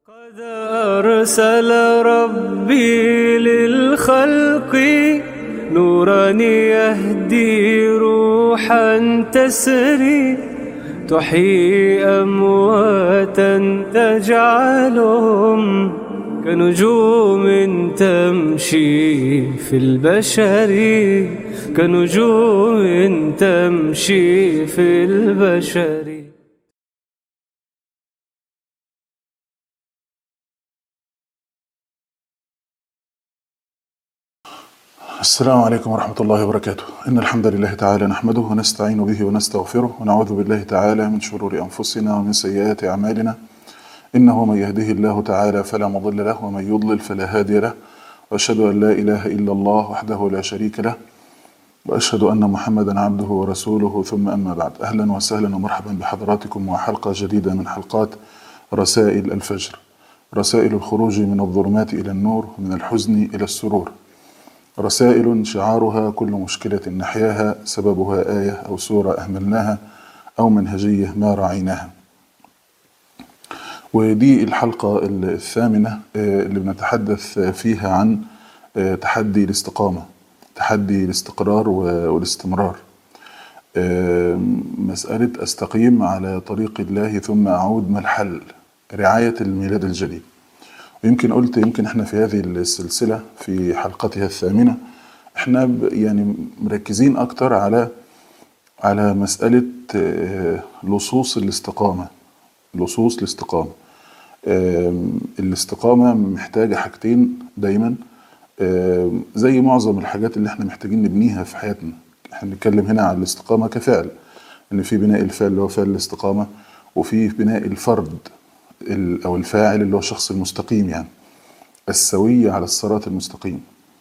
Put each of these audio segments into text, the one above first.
قد أرسل ربي للخلق نورا يهدي روحا تسري تحيي أمواتا تجعلهم كنجوم تمشي في البشر كنجوم تمشي في البشر السلام عليكم ورحمة الله وبركاته إن الحمد لله تعالى نحمده ونستعين به ونستغفره ونعوذ بالله تعالى من شرور أنفسنا ومن سيئات أعمالنا إنه من يهده الله تعالى فلا مضل له ومن يضلل فلا هادي له وأشهد أن لا إله إلا الله وحده لا شريك له وأشهد أن محمدا عبده ورسوله ثم أما بعد أهلا وسهلا ومرحبا بحضراتكم وحلقة جديدة من حلقات رسائل الفجر رسائل الخروج من الظلمات إلى النور من الحزن إلى السرور رسائل شعارها كل مشكلة نحياها سببها آية أو سورة أهملناها أو منهجية ما راعيناها ودي الحلقة الثامنة اللي بنتحدث فيها عن تحدي الاستقامة تحدي الاستقرار والاستمرار مسألة أستقيم على طريق الله ثم أعود ما الحل رعاية الميلاد الجديد ويمكن قلت يمكن احنا في هذه السلسلة في حلقتها الثامنة احنا يعني مركزين اكتر على على مسألة لصوص الاستقامة لصوص الاستقامة الاستقامة محتاجة حاجتين دايما زي معظم الحاجات اللي احنا محتاجين نبنيها في حياتنا احنا بنتكلم هنا على الاستقامة كفعل ان في بناء الفعل اللي هو فعل الاستقامة وفي بناء الفرد او الفاعل اللي هو الشخص المستقيم يعني السوي على الصراط المستقيم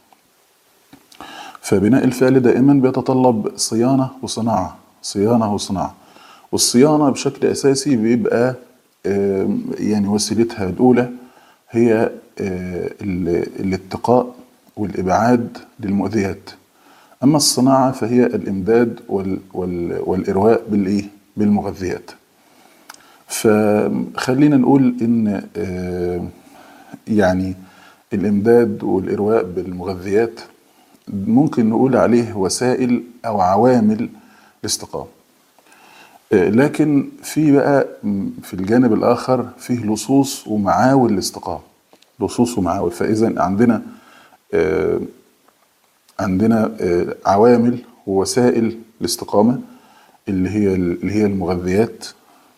فبناء الفعل دائما بيتطلب صيانة وصناعة صيانة وصناعة والصيانة بشكل أساسي بيبقى يعني وسيلتها الأولى هي الاتقاء والإبعاد للمؤذيات أما الصناعة فهي الإمداد والإرواء بالإيه؟ بالمغذيات فخلينا نقول ان يعني الامداد والارواء بالمغذيات ممكن نقول عليه وسائل او عوامل الاستقامه لكن في بقى في الجانب الاخر فيه لصوص ومعاول الاستقامه لصوص ومعاول فاذا عندنا عندنا عوامل ووسائل الاستقامه اللي هي اللي هي المغذيات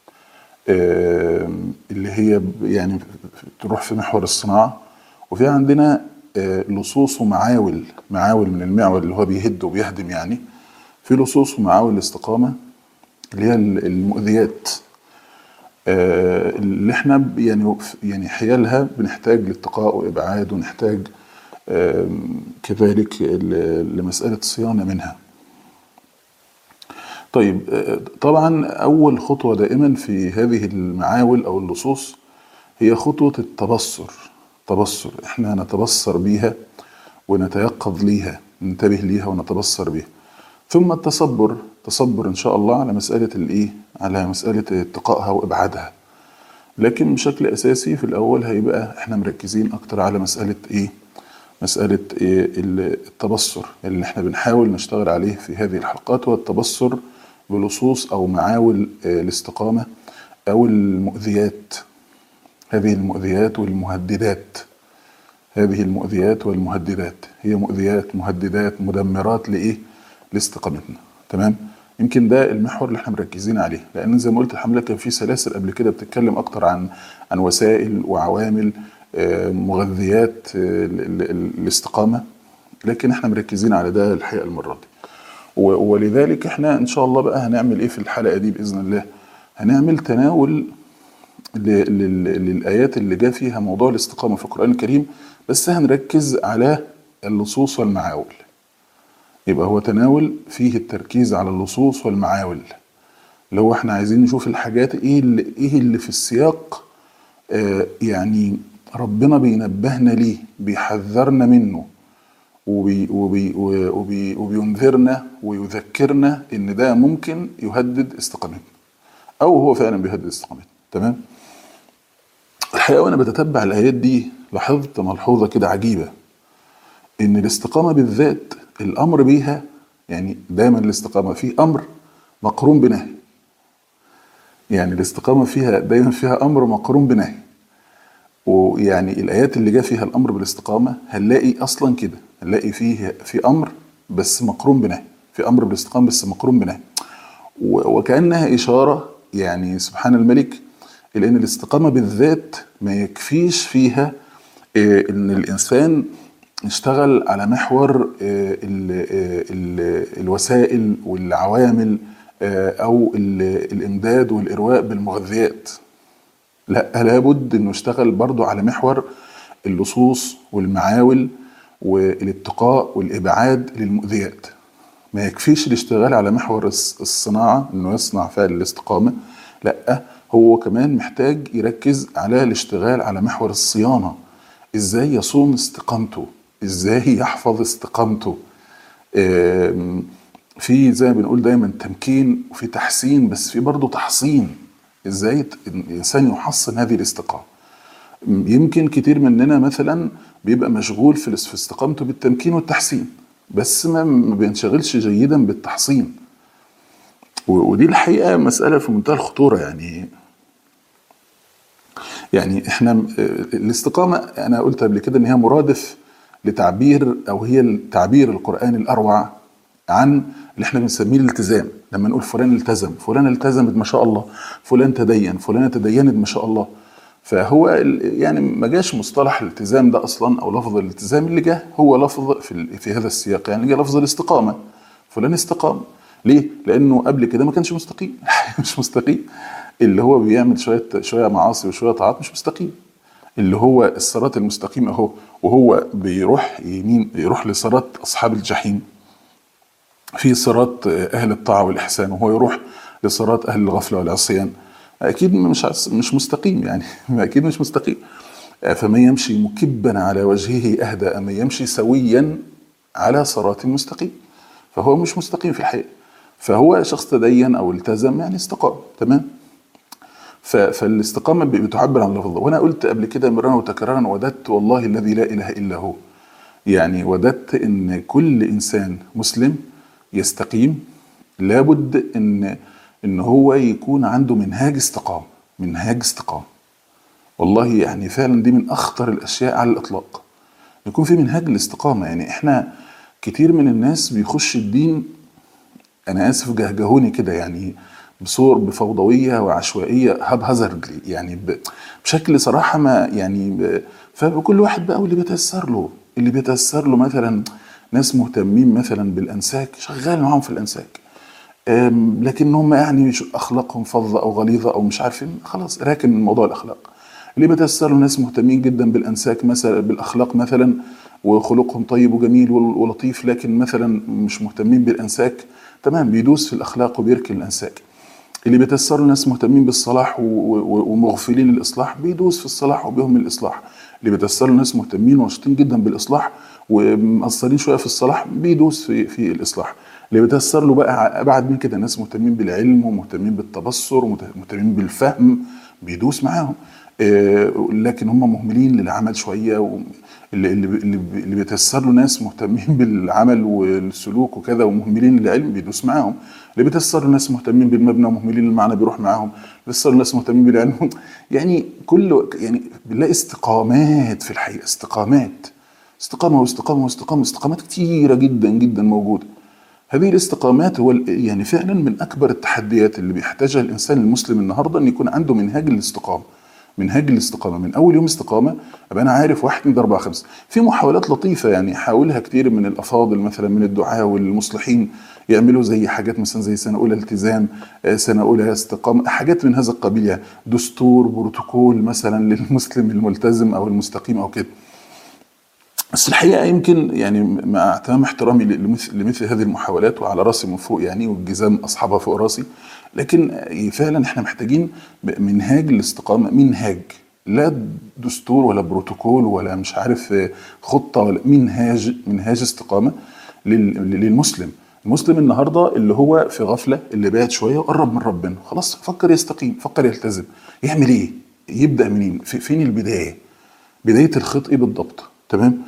اللي هي يعني تروح في محور الصناعة وفي عندنا لصوص ومعاول معاول من المعول اللي هو بيهد وبيهدم يعني في لصوص ومعاول الاستقامة اللي هي المؤذيات اللي احنا يعني يعني حيالها بنحتاج لاتقاء وابعاد ونحتاج كذلك لمسألة صيانة منها طيب طبعا اول خطوه دائما في هذه المعاول او اللصوص هي خطوه التبصر تبصر احنا نتبصر بيها ونتيقظ ليها ننتبه ليها ونتبصر بيها ثم التصبر تصبر ان شاء الله على مساله الايه على مساله اتقائها وابعادها لكن بشكل اساسي في الاول هيبقى احنا مركزين اكتر على مساله ايه مساله إيه التبصر اللي احنا بنحاول نشتغل عليه في هذه الحلقات هو التبصر بلصوص او معاول الاستقامه او المؤذيات هذه المؤذيات والمهددات هذه المؤذيات والمهددات هي مؤذيات مهددات مدمرات لايه لاستقامتنا تمام يمكن ده المحور اللي احنا مركزين عليه لان زي ما قلت الحمد لله كان في سلاسل قبل كده بتتكلم اكتر عن عن وسائل وعوامل مغذيات الاستقامه لكن احنا مركزين على ده الحقيقه المره دي ولذلك احنا ان شاء الله بقى هنعمل ايه في الحلقه دي باذن الله هنعمل تناول للايات اللي جاء فيها موضوع الاستقامه في القران الكريم بس هنركز على اللصوص والمعاول يبقى هو تناول فيه التركيز على اللصوص والمعاول اللي هو احنا عايزين نشوف الحاجات ايه اللي ايه اللي في السياق آه يعني ربنا بينبهنا ليه بيحذرنا منه وبي وبي وبي وبينذرنا ويذكرنا ان ده ممكن يهدد استقامتنا او هو فعلا بيهدد استقامتنا تمام الحقيقة وأنا بتتبع الآيات دي لاحظت ملحوظة كده عجيبة إن الاستقامة بالذات الأمر بيها يعني دايما الاستقامة في أمر مقرون بنهي يعني الاستقامة فيها دايما فيها أمر مقرون بنهي ويعني الآيات اللي جاء فيها الأمر بالاستقامة هنلاقي أصلا كده هنلاقي فيه في أمر بس مقرون بنهي في أمر بالاستقامة بس مقرون بنهي و- وكأنها إشارة يعني سبحان الملك إلى أن الاستقامة بالذات ما يكفيش فيها آه، أن الإنسان يشتغل على محور آه، ال- آه، ال- الوسائل والعوامل آه، أو ال- الإمداد والإرواء بالمغذيات لا لابد انه يشتغل برضو على محور اللصوص والمعاول والاتقاء والابعاد للمؤذيات ما يكفيش الاشتغال على محور الص- الصناعه انه يصنع فعل الاستقامه لا هو كمان محتاج يركز على الاشتغال على محور الصيانه ازاي يصون استقامته ازاي يحفظ استقامته آم، في زي ما بنقول دايما تمكين وفي تحسين بس في برضه تحصين ازاي ت- الانسان يحصن هذه الاستقامه يمكن كتير مننا مثلا بيبقى مشغول في الاس- في استقامته بالتمكين والتحسين بس ما ما بينشغلش جيدا بالتحصين و- ودي الحقيقه مساله في منتهى الخطوره يعني يعني احنا م- الاستقامه انا قلت قبل كده ان هي مرادف لتعبير او هي التعبير القراني الاروع عن اللي احنا بنسميه الالتزام لما نقول فلان التزم فلان التزمت ما شاء الله فلان تدين فلانه تدينت ما شاء الله فهو ال- يعني ما جاش مصطلح الالتزام ده اصلا او لفظ الالتزام اللي جه هو لفظ في ال- في هذا السياق يعني جه لفظ الاستقامه فلان استقام ليه؟ لانه قبل كده ما كانش مستقيم مش مستقيم اللي هو بيعمل شويه شويه معاصي وشويه طاعات مش مستقيم اللي هو الصراط المستقيم اهو وهو بيروح يمين يروح لصراط اصحاب الجحيم في صراط اهل الطاعه والاحسان وهو يروح لصراط اهل الغفله والعصيان اكيد مش عس- مش مستقيم يعني اكيد مش مستقيم فمن يمشي مكبا على وجهه اهدى ام يمشي سويا على صراط مستقيم فهو مش مستقيم في الحقيقه فهو شخص تدين او التزم يعني استقام تمام ف- فالاستقامه ب- بتعبر عن لفظ وانا قلت قبل كده مرارا وتكرارا وددت والله الذي لا اله الا هو يعني وددت ان كل انسان مسلم يستقيم لابد ان ان هو يكون عنده منهاج استقامه منهاج استقامه والله يعني فعلا دي من اخطر الاشياء على الاطلاق يكون في منهاج الاستقامه يعني احنا كتير من الناس بيخش الدين انا اسف جهجهوني كده يعني بصور بفوضويه وعشوائيه هاب هازاردلي يعني ب- بشكل صراحه ما يعني ب- فكل واحد بقى واللي بيتيسر له اللي بيتيسر له مثلا ناس مهتمين مثلا بالانساك شغال معاهم في الانساك أم، لكن هم يعني شو- اخلاقهم فظه او غليظه او مش عارفين خلاص راكن من موضوع الاخلاق اللي بيتيسر له ناس مهتمين جدا بالانساك مثلا بالاخلاق مثلا وخلقهم طيب وجميل ول- ولطيف لكن مثلا مش مهتمين بالانساك تمام بيدوس في الاخلاق وبيركن الانساك اللي بيتيسر له ناس مهتمين بالصلاح و- و- ومغفلين الاصلاح بيدوس في الصلاح وبيهمل الاصلاح اللي بيتيسر له ناس مهتمين ونشطين جدا بالاصلاح ومقصرين شويه في الصلاح بيدوس في في الاصلاح اللي بيتيسر له بقى ابعد من كده ناس مهتمين بالعلم ومهتمين بالتبصر ومهتمين بالفهم بيدوس معاهم آه، لكن هم مهملين للعمل شويه و- اللي اللي اللي اللي بيتيسر له ناس مهتمين بالعمل والسلوك وكذا ومهملين للعلم بيدوس معاهم اللي بيتيسر له ناس مهتمين بالمبنى ومهملين للمعنى بيروح معاهم بيتيسر له ناس مهتمين بالعلم يعني كل يعني بنلاقي استقامات في الحقيقه استقامات استقامه واستقامه واستقامه استقامات كتيره جدا جدا موجوده هذه الاستقامات هو ال- يعني فعلا من اكبر التحديات اللي بيحتاجها الانسان المسلم النهارده ان يكون عنده منهاج الاستقامه منهاج الاستقامه من اول يوم استقامه ابقى انا عارف واحد اثنين اربعه خمسه في محاولات لطيفه يعني حاولها كتير من الافاضل مثلا من الدعاة والمصلحين يعملوا زي حاجات مثلا زي سنه اولى التزام آه، سنه اولى استقامه حاجات من هذا القبيل يعني دستور بروتوكول مثلا للمسلم الملتزم او المستقيم او كده بس الحقيقه يمكن يعني مع تمام احترامي لمثل, لمثل هذه المحاولات وعلى راسي من فوق يعني والجزام اصحابها فوق راسي لكن فعلا احنا محتاجين منهاج الاستقامه منهاج لا دستور ولا بروتوكول ولا مش عارف خطه ولا منهاج منهاج استقامه لل- للمسلم المسلم النهارده اللي هو في غفله اللي بعد شويه وقرب من ربنا خلاص فكر يستقيم فكر يلتزم يعمل ايه يبدا منين في فين البدايه بدايه الخط ايه بالضبط تمام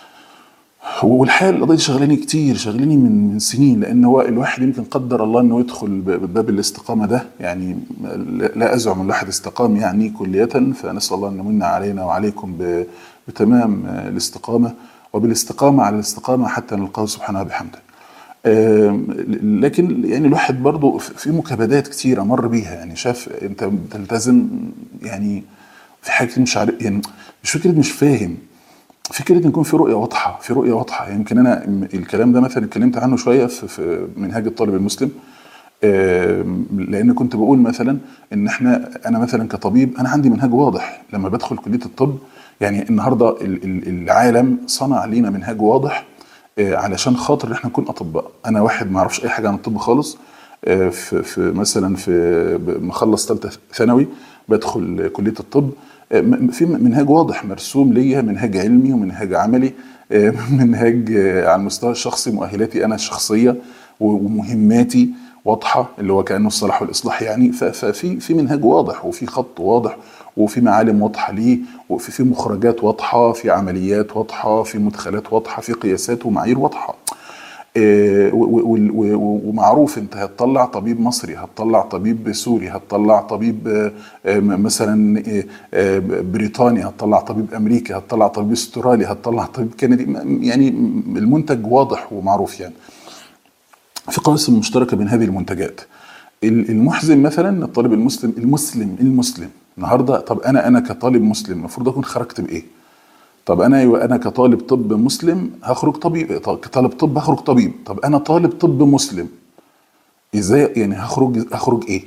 والحقيقه القضيه دي شغلاني كتير شغلاني من من سنين لان هو الواحد يمكن قدر الله انه يدخل ب- باب الاستقامه ده يعني لا لا ازعم ان الواحد استقام يعني كليه فنسال الله ان يمن علينا وعليكم ب- بتمام الاستقامه وبالاستقامه على الاستقامه حتى نلقاه سبحانه وبحمده. آم، لكن يعني الواحد برضه في مكابدات كتيره مر بيها يعني شاف انت بتلتزم يعني في حاجه كتير مش عارف يعني مش فكره مش فاهم فكره ان يكون في رؤيه واضحه في رؤيه واضحه يمكن انا م- الكلام ده مثلا اتكلمت عنه شويه في, في منهاج الطالب المسلم آم، لان كنت بقول مثلا ان احنا انا مثلا كطبيب انا عندي منهاج واضح لما بدخل كليه الطب يعني النهارده ال- ال- العالم صنع لينا منهاج واضح آه، علشان خاطر احنا نكون اطباء انا واحد ما اعرفش اي حاجه عن الطب خالص آه، في, في مثلا في ب- مخلص ثالثه ثانوي بدخل كليه الطب آه، م- في منهاج واضح مرسوم ليا منهاج علمي ومنهاج عملي آه، منهاج آه، على المستوى الشخصي مؤهلاتي انا الشخصيه و- ومهماتي واضحه اللي هو كانه الصلاح والاصلاح يعني ف- ففي في منهاج واضح وفي خط واضح وفي معالم واضحه ليه وفي في مخرجات واضحه في عمليات واضحه في مدخلات واضحه في قياسات ومعايير واضحه آه، و- و- وال- و- و- ومعروف انت هتطلع طبيب مصري هتطلع طبيب سوري هتطلع طبيب آه، آه، م- مثلا آه، آه، بريطاني هتطلع طبيب امريكي هتطلع طبيب استرالي هتطلع طبيب كندي م- يعني المنتج واضح ومعروف يعني في قواسم مشتركه بين هذه المنتجات ال- المحزن مثلا الطالب المسلم المسلم المسلم النهارده طب انا انا كطالب مسلم المفروض اكون خرجت بايه؟ طب انا ايوه انا كطالب طب مسلم هخرج طبيب طب كطالب طب هخرج طبيب طب انا طالب طب مسلم ازاي يعني هخرج هخرج ايه؟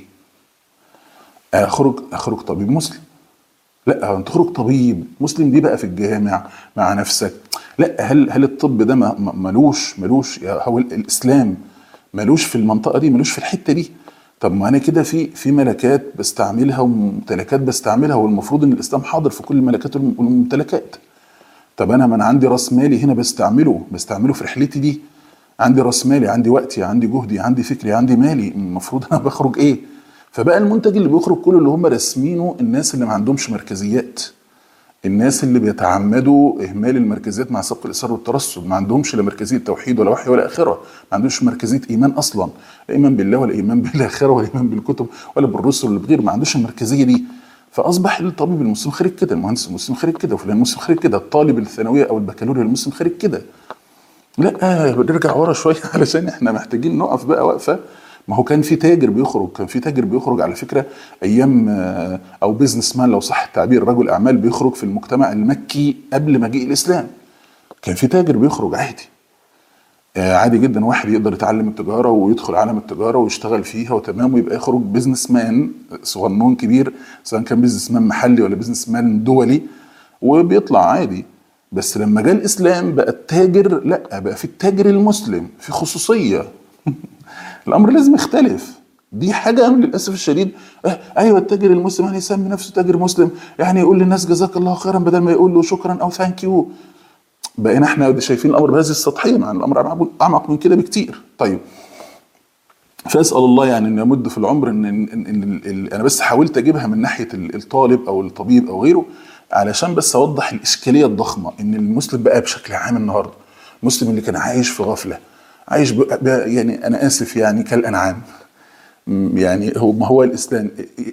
اخرج اخرج طبيب مسلم لا انت تخرج طبيب مسلم دي بقى في الجامع مع نفسك لا هل هل الطب ده ما- ما- ملوش ملوش يا- هو ال- الاسلام ملوش في المنطقه دي ملوش في الحته دي طب ما انا كده في في ملكات بستعملها وممتلكات بستعملها والمفروض ان الاسلام حاضر في كل الملكات والم- والممتلكات طب انا ما انا عندي راس مالي هنا بستعمله بستعمله في رحلتي دي عندي راس مالي عندي وقتي عندي جهدي عندي فكري عندي مالي المفروض انا بخرج ايه فبقى المنتج اللي بيخرج كله اللي هم راسمينه الناس اللي ما عندهمش مركزيات الناس اللي بيتعمدوا اهمال المركزيات مع سبق الاصرار والترصد ما عندهمش لا مركزيه توحيد ولا وحي ولا اخره ما عندهمش مركزيه ايمان اصلا لا ايمان بالله ولا ايمان بالاخره ولا ايمان بالكتب ولا بالرسل ولا بغير ما عندوش المركزيه دي فاصبح الطبيب المسلم خارج كده المهندس المسلم خارج كده وفلان المسلم خارج كده الطالب الثانويه او البكالوريا المسلم خارج كده لا بنرجع ورا شويه علشان احنا محتاجين نقف بقى وقفه ما هو كان في تاجر بيخرج كان في تاجر بيخرج على فكره ايام آه، او بيزنس مان لو صح التعبير رجل اعمال بيخرج في المجتمع المكي قبل مجيء الاسلام كان في تاجر بيخرج عادي آه، عادي جدا واحد يقدر يتعلم التجاره ويدخل عالم التجاره ويشتغل فيها وتمام ويبقى يخرج بيزنس مان صغنون كبير سواء كان بيزنس مان محلي ولا بيزنس مان دولي وبيطلع عادي بس لما جاء الاسلام بقى التاجر لا بقى في التاجر المسلم في خصوصيه الامر لازم يختلف دي حاجه للاسف الشديد آه ايوه التاجر المسلم يعني يسمي نفسه تاجر مسلم يعني يقول للناس جزاك الله خيرا بدل ما يقول له شكرا او ثانك يو بقينا احنا شايفين الامر بهذه السطحيه مع ان الامر اعمق من كده بكتير طيب فاسال الله يعني ان يمد في العمر ان, إن, إن, إن, إن انا بس حاولت اجيبها من ناحيه ال- الطالب او الطبيب او غيره علشان بس اوضح الاشكاليه الضخمه ان المسلم بقى بشكل عام النهارده المسلم اللي كان عايش في غفله عايش ب... ب... يعني انا اسف يعني كالانعام م- يعني هو ما هو الاسلام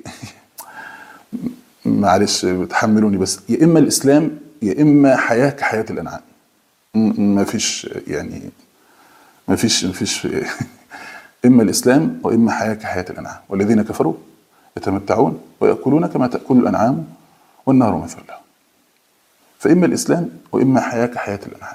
معلش تحملوني بس يا اما الاسلام يا اما حياه كحياه الانعام م- ما فيش يعني ما فيش ما فيش اما الاسلام واما حياه كحياه الانعام والذين كفروا يتمتعون وياكلون كما تاكل الانعام والنار مثل لهم فاما الاسلام واما حياه كحياه الانعام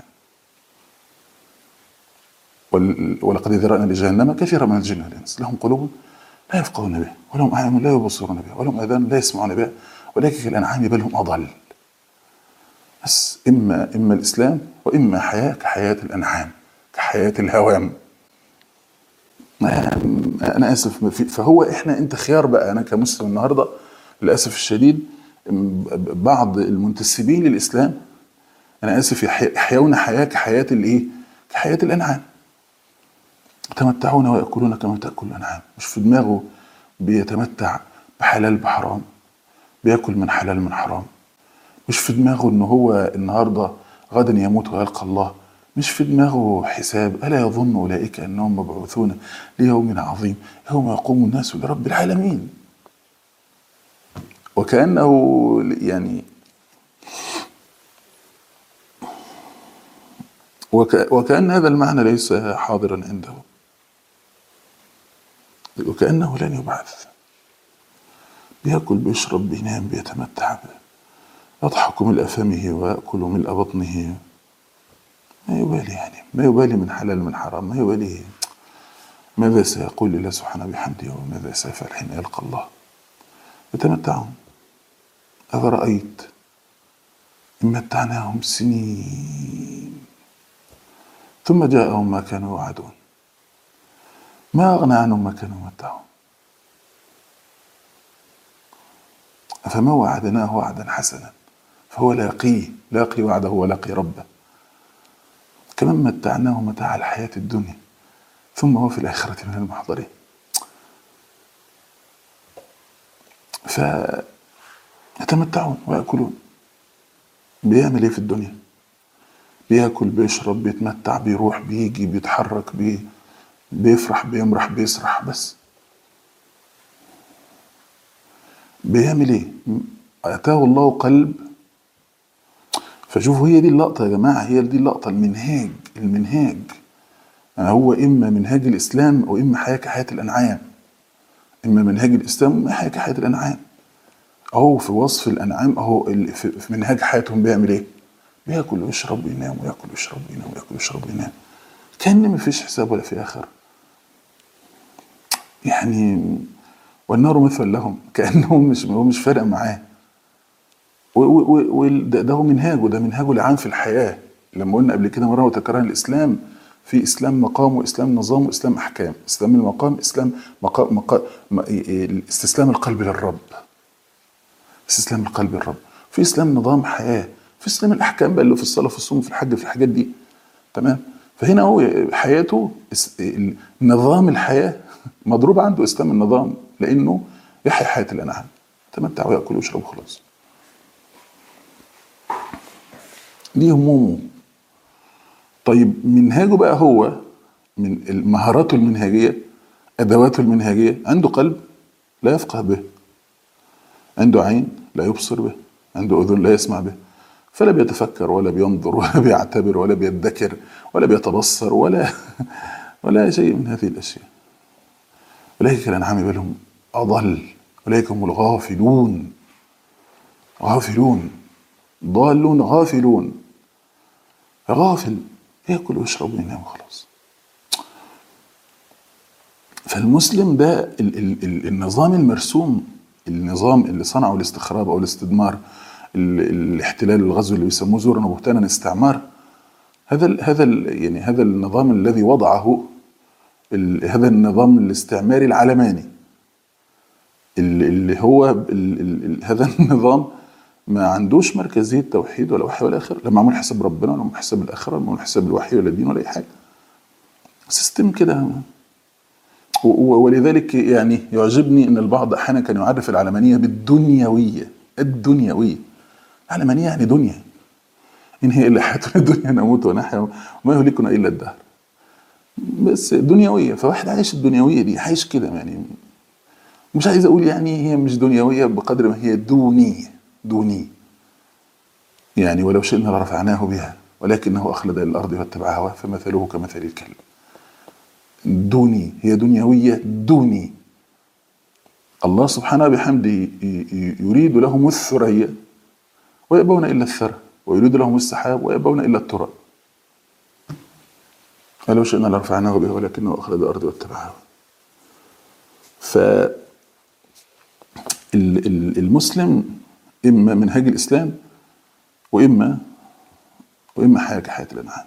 وال- ولقد ذرأنا لجهنم كثيرا من الجن والانس لهم قلوب لا يفقهون بها ولهم اعين لا يبصرون بها ولهم اذان لا يسمعون بها ولكن كالانعام بل هم اضل بس اما اما الاسلام واما حياه كحياه الانعام كحياه الهوام انا اسف ما في- فهو احنا انت خيار بقى انا كمسلم النهارده للاسف الشديد م- بعض المنتسبين للاسلام انا اسف يحي- يحيون حياه كحياه الايه؟ كحياه الانعام يتمتعون ويأكلون كما تأكل الأنعام مش في دماغه بيتمتع بحلال بحرام بياكل من حلال من حرام مش في دماغه ان هو النهارده غدا يموت ويلقى الله مش في دماغه حساب الا يظن اولئك انهم مبعوثون ليوم عظيم يوم يقوم الناس لرب العالمين وكانه يعني وك وكأن هذا المعنى ليس حاضرا عنده وكأنه لن يبعث بياكل بيشرب بينام بيتمتع يضحك ملء فمه ويأكل ملء بطنه ما يبالي يعني ما يبالي من حلال من حرام ما يبالي ماذا سيقول الله سبحانه بحمده وماذا سيفعل حين يلقى الله يتمتعون أفرأيت إن متعناهم سنين ثم جاءهم ما كانوا يوعدون ما أغنى عنهم ما كانوا يمتعون فما وعدناه وعدا حسنا فهو لاقيه لاقي وعده ولاقي ربه كمان متعناه متاع الحياة الدنيا ثم هو في الآخرة من المحضرين فيتمتعون ويأكلون بيعمل ايه في الدنيا بياكل بيشرب بيتمتع بيروح بيجي بيتحرك بي بيفرح بيمرح بيسرح بس بيعمل ايه اتاه الله قلب فشوفوا هي دي اللقطه يا جماعه هي دي اللقطه المنهاج المنهاج يعني هو اما منهاج الاسلام او اما حياه كحياه الانعام اما منهاج الاسلام واما حياه كحياه الانعام اهو في وصف الانعام اهو ال- في في منهاج حياتهم بيعمل ايه بياكل ويشرب وينام وياكل ويشرب وينام وياكل ويشرب وينام كان مفيش حساب ولا في اخر يعني والنار مثل لهم كانهم مش هو مش فارق معاه و- و- و- وده ده هو منهاجه ده منهاجه العام في الحياه لما قلنا قبل كده مره وتكرار الاسلام في اسلام مقام واسلام نظام واسلام احكام اسلام المقام اسلام مقام مقام استسلام القلب للرب استسلام القلب للرب في اسلام نظام حياه في اسلام الاحكام بقى اللي في الصلاه في الصوم في الحج في الحاجات دي تمام فهنا هو حياته اس- ال- نظام الحياه مضروب عنده اسلام النظام لانه يحيا حياه الانعام تمتع وياكل ويشرب وخلاص دي همومه طيب منهاجه بقى هو من مهاراته المنهجيه ادواته المنهجيه عنده قلب لا يفقه به عنده عين لا يبصر به عنده اذن لا يسمع به فلا بيتفكر ولا بينظر ولا بيعتبر ولا بيدكر ولا بيتبصر ولا ولا شيء من هذه الاشياء اولئك الانعام بل هم اضل اولئك هم الغافلون غافلون ضالون غافلون غافل ياكل ويشرب وينام وخلاص فالمسلم ده ال ال ال النظام المرسوم النظام اللي صنعه الاستخراب او الاستدمار ال الاحتلال الغزو اللي بيسموه زورا وبهتانا استعمار هذا ال هذا ال يعني هذا النظام الذي وضعه ال هذا النظام الاستعماري العلماني ال- اللي هو ال ال ال هذا النظام ما عندوش مركزيه توحيد ولا وحي ولا اخره لا معمول حساب ربنا ولا معمول حساب الاخره ولا معمول حساب الوحي ولا الدين ولا اي حاجه سيستم كده و- و- ولذلك يعني يعجبني ان البعض احيانا كان يعرف العلمانيه بالدنيويه الدنيويه العلمانيه يعني دنيا ان هي الا حياتنا الدنيا نموت ونحيا وما يهلكنا الا الدهر بس دنيويه فواحد عايش الدنيويه دي عايش كده يعني مش عايز اقول يعني هي مش دنيويه بقدر ما هي دونيه دوني يعني ولو شئنا لرفعناه بها ولكنه اخلد الى الارض واتبع هواه فمثله كمثل الكلب دوني هي دنيويه دوني الله سبحانه بحمده ي- ي- يريد لهم الثريا ويأبون إلا الثرى ويريد لهم السحاب ويأبون إلا التراب ولو شئنا لرفعناه به ولكنه أخلد الأرض واتبع هواه ف ال- ال- المسلم إما منهج الإسلام وإما وإما حياة كحياة الأنعام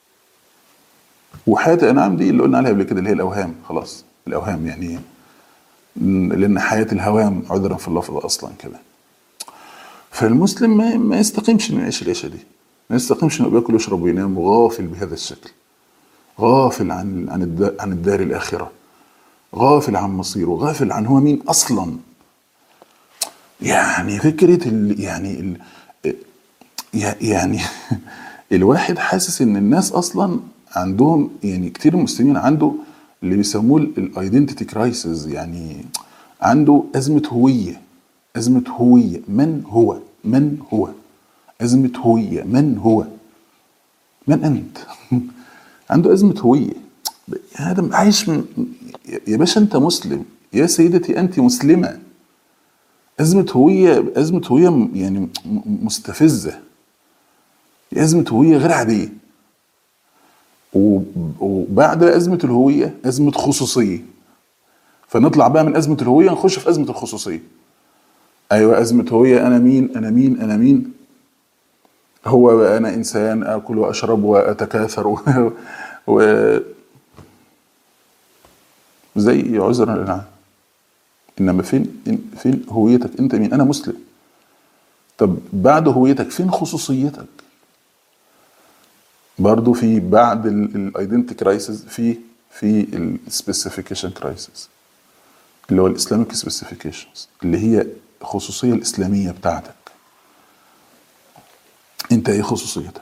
وحياة الأنعام دي اللي قلنا عليها قبل كده اللي هي الأوهام خلاص الأوهام يعني لأن حياة الهوام عذرا في اللفظ أصلا كمان فالمسلم ما, ما يستقيمش انه يعيش العيشه دي ما يستقيمش انه بياكل ويشرب وينام وغافل بهذا الشكل غافل عن عن الدار, عن الدار الاخره غافل عن مصيره غافل عن هو مين اصلا يعني فكرة ال يعني ال يعني الواحد حاسس ان الناس اصلا عندهم يعني كتير من المسلمين عنده اللي بيسموه الايدنتيتي كرايسيس يعني عنده ازمه هويه ازمه هويه من هو من هو ازمه هويه من هو من انت عنده ازمه هويه يا ادم عايش من يا باشا انت مسلم يا سيدتي انت مسلمه ازمه هويه ازمه هويه يعني م- مستفزه أزمة هوية غير عادية و- وبعد أزمة الهوية أزمة خصوصية فنطلع بقى من أزمة الهوية نخش في أزمة الخصوصية أيوة أزمة هوية أنا مين أنا مين أنا مين هو أنا إنسان آكل وأشرب وأتكاثر و... و... زي عذر الأنعام إنما فين فين هويتك أنت مين أنا مسلم طب بعد هويتك فين خصوصيتك برضو في بعد الايدنتي كرايسيس في في السبيسيفيكيشن كرايسيس اللي هو الاسلاميك سبيسيفيكيشنز اللي هي الخصوصيه الاسلاميه بتاعتك انت ايه خصوصيتك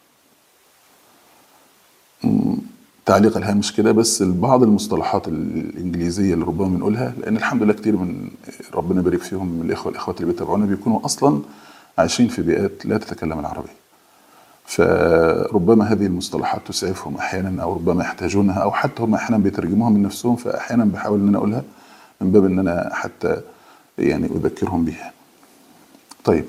مم، تعليق الهامش كده بس بعض المصطلحات الانجليزيه اللي ربما بنقولها لان الحمد لله كتير من ربنا يبارك فيهم من الاخوه والاخوات اللي بيتابعونا بيكونوا اصلا عايشين في بيئات لا تتكلم العربيه فربما هذه المصطلحات تسعفهم احيانا او ربما يحتاجونها او حتى هم احيانا بيترجموها من نفسهم فاحيانا بحاول ان انا اقولها من باب ان انا حتى يعني اذكرهم بها. طيب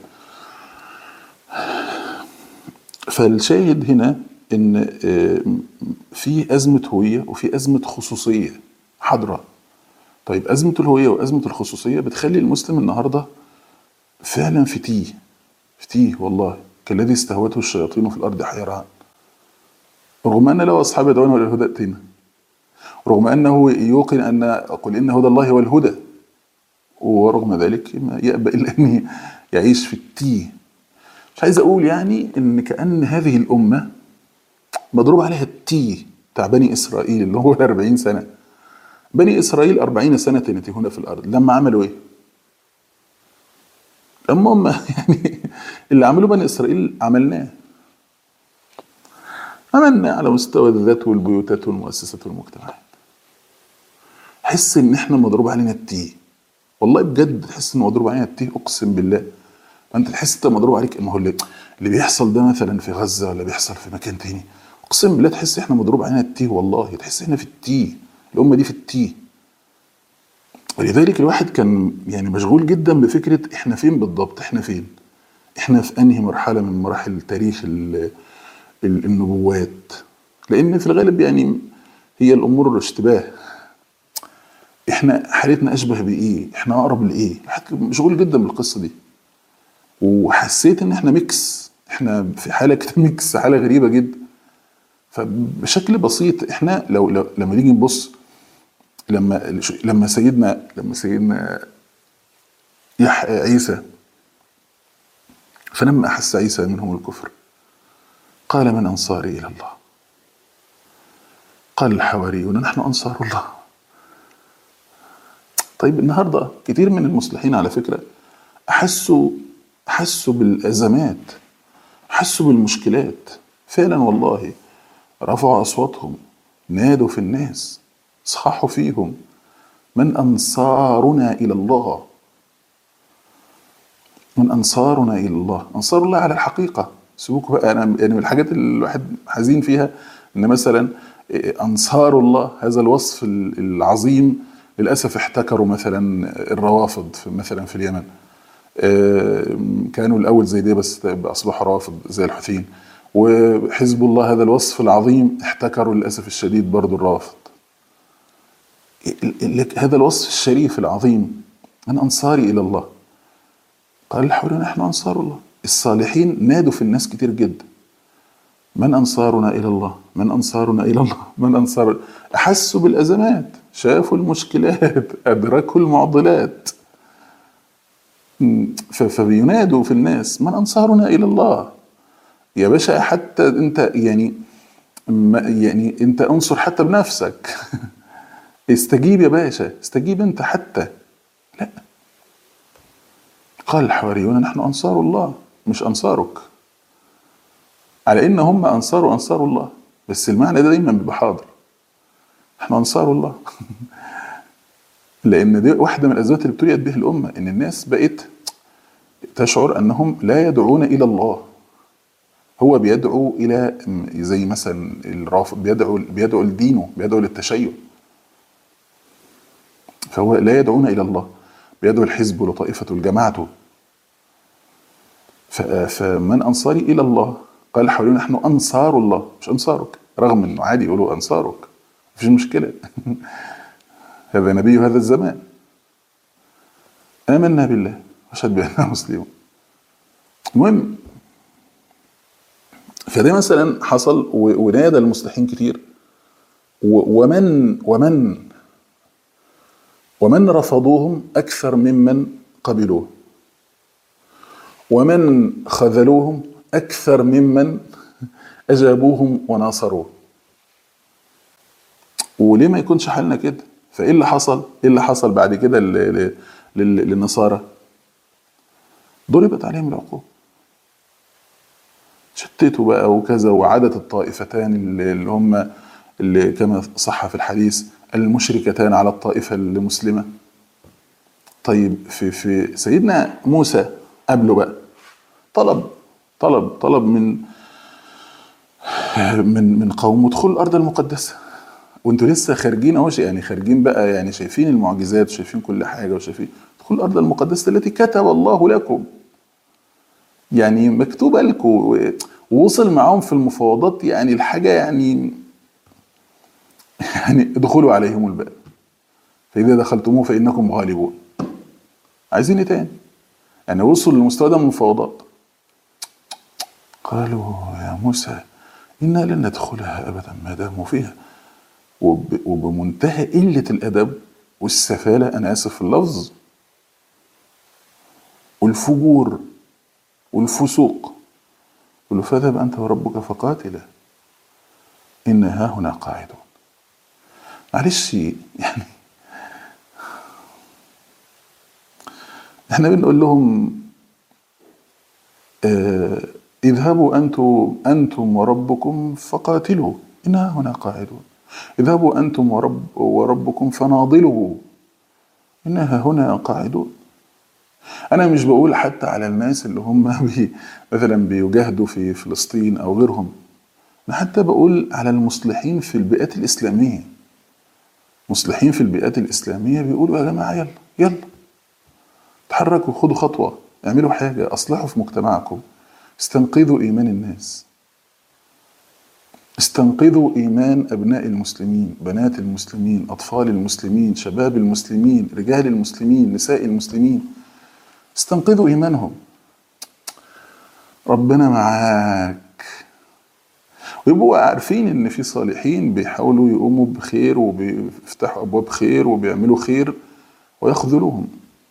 فالشاهد هنا ان آه، في ازمه هويه وفي ازمه خصوصيه حاضره. طيب ازمه الهويه وازمه الخصوصيه بتخلي المسلم النهارده فعلا في تيه في تيه والله كالذي استهوته الشياطين في الارض حيران رغم ان له اصحاب يدعون الى الهدى ائتنا رغم انه يوقن ان قل ان هدى الله هو الهدى ورغم ذلك ما يأبى الا ان يعيش في التيه مش عايز اقول يعني ان كان هذه الامه مضروب عليها التيه بتاع بني اسرائيل اللي هو ال 40 سنه بني اسرائيل 40 سنه يتيهون في الارض لما عملوا ايه؟ لما هم يعني اللي عملوه بني اسرائيل عملناه عملنا على مستوى الذات والبيوتات والمؤسسات والمجتمعات حس ان احنا مضروب علينا التيه والله بجد تحس ان مضروب علينا التيه اقسم بالله انت تحس انت مضروب عليك ما هو اللي, اللي بيحصل ده مثلا في غزه ولا بيحصل في مكان تاني اقسم بالله تحس احنا مضروب علينا التيه والله تحس احنا في التيه الامه دي في التيه ولذلك الواحد كان يعني مشغول جدا بفكره احنا فين بالضبط احنا فين احنا في انهي مرحله من مراحل تاريخ ال- ال- النبوات لان في الغالب يعني هي الامور الاشتباه احنا حالتنا اشبه بايه احنا اقرب لايه الواحد كان مشغول جدا بالقصه دي وحسيت ان احنا ميكس احنا في حاله كده ميكس حاله غريبه جدا فبشكل بسيط احنا لو, لو لما نيجي نبص لما لما سيدنا لما سيدنا يح عيسى فلما احس عيسى منهم الكفر قال من انصاري الى الله قال الحواريون نحن انصار الله طيب النهارده كتير من المصلحين على فكره احسوا حسوا بالازمات حسوا بالمشكلات فعلا والله رفعوا اصواتهم نادوا في الناس صححوا فيهم من انصارنا الى الله من انصارنا الى الله انصار الله على الحقيقه سيبوكوا بقى انا يعني من الحاجات اللي الواحد حزين فيها ان مثلا انصار الله هذا الوصف العظيم للاسف احتكروا مثلا الروافض في مثلا في اليمن كانوا الاول زي دي بس اصبحوا روافض زي الحوثيين وحزب الله هذا الوصف العظيم احتكروا للاسف الشديد برضو الروافض هذا الوصف الشريف العظيم من انصاري الى الله قال الحوري نحن انصار الله الصالحين نادوا في الناس كتير جدا من انصارنا الى الله من انصارنا الى الله من انصار احسوا بالازمات شافوا المشكلات ادركوا المعضلات فبينادوا في الناس من انصارنا الى الله يا باشا حتى انت يعني يعني انت انصر حتى بنفسك استجيب يا باشا استجيب انت حتى لا قال الحواريون نحن أنصار الله مش أنصارك على إن هم أنصار وأنصار الله بس المعنى ده دايما بيبقى حاضر نحن أنصار الله لأن دي واحدة من الأسباب اللي ابتليت به الأمة إن الناس بقت تشعر أنهم لا يدعون إلى الله هو بيدعو إلى زي مثلا الرافض بيدعو بيدعو لدينه بيدعو للتشيع فهو لا يدعون إلى الله بيدعو الحزب لطائفته لجماعته ف- فمن أنصاري إلى الله قال حوالينا نحن أنصار الله مش أنصارك رغم أنه عادي يقولوا أنصارك مفيش مشكلة هذا نبي هذا الزمان آمنا بالله واشهد بأننا مسلمون المهم فده مثلا حصل و- ونادى المصلحين كتير و- ومن ومن ومن رفضوهم أكثر ممن قبلوه ومن خذلوهم أكثر ممن أجابوهم وناصروه وليه ما يكونش حالنا كده فإيه اللي حصل إيه اللي حصل بعد كده لل- لل- لل- للنصارى ضربت عليهم العقوبة شتتوا بقى وكذا وعادت الطائفتان اللي اللي هم اللي كما صح في الحديث المشركتان على الطائفة المسلمة طيب في في سيدنا موسى قبله بقى طلب طلب طلب من من من قوم ادخلوا الارض المقدسه وانتوا لسه خارجين اهو يعني خارجين بقى يعني شايفين المعجزات وشايفين كل حاجه وشايفين ادخلوا الارض المقدسه التي كتب الله لكم يعني مكتوبه لكم و- ووصل معاهم في المفاوضات يعني الحاجه يعني يعني ادخلوا عليهم الباب فاذا دخلتموه فانكم غالبون عايزين ايه تاني؟ يعني وصلوا للمستوى ده من المفاوضات قالوا يا موسى إنا لن ندخلها أبدا ما داموا فيها وب وبمنتهى قلة الأدب والسفالة أنا آسف في اللفظ والفجور والفسوق قل له فاذهب أنت وربك فقاتلا إنا ها هنا قاعدون معلش يعني احنا بنقول لهم آه اذهبوا أنتم أنتم وربكم فقاتلوا إنا هنا قاعدون اذهبوا أنتم ورب وربكم فناضلوا إنها هنا قاعدون أنا مش بقول حتى على الناس اللي هم بي مثلا بيجاهدوا في فلسطين أو غيرهم أنا حتى بقول على المصلحين في البيئات الإسلامية مصلحين في البيئات الإسلامية بيقولوا يا جماعة يلا يلا تحركوا خدوا خطوة اعملوا حاجة أصلحوا في مجتمعكم استنقذوا إيمان الناس استنقذوا إيمان أبناء المسلمين بنات المسلمين أطفال المسلمين شباب المسلمين رجال المسلمين نساء المسلمين استنقذوا إيمانهم ربنا معاك ويبقوا عارفين ان في صالحين بيحاولوا يقوموا بخير وبيفتحوا ابواب خير وبيعملوا خير ويخذلوهم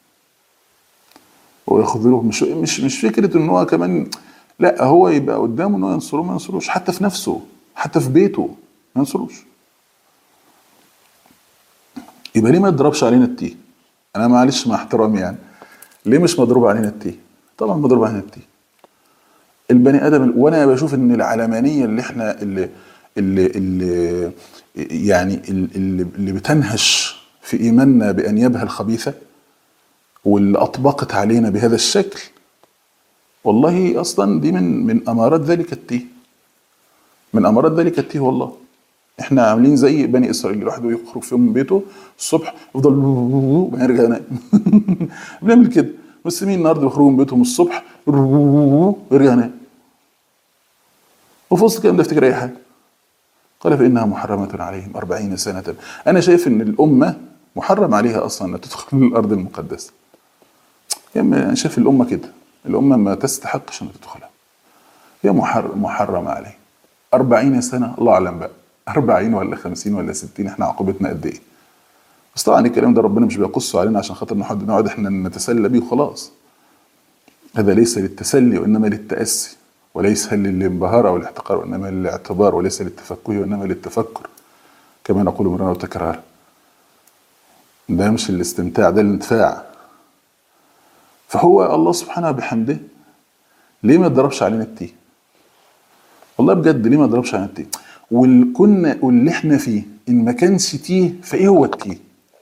ويخذلوهم مش مش مش فكره ان هو كمان لا هو يبقى قدامه ان هو ينصره ما ينصروش حتى في نفسه حتى في بيته ما ينصروش يبقى ليه ما يضربش علينا التيه انا معلش مع احترامي يعني ليه مش مضروب علينا التيه طبعا مضروب علينا التيه البني ادم وانا بشوف ان العلمانيه اللي احنا اللي اللي, اللي يعني اللي, اللي بتنهش في ايماننا بان يبهى الخبيثه واللي اطبقت علينا بهذا الشكل والله اصلا دي من من امارات ذلك التيه من امارات ذلك التيه والله احنا عاملين زي بني اسرائيل الواحد يخرج فيهم من بيته الصبح يفضل وبعدين يرجع ينام بنعمل كده المسلمين النهارده بيخرجوا من بيتهم الصبح ويرجع ينام وفي وسط الكلام ده افتكر اي حاجه قال فانها محرمه عليهم أربعين سنه انا شايف ان الامه محرم عليها اصلا ان تدخل الارض المقدسه يعني انا شايف الامه كده الامه ما تستحقش ان تدخلها هي محرم محرمه عليه أربعين سنه الله اعلم بقى أربعين ولا خمسين ولا ستين احنا عقوبتنا قد ايه بس طبعا الكلام ده ربنا مش بيقصه علينا عشان خاطر نقعد نقعد احنا نتسلى بيه وخلاص هذا ليس للتسلي وانما للتاسي وليس للانبهار او الاحتقار وانما للاعتبار وليس للتفكه وانما للتفكر كما نقول مرارا وتكرارا ده مش الاستمتاع ده الانتفاع فهو الله سبحانه بحمده ليه ما ضربش علينا التيه والله بجد ليه ما ضربش علينا التيه واللي كنا واللي احنا فيه ان ما كانش تيه فايه هو التيه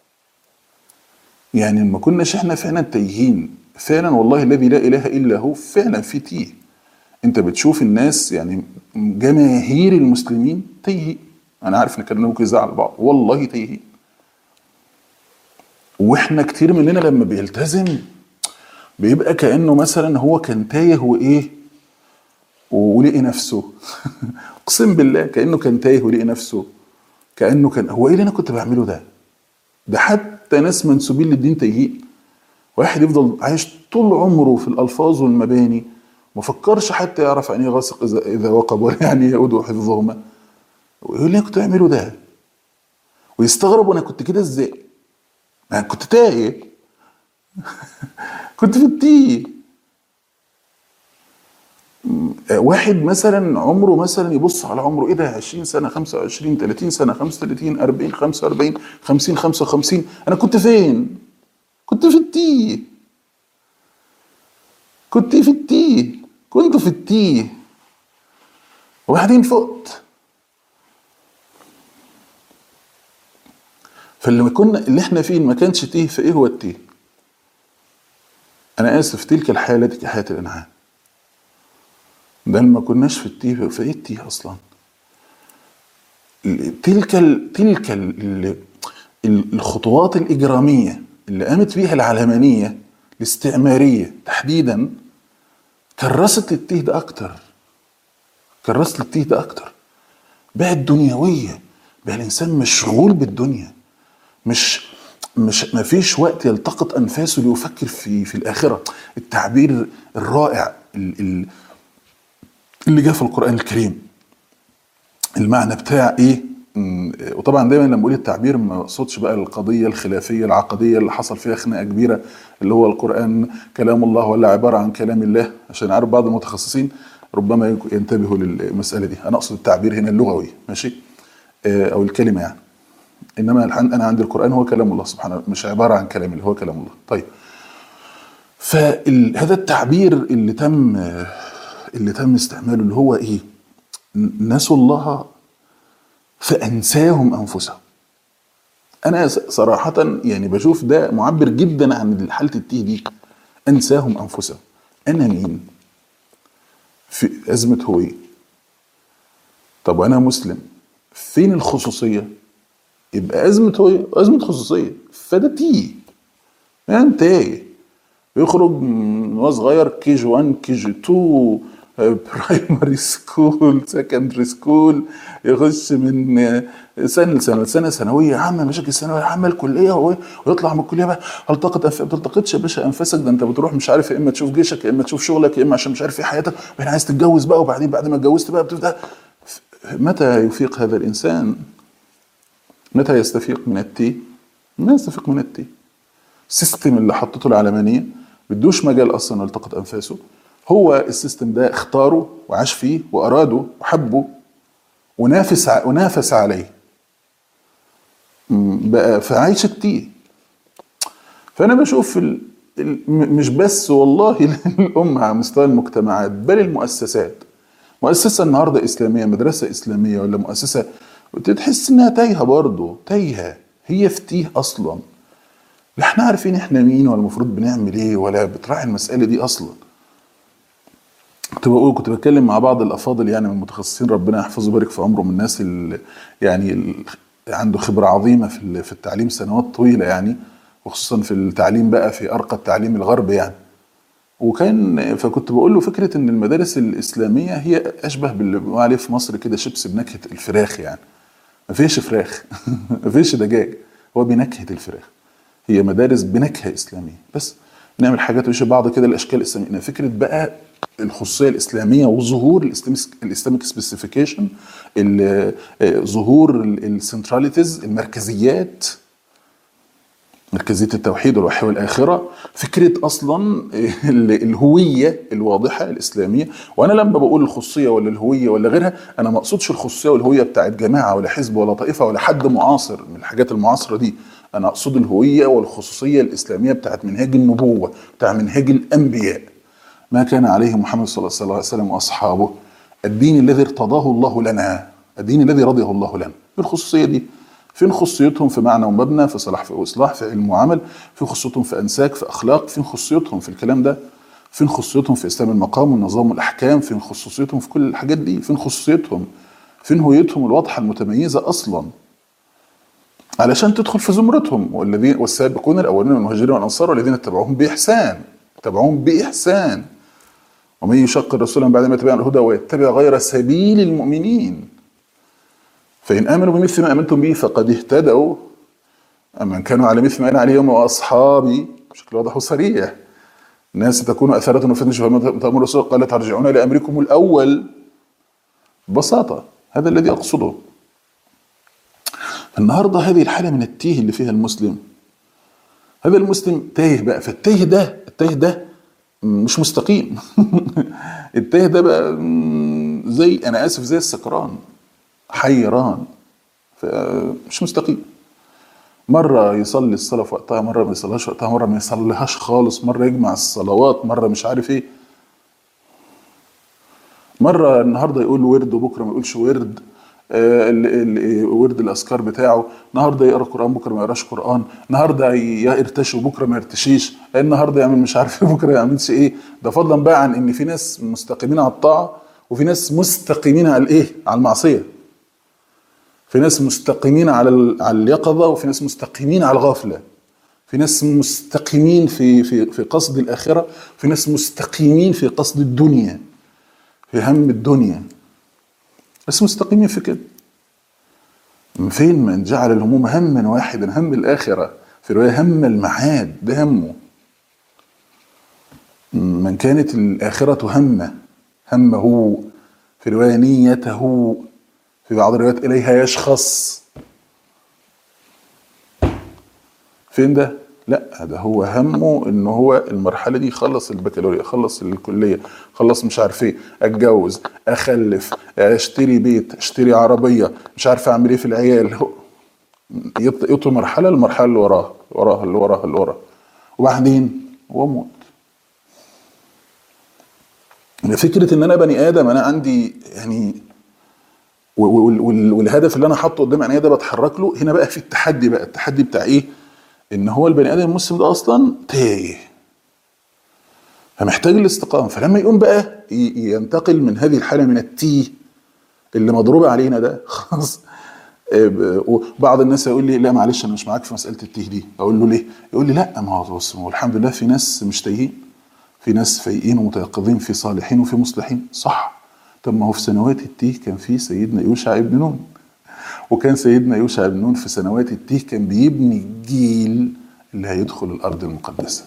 يعني ما كناش احنا فعلا تايهين فعلا والله الذي لا اله الا هو فعلا في تيه انت بتشوف الناس يعني جماهير المسلمين تايهين انا عارف ان كلامنا ممكن يزعل بعض والله تايهين واحنا كتير مننا لما بيلتزم بيبقى كانه مثلا هو كان تايه وايه ولقي نفسه اقسم بالله كانه كان تايه ولقي نفسه كانه كان هو ايه اللي انا كنت بعمله ده ده حتى ناس منسوبين للدين تايهين واحد يفضل عايش طول عمره في الالفاظ والمباني ما فكرش حتى يعرف يعني ايه غاسق اذا اذا وقب ولا يعني ايه يعود حفظهما ويقول لي انا كنت بعمله ده ويستغرب وانا كنت كده ازاي انا كنت تايه كنت في التيه واحد مثلا عمره مثلا يبص على عمره ايه ده 20 سنه 25 30 سنه 35 40 45 50 55 انا كنت فين؟ كنت في التيه كنت في التيه كنت في التيه وبعدين فقت فاللي كنا اللي احنا فيه ما كانش تيه فايه هو التيه؟ انا اسف تلك الحياه التي كحياه الانعام ده ما كناش في التيه فايه التيه اصلا؟ تلك ال تلك ال الخطوات الاجراميه اللي قامت بيها العلمانيه الاستعماريه تحديدا كرست للتيه ده اكتر كرست للتيه ده اكتر بقت دنيويه بقى الانسان مشغول بالدنيا مش مش ما فيش وقت يلتقط انفاسه ليفكر في في الاخره التعبير الرائع اللي جاء في القران الكريم المعنى بتاع ايه وطبعا دايما لما اقول التعبير ما اقصدش بقى القضيه الخلافيه العقديه اللي حصل فيها خناقه كبيره اللي هو القران كلام الله ولا عباره عن كلام الله عشان عارف بعض المتخصصين ربما ينتبهوا للمساله دي انا اقصد التعبير هنا اللغوي ماشي او الكلمه يعني انما انا عندي القران هو كلام الله سبحانه مش عباره عن كلام اللي هو كلام الله طيب فهذا التعبير اللي تم اللي تم استعماله اللي هو ايه نسوا الله فانساهم انفسهم انا صراحه يعني بشوف ده معبر جدا عن حاله التيه دي انساهم انفسهم انا مين في ازمه هويه طب انا مسلم فين الخصوصيه يبقى ازمه هويه ازمه خصوصيه فده تيه يعني تايه يخرج من وهو صغير كي جي 1 كي جي 2 برايمري سكول سكندري سكول يخش من سنه لسنه سنه ثانويه عامه مشاكل ثانويه عامه الكليه ويطلع من الكليه بقى التقط أنف... ما بتلتقطش يا باشا انفاسك ده انت بتروح مش عارف يا اما تشوف جيشك يا اما تشوف شغلك يا اما عشان مش عارف ايه حياتك وبعدين عايز تتجوز بقى وبعدين بعد ما اتجوزت بقى بتبدا متى يفيق هذا الانسان؟ متى يستفيق من التي؟ ما يستفيق من التي السيستم اللي حطته العلمانيه بدوش مجال اصلا يلتقط انفاسه هو السيستم ده اختاره وعاش فيه واراده وحبه ونافس ع... ونافس عليه بقى فعايش التيه فانا بشوف ال... ال... مش بس والله الامه على مستوى المجتمعات بل المؤسسات مؤسسه النهارده اسلاميه مدرسه اسلاميه ولا مؤسسه تحس انها تايهه برضه تايهه هي في تيه اصلا لا احنا عارفين احنا مين ولا المفروض بنعمل ايه ولا بتراعي المساله دي اصلا كنت بقول كنت بتكلم مع بعض الافاضل يعني من المتخصصين ربنا يحفظه ويبارك في عمره من الناس اللي يعني اللي عنده خبره عظيمه في في التعليم سنوات طويله يعني وخصوصا في التعليم بقى في ارقى التعليم الغربي يعني وكان فكنت بقول له فكره ان المدارس الاسلاميه هي اشبه باللي بنقول عليه في مصر كده شيبس بنكهه الفراخ يعني ما فيش فراخ ما فيش دجاج هو بنكهه الفراخ هي مدارس بنكهه اسلاميه بس نعمل حاجات ويشبه بعض كده الاشكال الاسلاميه فكره بقى الخصوصيه الاسلاميه وظهور الاسلامك سبيسيفيكيشن ظهور السنتراليتيز المركزيات مركزيه التوحيد والوحي والاخره فكره اصلا الهويه الواضحه الاسلاميه وانا لما بقول الخصوصيه ولا الهويه ولا غيرها انا ما اقصدش الخصوصيه والهويه بتاعت جماعه ولا حزب ولا طائفه ولا حد معاصر من الحاجات المعاصره دي انا اقصد الهويه والخصوصيه الاسلاميه بتاعت منهاج النبوه بتاع منهاج الانبياء ما كان عليه محمد صلى الله عليه وسلم واصحابه الدين الذي ارتضاه الله لنا الدين الذي رضيه الله لنا بالخصوصيه دي فين خصوصيتهم في معنى ومبنى في صلاح في اصلاح في علم وعمل في خصوصيتهم في انساك في اخلاق فين خصوصيتهم في الكلام ده فين خصوصيتهم في اسلام المقام والنظام والاحكام فين خصوصيتهم في كل الحاجات دي فين خصوصيتهم فين هويتهم الواضحه المتميزه اصلا علشان تدخل في زمرتهم والذين والسابقون الاولين من المهاجرين والانصار والذين اتبعوهم باحسان اتبعوهم باحسان ومن يشق الرسول من بعد ما تبين الهدى ويتبع غير سبيل المؤمنين فإن آمنوا بمثل ما آمنتم به فقد اهتدوا أما إن كانوا على مثل ما أنا عليه يوم وأصحابي بشكل واضح وصريح الناس تكون أثارة وفتنة فما تأمر الرسول قال ترجعون إلى أمركم الأول ببساطة هذا الذي أقصده النهاردة هذه الحالة من التيه اللي فيها المسلم هذا المسلم تايه بقى فالتايه ده التايه ده مش مستقيم التايه ده بقى زي انا اسف زي السكران حيران مش مستقيم مرة يصلي الصلاة في وقتها مرة ما يصليهاش وقتها مرة ما يصليهاش خالص مرة يجمع الصلوات مرة مش عارف ايه مرة النهاردة يقول ورد وبكرة ما يقولش ورد آه ال ال ورد الأذكار بتاعه النهاردة يقرأ قرآن بكرة ما يقراش قرآن النهاردة يرتشي وبكرة ما يرتشيش النهاردة يعمل مش عارف ايه بكرة ما يعملش ايه ده فضلا بقى عن ان في ناس مستقيمين على الطاعة وفي ناس مستقيمين على الايه على المعصية في ناس مستقيمين على على اليقظة وفي ناس مستقيمين على الغفلة في ناس مستقيمين في في في قصد الآخرة في ناس مستقيمين في قصد الدنيا في هم الدنيا بس مستقيمين في كده فين من جعل الهموم هما واحدا هم الآخرة في رواية هم المعاد ده همه من كانت الآخرة همه همه في رواية نيته في بعض الروايات إليها يشخص فين ده؟ لا ده هو همه ان هو المرحله دي يخلص البكالوريا يخلص الكليه خلص مش عارف ايه اتجوز اخلف اشتري بيت اشتري عربيه مش عارف اعمل ايه في العيال يطلب مرحله المرحله اللي وراها وراها اللي وراها اللي وراها وبعدين واموت فكره ان انا بني ادم انا عندي يعني والهدف اللي انا حاطه قدام عينيا ده بتحرك له هنا بقى في التحدي بقى التحدي بتاع ايه؟ ان هو البني ادم المسلم ده اصلا تايه فمحتاج الاستقامه فلما يقوم بقى ينتقل من هذه الحاله من التيه اللي مضروبه علينا ده خلاص وبعض الناس يقول لي لا معلش انا مش معاك في مساله التيه دي اقول له ليه؟ يقول لي لا ما هو بص هو الحمد لله في ناس مش تايهين في ناس فايقين ومتيقظين في صالحين وفي مصلحين صح طب ما هو في سنوات التيه كان في سيدنا يوشع ابن نون وكان سيدنا يوشع بن نون في سنوات التيه كان بيبني الجيل اللي هيدخل الارض المقدسه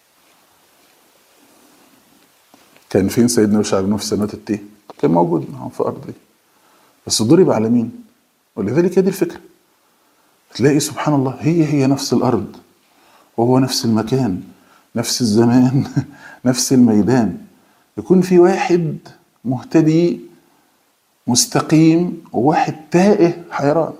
كان فين سيدنا يوشع بن نون في سنوات التيه كان موجود معاهم في ارض بس ضرب على مين ولذلك هذه الفكره تلاقي سبحان الله هي هي نفس الارض وهو نفس المكان نفس الزمان نفس الميدان يكون في واحد مهتدي مستقيم وواحد تائه حيران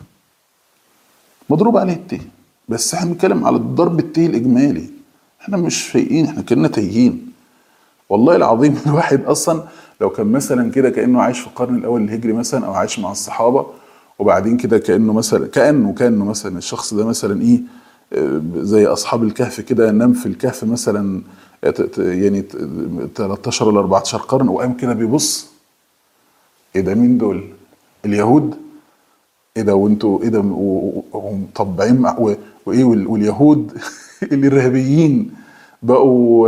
مضروب عليه التيه بس احنا بنتكلم على الضرب التيه الاجمالي احنا مش فايقين احنا كنا تايهين والله العظيم الواحد اصلا لو كان مثلا كده كانه عايش في القرن الاول الهجري مثلا او عايش مع الصحابه وبعدين كده كانه مثلا كانه كانه مثلا الشخص ده مثلا ايه زي اصحاب الكهف كده نام في الكهف مثلا يعني 13 ولا 14 قرن وقام كده بيبص ايه ده مين دول؟ اليهود ايه ده وانتوا ايه ده ومطبعين وايه واليهود الارهابيين بقوا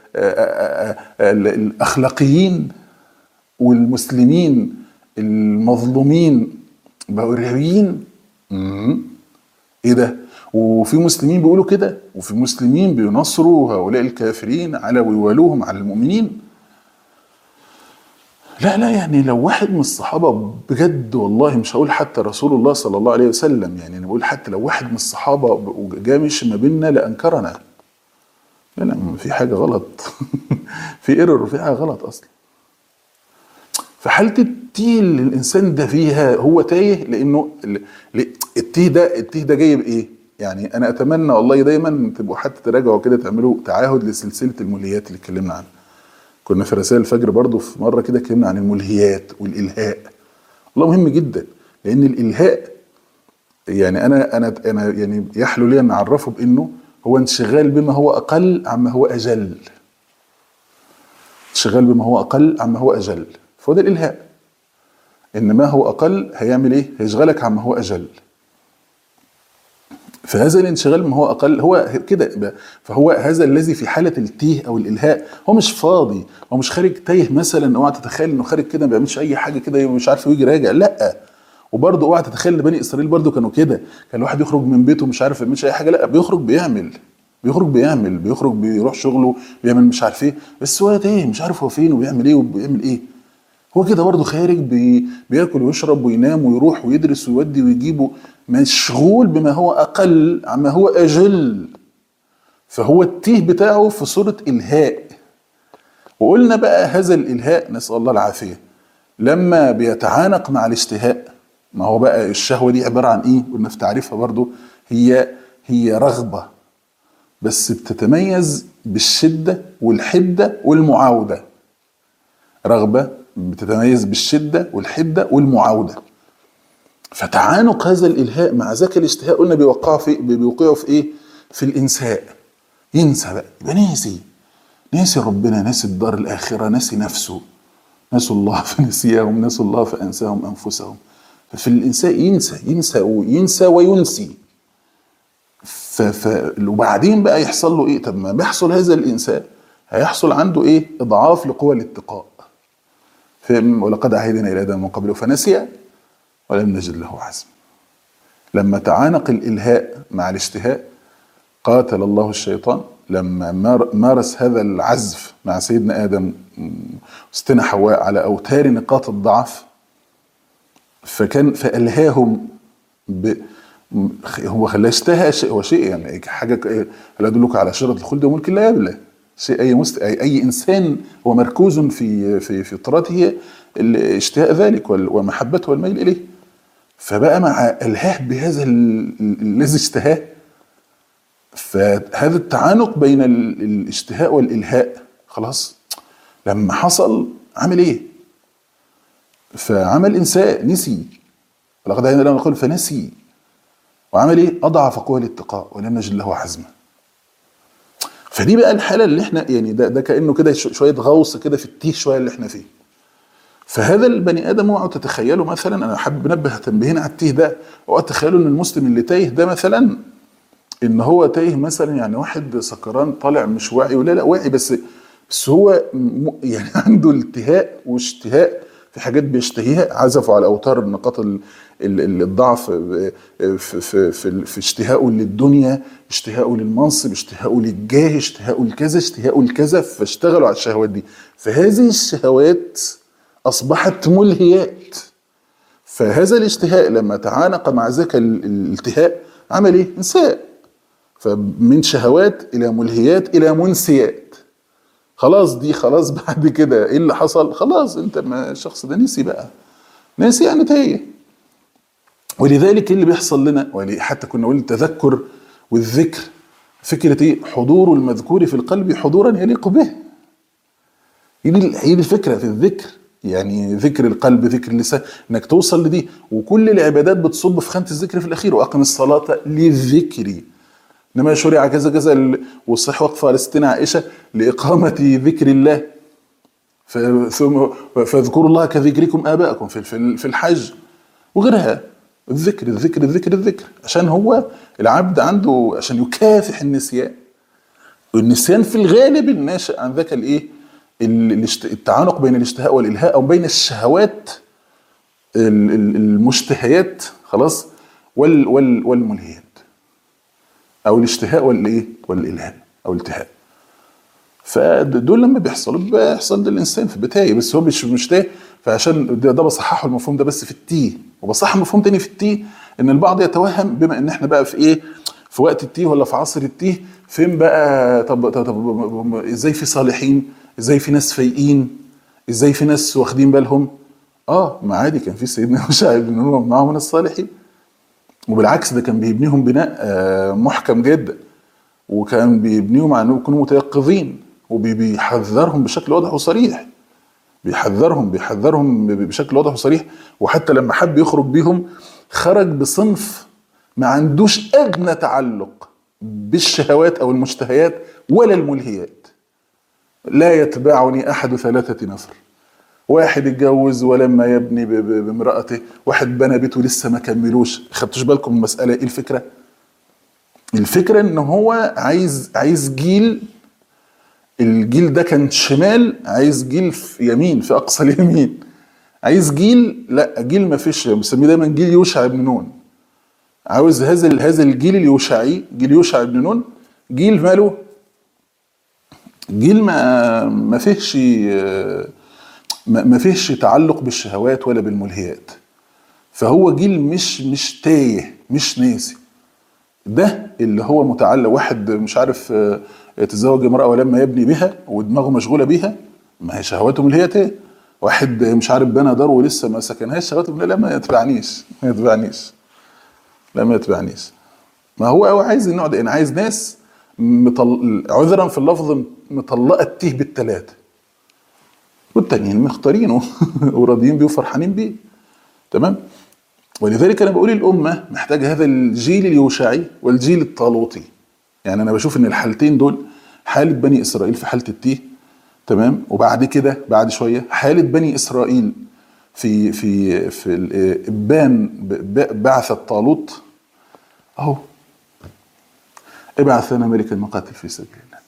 الاخلاقيين والمسلمين المظلومين بقوا ارهابيين ايه ده؟ وفي مسلمين بيقولوا كده وفي مسلمين بينصروا هؤلاء الكافرين على ويوالوهم على المؤمنين لا لا يعني لو واحد من الصحابة بجد والله مش هقول حتى رسول الله صلى الله عليه وسلم يعني أنا بقول حتى لو واحد من الصحابة جاء مشي ما بيننا لأنكرنا لا لا في حاجة غلط في ايرور في حاجة غلط أصلا فحالة التيه اللي الإنسان ده فيها هو تايه لأنه التيه ده التيه ده جاي بإيه؟ يعني انا اتمنى والله دايما تبقوا حتى تراجعوا كده تعملوا تعاهد لسلسله الملهيات اللي اتكلمنا عنها كنا في رسائل الفجر برضو في مره كده اتكلمنا عن الملهيات والالهاء والله مهم جدا لان الالهاء يعني انا انا انا يعني يحلو لي ان اعرفه بانه هو انشغال بما هو اقل عما هو اجل انشغال بما هو اقل عما هو اجل فهو ده الالهاء ان ما هو اقل هيعمل ايه هيشغلك عما هو اجل فهذا الانشغال بما هو اقل هو كده فهو هذا الذي في حاله التيه او الالهاء هو مش فاضي هو مش خارج تايه مثلا اوعى تتخيل انه خارج كده ما بيعملش اي حاجه كده مش عارف يجي راجع لا وبرضه اوعى تتخيل ان بني اسرائيل برضه كانوا كده كان الواحد يخرج من بيته مش عارف ما يعملش اي حاجه لا بيخرج بيعمل بيخرج بيعمل بيخرج بيروح شغله بيعمل مش عارف ايه بس هو ايه مش عارف هو فين وبيعمل ايه وبيعمل ايه هو كده برضه خارج بي بياكل ويشرب وينام ويروح ويدرس ويودي ويجيبه مشغول بما هو اقل عما هو اجل فهو التيه بتاعه في صوره الهاء وقلنا بقى هذا الالهاء نسال الله العافيه لما بيتعانق مع الاشتهاء ما هو بقى الشهوه دي عباره عن ايه قلنا في تعريفها برضه هي هي رغبه بس بتتميز بالشده والحده والمعاوده رغبه بتتميز بالشده والحده والمعاوده فتعانق هذا الالهاء مع ذاك الاشتهاء قلنا بيوقعوا في بيوقعوا في ايه؟ في الانساء ينسى بقى يبقى ناسي ناسي ربنا ناسي الدار الاخره ناسي نفسه نسوا الله فنسيهم نسوا الله فانساهم انفسهم ففي الانساء ينسى ينسى وينسى وينسي ف... ف... وبعدين بقى يحصل له ايه؟ طب ما بيحصل هذا الانسان هيحصل عنده ايه؟ اضعاف لقوى الاتقاء فاهم ولقد عهدنا الى ادم من قبله فنسي ولم نجد له عزما لما تعانق الالهاء مع الاشتهاء قاتل الله الشيطان لما مارس هذا العزف مع سيدنا ادم وستنا حواء على اوتار نقاط الضعف فكان فالهاهم ب هو خلاه اشتهى شيء هو شيء يعني حاجه هل ادلك على شجره الخلد وملك لا يبلى شيء اي مست... أي, اي انسان هو مركوز في في فطرته اشتهاء ذلك ومحبته والميل اليه فبقى مع الهاه بهذا الذي اشتهاه فهذا التعانق بين الاشتهاء والالهاء خلاص لما حصل عمل ايه؟ فعمل انساء نسي ولقد عينا له نقول فنسي وعمل ايه؟ اضعف قوى الاتقاء ولم نجد له عزما فدي بقى الحاله اللي احنا يعني ده, ده كانه كده شويه غوص كده في التيه شويه اللي احنا فيه فهذا البني ادم اوعوا تتخيلوا مثلا انا حابب انبه تنبيهين على التيه ده اوعوا تتخيلوا ان المسلم اللي تايه ده مثلا ان هو تايه مثلا يعني واحد سكران طالع مش واعي ولا لا واعي بس بس هو يعني عنده التهاء واشتهاء في حاجات بيشتهيها عزفوا على اوتار نقاط الضعف في, في, في, في اشتهائه للدنيا اشتهائه للمنصب اشتهائه للجاه اشتهائه لكذا اشتهائه لكذا فاشتغلوا على الشهوات دي فهذه الشهوات اصبحت ملهيات فهذا الاشتهاء لما تعانق مع ذاك الالتهاء عمل ايه؟ انساء فمن شهوات الى ملهيات الى منسيات خلاص دي خلاص بعد كده ايه اللي حصل؟ خلاص انت ما الشخص ده نسي بقى نسي يعني تايه ولذلك اللي بيحصل لنا حتى كنا قلنا التذكر والذكر فكرة ايه؟ حضور المذكور في القلب حضورا يليق به. هي دي هي دي الفكرة في الذكر يعني ذكر القلب ذكر اللسان انك توصل لدي وكل العبادات بتصب في خانة الذكر في الأخير وأقم الصلاة للذكر إنما شرع كذا كذا والصح وقف على ستنا عائشة لإقامة ذكر الله ثم فاذكروا الله كذكركم آباءكم في في الحج وغيرها الذكر الذكر الذكر الذكر عشان هو العبد عنده عشان يكافح النسيان والنسيان في الغالب الناشئ عن ذاك الايه التعانق بين الاشتهاء والالهاء او بين الشهوات المشتهيات خلاص وال وال والملهيات او الاشتهاء والايه والالهاء او الالتهاء فدول لما بيحصلوا بيحصل للانسان في بتاعي بس هو مش مش تاه فعشان ده, ده بصححه المفهوم ده بس في التيه وبصحح مفهوم تاني في التيه ان البعض يتوهم بما ان احنا بقى في ايه في وقت التيه ولا في عصر التيه فين بقى طب طب, طب ازاي في صالحين ازاي في ناس فايقين ازاي في ناس واخدين بالهم اه ما عادي كان في سيدنا يوشع بن نون معه من الصالحين وبالعكس ده كان بيبنيهم بناء آه، محكم جدا وكان بيبنيهم على انهم يكونوا متيقظين وبيحذرهم بشكل واضح وصريح بيحذرهم بيحذرهم ب- بشكل واضح وصريح وحتى لما حب يخرج بيهم خرج بصنف ما عندوش ادنى تعلق بالشهوات او المشتهيات ولا الملهيات لا يتبعني احد ثلاثه نفر واحد اتجوز ولما يبني ب- ب- بامرأته واحد بنى بيته لسه ما كملوش خدتوش بالكم من المسألة ايه الفكرة الفكرة ان هو عايز عايز جيل الجيل ده كان شمال عايز جيل في يمين في اقصى اليمين عايز جيل لا جيل ما فيش بنسميه دايما جيل يوشع بن نون عاوز هذا ال- هذا الجيل اليوشعي جيل يوشع بن نون جيل ماله جيل ما ما فيهش آه، ما ما فيهش تعلق بالشهوات ولا بالملهيات فهو جيل مش مش تايه مش ناسي ده اللي هو متعلق واحد مش عارف آه، يتزوج امرأة ولما يبني بها ودماغه مشغولة بيها ما هي شهواته ملهية ايه واحد مش عارف بنى دار ولسه ما سكنهاش شهواته ملهية لا ما يتبعنيش ما يتبعنيش لا ما يتبعنيش ما هو هو عايز النوع ده انا عايز ناس مطل... عذرا في اللفظ مطلقه التيه بالثلاثه والتانيين مختارينه وراضيين بيه وفرحانين بيه تمام ولذلك انا بقول الامه محتاجه هذا الجيل اليوشعي والجيل الطالوطي يعني انا بشوف ان الحالتين دول حاله بني اسرائيل في حاله التيه تمام وبعد كده بعد شويه حاله بني اسرائيل في في في الابان ب- ب- بعث الطالوت اهو ابعث لنا ملكا نقاتل في سبيل الله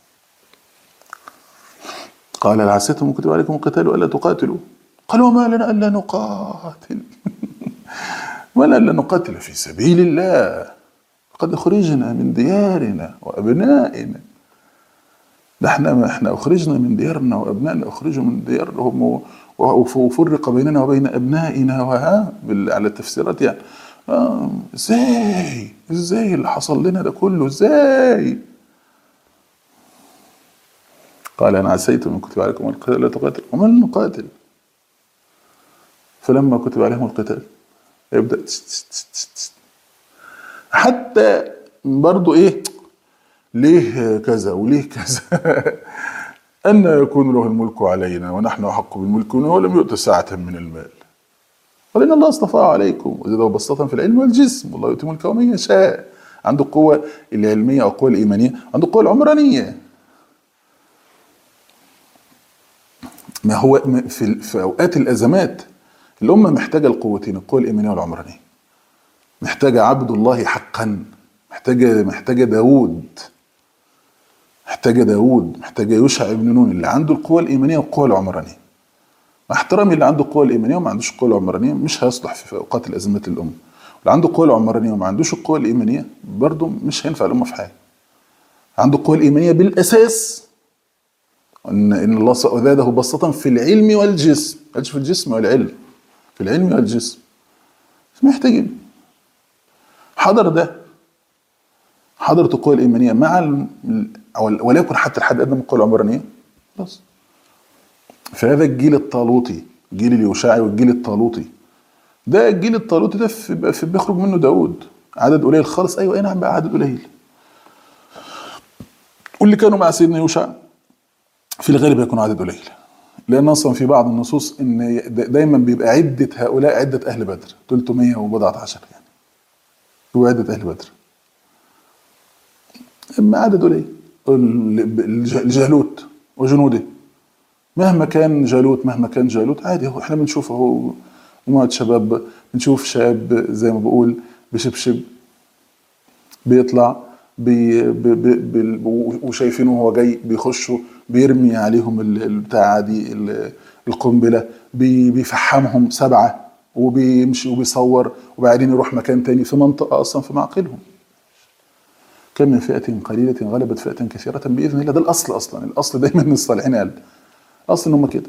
قال هل عسيتم كتب عليكم القتال الا تقاتلوا قالوا وما لنا الا نقاتل ما لنا الا نقاتل في سبيل الله قد اخرجنا من ديارنا وابنائنا ده احنا احنا اخرجنا من ديارنا وابنائنا اخرجوا من ديارهم و- و- وفرق بيننا وبين ابنائنا وها بال- على التفسيرات يعني آه ازاي ازاي اللي حصل لنا ده كله ازاي قال انا عسيتم ان كتب عليكم القتال لا تقاتل ومن نقاتل فلما كتب عليهم القتال يبدا تس- تس- تس- تس- تس. حتى برضو ايه ليه كذا وليه كذا أن يكون له الملك علينا ونحن أحق بالملك منه ولم يؤت ساعة من المال ولأن الله اصطفاه عليكم وزاده بسطة في العلم والجسم والله يؤتي ملكه من يشاء عنده القوة العلمية أو القوة الإيمانية عنده القوة العمرانية ما هو م- في, في أوقات الأزمات الأمة محتاجة القوتين القوة الإيمانية والعمرانية محتاجة عبد الله حقا محتاجة محتاجة داوود محتاجة داوود محتاجة يوشع بن نون اللي عنده القوة الإيمانية والقوة العمرانية مع احترامي اللي عنده القوة الإيمانية وما عندوش القوة العمرانية مش هيصلح في في أوقات الأزمات الأمة اللي عنده القوة العمرانية وما عندوش القوة الإيمانية برضه مش هينفع الأمة في حاجة عنده القوة الإيمانية بالأساس إن إن الله زاده بسطة في العلم والجسم ما قالش في الجسم والعلم في العلم والجسم محتاجين حضر ده حضرة القوى الإيمانية مع ال- أو- وليكن حتى الحد أدنى من القوى العمرانية خلاص فهذا الجيل الطالوطي الجيل اليوشعي والجيل الطالوطي ده الجيل الطالوطي ده في في- بيخرج منه داود عدد قليل خالص ايوه اي نعم بقى عدد قليل واللي كانوا مع سيدنا يوشع في الغالب يكون عدد قليل لان اصلا في بعض النصوص ان دا- دايما بيبقى عده هؤلاء عده اهل بدر 300 وبضعه عشر يعني هو عده اهل بدر اما عدد قليل ال- الج- الجالوت وجنوده مهما كان جالوت مهما كان جالوت عادي هو احنا بنشوف اهو مجموعه شباب بنشوف شاب زي ما بقول بشبشب بيطلع بي بي بي بي وشايفينه وهو جاي بيخشوا بيرمي عليهم ال- البتاع دي ال- القنبله بي بيفحمهم سبعه وبيمشي وبيصور وبعدين يروح مكان تاني في منطقه اصلا في معقلهم كم من فئة قليلة غلبت فئة كثيرة بإذن الله ده الأصل أصلا الأصل دايما إن الصالحين قال أصل إن هم كده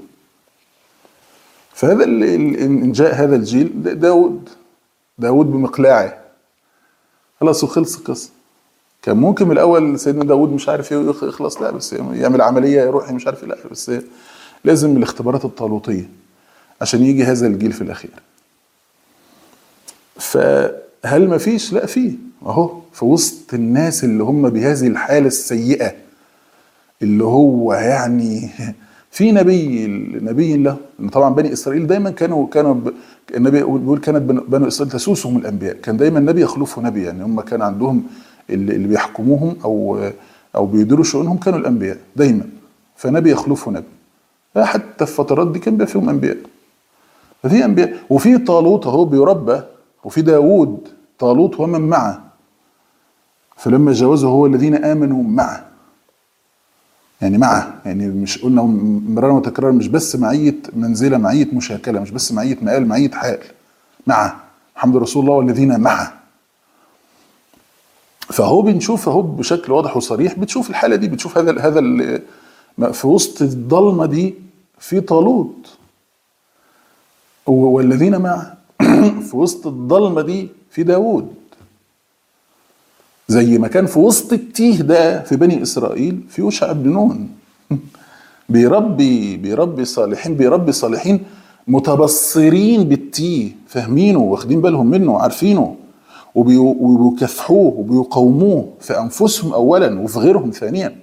فهذا ال- ال- إن جاء هذا الجيل دا- داود داود بمقلاعه خلاص وخلص القصة كان ممكن من الأول سيدنا داود مش عارف إيه يخ- يخلص لا بس يعمل عملية يروح مش عارف إيه، لا بس لازم الاختبارات الطالوتية عشان يجي هذا الجيل في الأخير ف هل ما فيش لا فيه اهو في وسط الناس اللي هم بهذه الحالة السيئة اللي هو يعني في نبي نبي له طبعا بني اسرائيل دايما كانوا كانوا ب- النبي بيقول كانت بن- بنو اسرائيل تسوسهم الانبياء كان دايما النبي يخلفه نبي يعني هم كان عندهم اللي اللي بيحكموهم او او بيديروا شؤونهم كانوا الانبياء دايما فنبي يخلفه نبي حتى في الفترات دي كان بيبقى فيهم انبياء ففي انبياء وفي طالوت اهو بيربى وفي داوود طالوت ومن معه فلما جاوزه هو الذين امنوا معه يعني معه يعني مش قلنا مرارا وتكرارا مش بس معية منزلة معية مشاكلة مش بس معية مقال معية حال معه محمد رسول الله والذين معه فهو بنشوف اهو بشكل واضح وصريح بتشوف الحالة دي بتشوف هذا هذا ال- في وسط الضلمة دي في طالوت و- والذين معه في وسط الضلمة دي في داوود زي ما كان في وسط التيه ده في بني اسرائيل في يوشع بن نون بيربي بيربي صالحين بيربي صالحين متبصرين بالتيه فاهمينه واخدين بالهم منه وعارفينه وبي- وبيكافحوه وبيقاوموه في انفسهم اولا وفي غيرهم ثانيا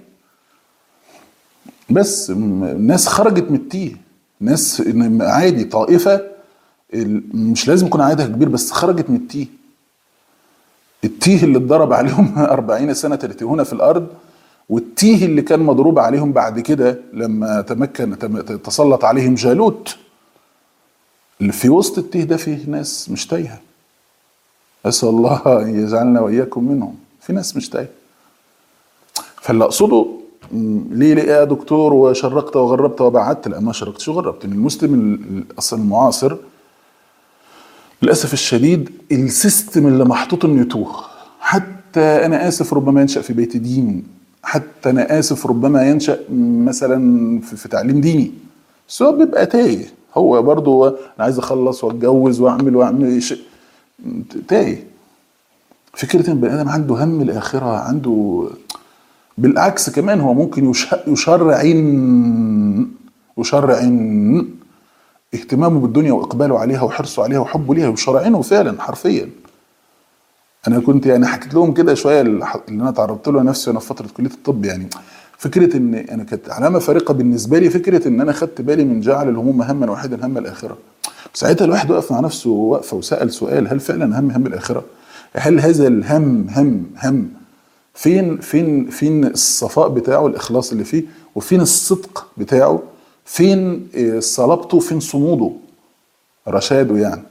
بس م- الناس خرجت من التيه ناس إن عادي طائفه ال- مش لازم يكون عددها كبير بس خرجت من التيه التيه اللي اتضرب عليهم أربعين سنة ترتهون في الأرض والتيه اللي كان مضروب عليهم بعد كده لما تمكن تم- تسلط عليهم جالوت اللي في وسط التيه ده فيه ناس مش تايهة أسأل الله أن يجعلنا وإياكم منهم في ناس مش تايهة فاللي أقصده م، ليه ليه يا دكتور وشرقت وغربت وبعدت لا ما شرقتش وغربت إن المسلم ال- أصلا المعاصر للاسف الشديد السيستم اللي محطوط انه يتوه حتى انا اسف ربما ينشا في بيت دين حتى انا اسف ربما ينشا مثلا في, في تعليم ديني بس هو بيبقى تايه هو برضه انا عايز اخلص واتجوز واعمل واعمل شيء تايه فكره ان البني ادم عنده هم الاخره عنده بالعكس كمان هو ممكن يش- يشرعن يشرعن اهتمامه بالدنيا واقباله عليها وحرصه عليها وحبه ليها وشرعينه فعلا حرفيا انا كنت يعني حكيت لهم كده شويه اللي اللي انا تعرضت له نفسي وانا في فتره كليه الطب يعني فكره ان انا كانت علامه فارقه بالنسبه لي فكره ان انا خدت بالي من جعل الهموم هما واحدا هم الاخره ساعتها الواحد وقف مع نفسه وقفه وسال سؤال هل فعلا هم هم الاخره هل هذا الهم هم هم فين فين فين الصفاء بتاعه الاخلاص اللي فيه وفين الصدق بتاعه فين آه، صلابته فين صموده رشاده يعني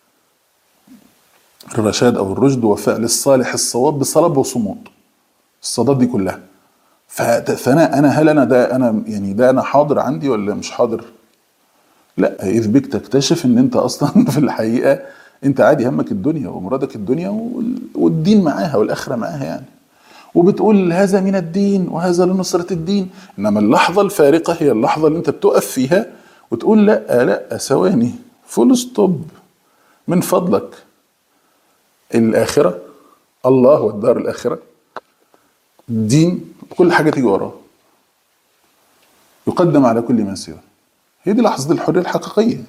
الرشاد او الرشد وفعل الصالح الصواب بصلابه وصمود الصدات دي كلها فت- فانا انا هل انا ده انا يعني ده انا حاضر عندي ولا مش حاضر؟ لا اذ بك تكتشف ان انت اصلا في الحقيقه انت عادي همك الدنيا ومرادك الدنيا وال- والدين معاها والاخره معاها يعني وبتقول هذا من الدين وهذا لنصرة الدين انما اللحظة الفارقة هي اللحظة اللي انت بتقف فيها وتقول لا لا ثواني فول ستوب من فضلك الآخرة الله والدار الآخرة الدين كل حاجة تيجي وراه يقدم على كل ما سواه هي دي لحظة الحرية الحقيقية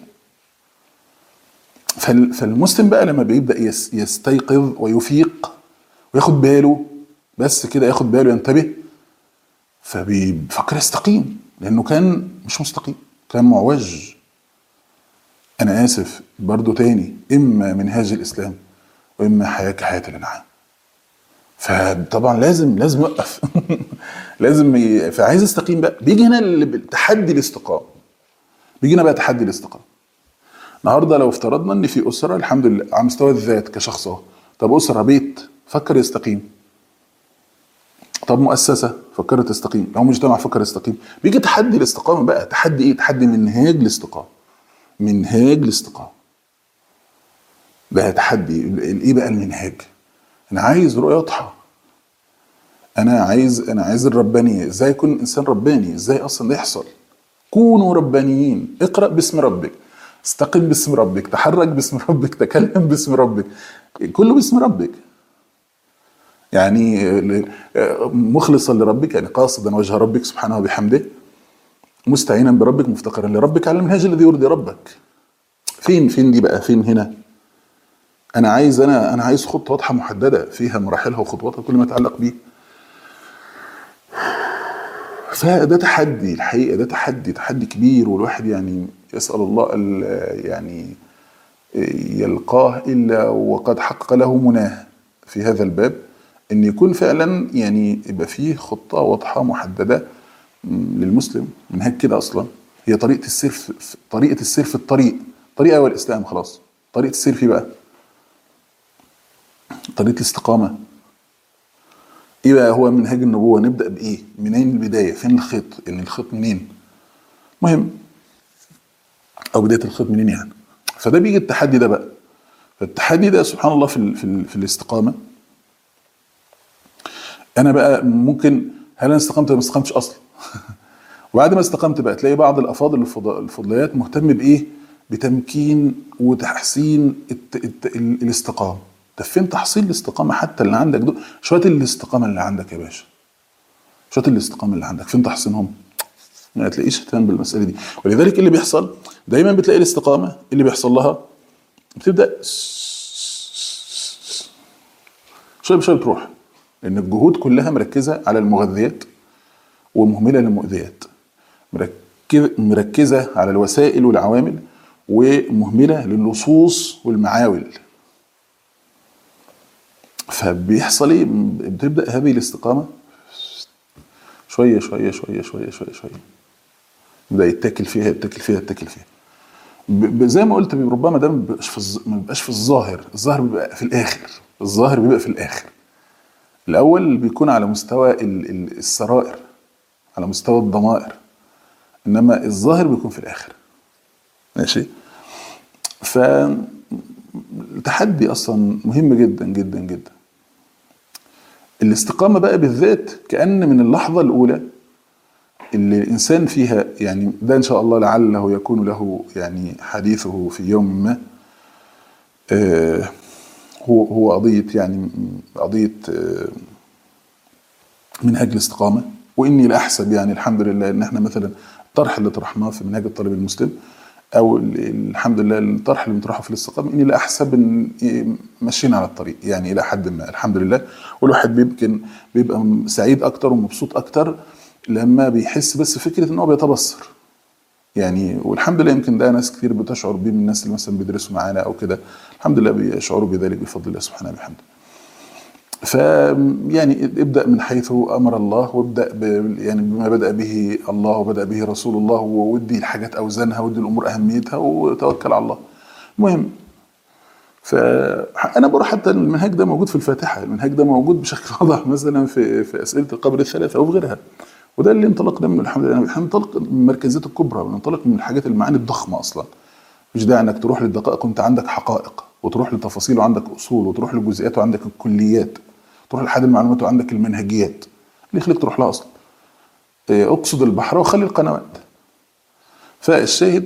فال- فالمسلم بقى لما بيبدأ يس- يستيقظ ويفيق وياخد باله بس كده ياخد باله ينتبه فبيفكر يستقيم لأنه كان مش مستقيم كان معوج أنا آسف برضو تاني إما منهاج الإسلام وإما حياة كحياة الأنعام فطبعا لازم لازم يوقف لازم ي... فعايز يستقيم بقى بيجي هنا ال- تحدي الاستقامه بيجي هنا بقى تحدي الاستقامه النهارده لو افترضنا ان في اسره الحمد لله على مستوى الذات كشخص اهو طب اسره بيت فكر يستقيم طب مؤسسه فكرت تستقيم لو مجتمع فكر يستقيم بيجي تحدي الاستقامه بقى تحدي ايه تحدي منهاج الاستقامه منهاج الاستقامه بقى تحدي ال- ايه بقى المنهاج انا عايز رؤيه واضحه انا عايز انا عايز الربانيه ازاي يكون انسان رباني ازاي اصلا ده يحصل كونوا ربانيين اقرا باسم ربك استقم باسم ربك تحرك باسم ربك تكلم باسم ربك كله باسم ربك يعني ل- مخلصا لربك يعني قاصدا وجه ربك سبحانه وبحمده مستعينا بربك مفتقرا لربك على المنهاج الذي يرضي ربك فين فين دي بقى فين هنا انا عايز انا انا عايز خطه واضحه محدده فيها مراحلها وخطواتها كل ما يتعلق بيه فده تحدي الحقيقه ده تحدي تحدي كبير والواحد يعني يسال الله ال- يعني يلقاه الا وقد حقق له مناه في هذا الباب ان يكون فعلا يعني يبقى فيه خطه واضحه محدده م، للمسلم منهج كده اصلا هي طريقه السير في في- طريقه السير في الطريق طريقه هو الاسلام خلاص طريقه السير فيه بقى طريقه الاستقامه ايه بقى هو منهج النبوه نبدا بايه منين البدايه فين الخيط ان الخيط منين مهم او بدايه الخيط منين يعني فده بيجي التحدي ده بقى فالتحدي ده سبحان الله في ال في, ال في الاستقامه انا بقى ممكن هل انا استقمت ولا ما استقمتش اصلا وبعد ما استقمت بقى تلاقي بعض الافاضل الفض- الفضليات مهتم بايه بتمكين وتحسين الت... الت... ال- الاستقامه طب فين تحصيل الاستقامه حتى اللي عندك دول شويه الاستقامه اللي عندك يا باشا شويه الاستقامه اللي عندك فين تحصينهم ما تلاقيش اهتمام بالمساله دي ولذلك إيه اللي بيحصل دايما بتلاقي الاستقامه إيه اللي بيحصل لها بتبدا شويه بشويه بتروح لان الجهود كلها مركزه على المغذيات ومهمله للمؤذيات مركزه مركزه على الوسائل والعوامل ومهمله للصوص والمعاول فبيحصل ايه بتبدا هذه الاستقامه شويه شويه شويه شويه شويه شويه يبدا يتاكل فيها يتاكل فيها يتاكل فيها ب- ب- زي ما قلت ربما ده ما بيبقاش في الظ- ما بيبقاش في الظاهر الظاهر بيبقى في الاخر الظاهر بيبقى في الاخر الاول بيكون على مستوى ال- ال- السرائر على مستوى الضمائر انما الظاهر بيكون في الاخر ماشي ف التحدي اصلا مهم جدا جدا جدا الاستقامه بقى بالذات كان من اللحظه الاولى اللي الانسان فيها يعني ده ان شاء الله لعله يكون له يعني حديثه في يوم ما آه هو هو قضيه يعني قضيه آه منهج الاستقامه واني لا احسب يعني الحمد لله ان احنا مثلا الطرح اللي طرحناه في منهج الطالب المسلم او ال- الحمد لله الطرح اللي بنطرحه في الاستقامه اني لا احسب ان إيه ماشيين على الطريق يعني الى حد ما الحمد لله والواحد يمكن بيبقى سعيد اكتر ومبسوط اكتر لما بيحس بس فكره ان هو بيتبصر يعني والحمد لله يمكن ده ناس كتير بتشعر بيه من الناس اللي مثلا بيدرسوا معانا او كده الحمد لله بيشعروا بذلك بفضل الله سبحانه وبحمده ف يعني ابدا من حيث امر الله وابدا ب يعني بما بدا به الله وبدا به رسول الله وودي الحاجات اوزانها ودي الامور اهميتها وتوكل على الله. المهم فانا بروح حتى المنهج ده موجود في الفاتحه، المنهج ده موجود بشكل واضح مثلا في في اسئله القبر الثلاثه او في غيرها. وده اللي انطلقنا منه الحمد لله احنا بننطلق من المركزيات الكبرى بننطلق من الحاجات المعاني الضخمه اصلا. مش داعي انك تروح للدقائق وانت عندك حقائق وتروح لتفاصيل وعندك اصول وتروح للجزئيات وعندك الكليات تروح لحد المعلومات وعندك المنهجيات اللي يخليك تروح لها اصلا إيه، اقصد البحر وخلي القنوات فالشاهد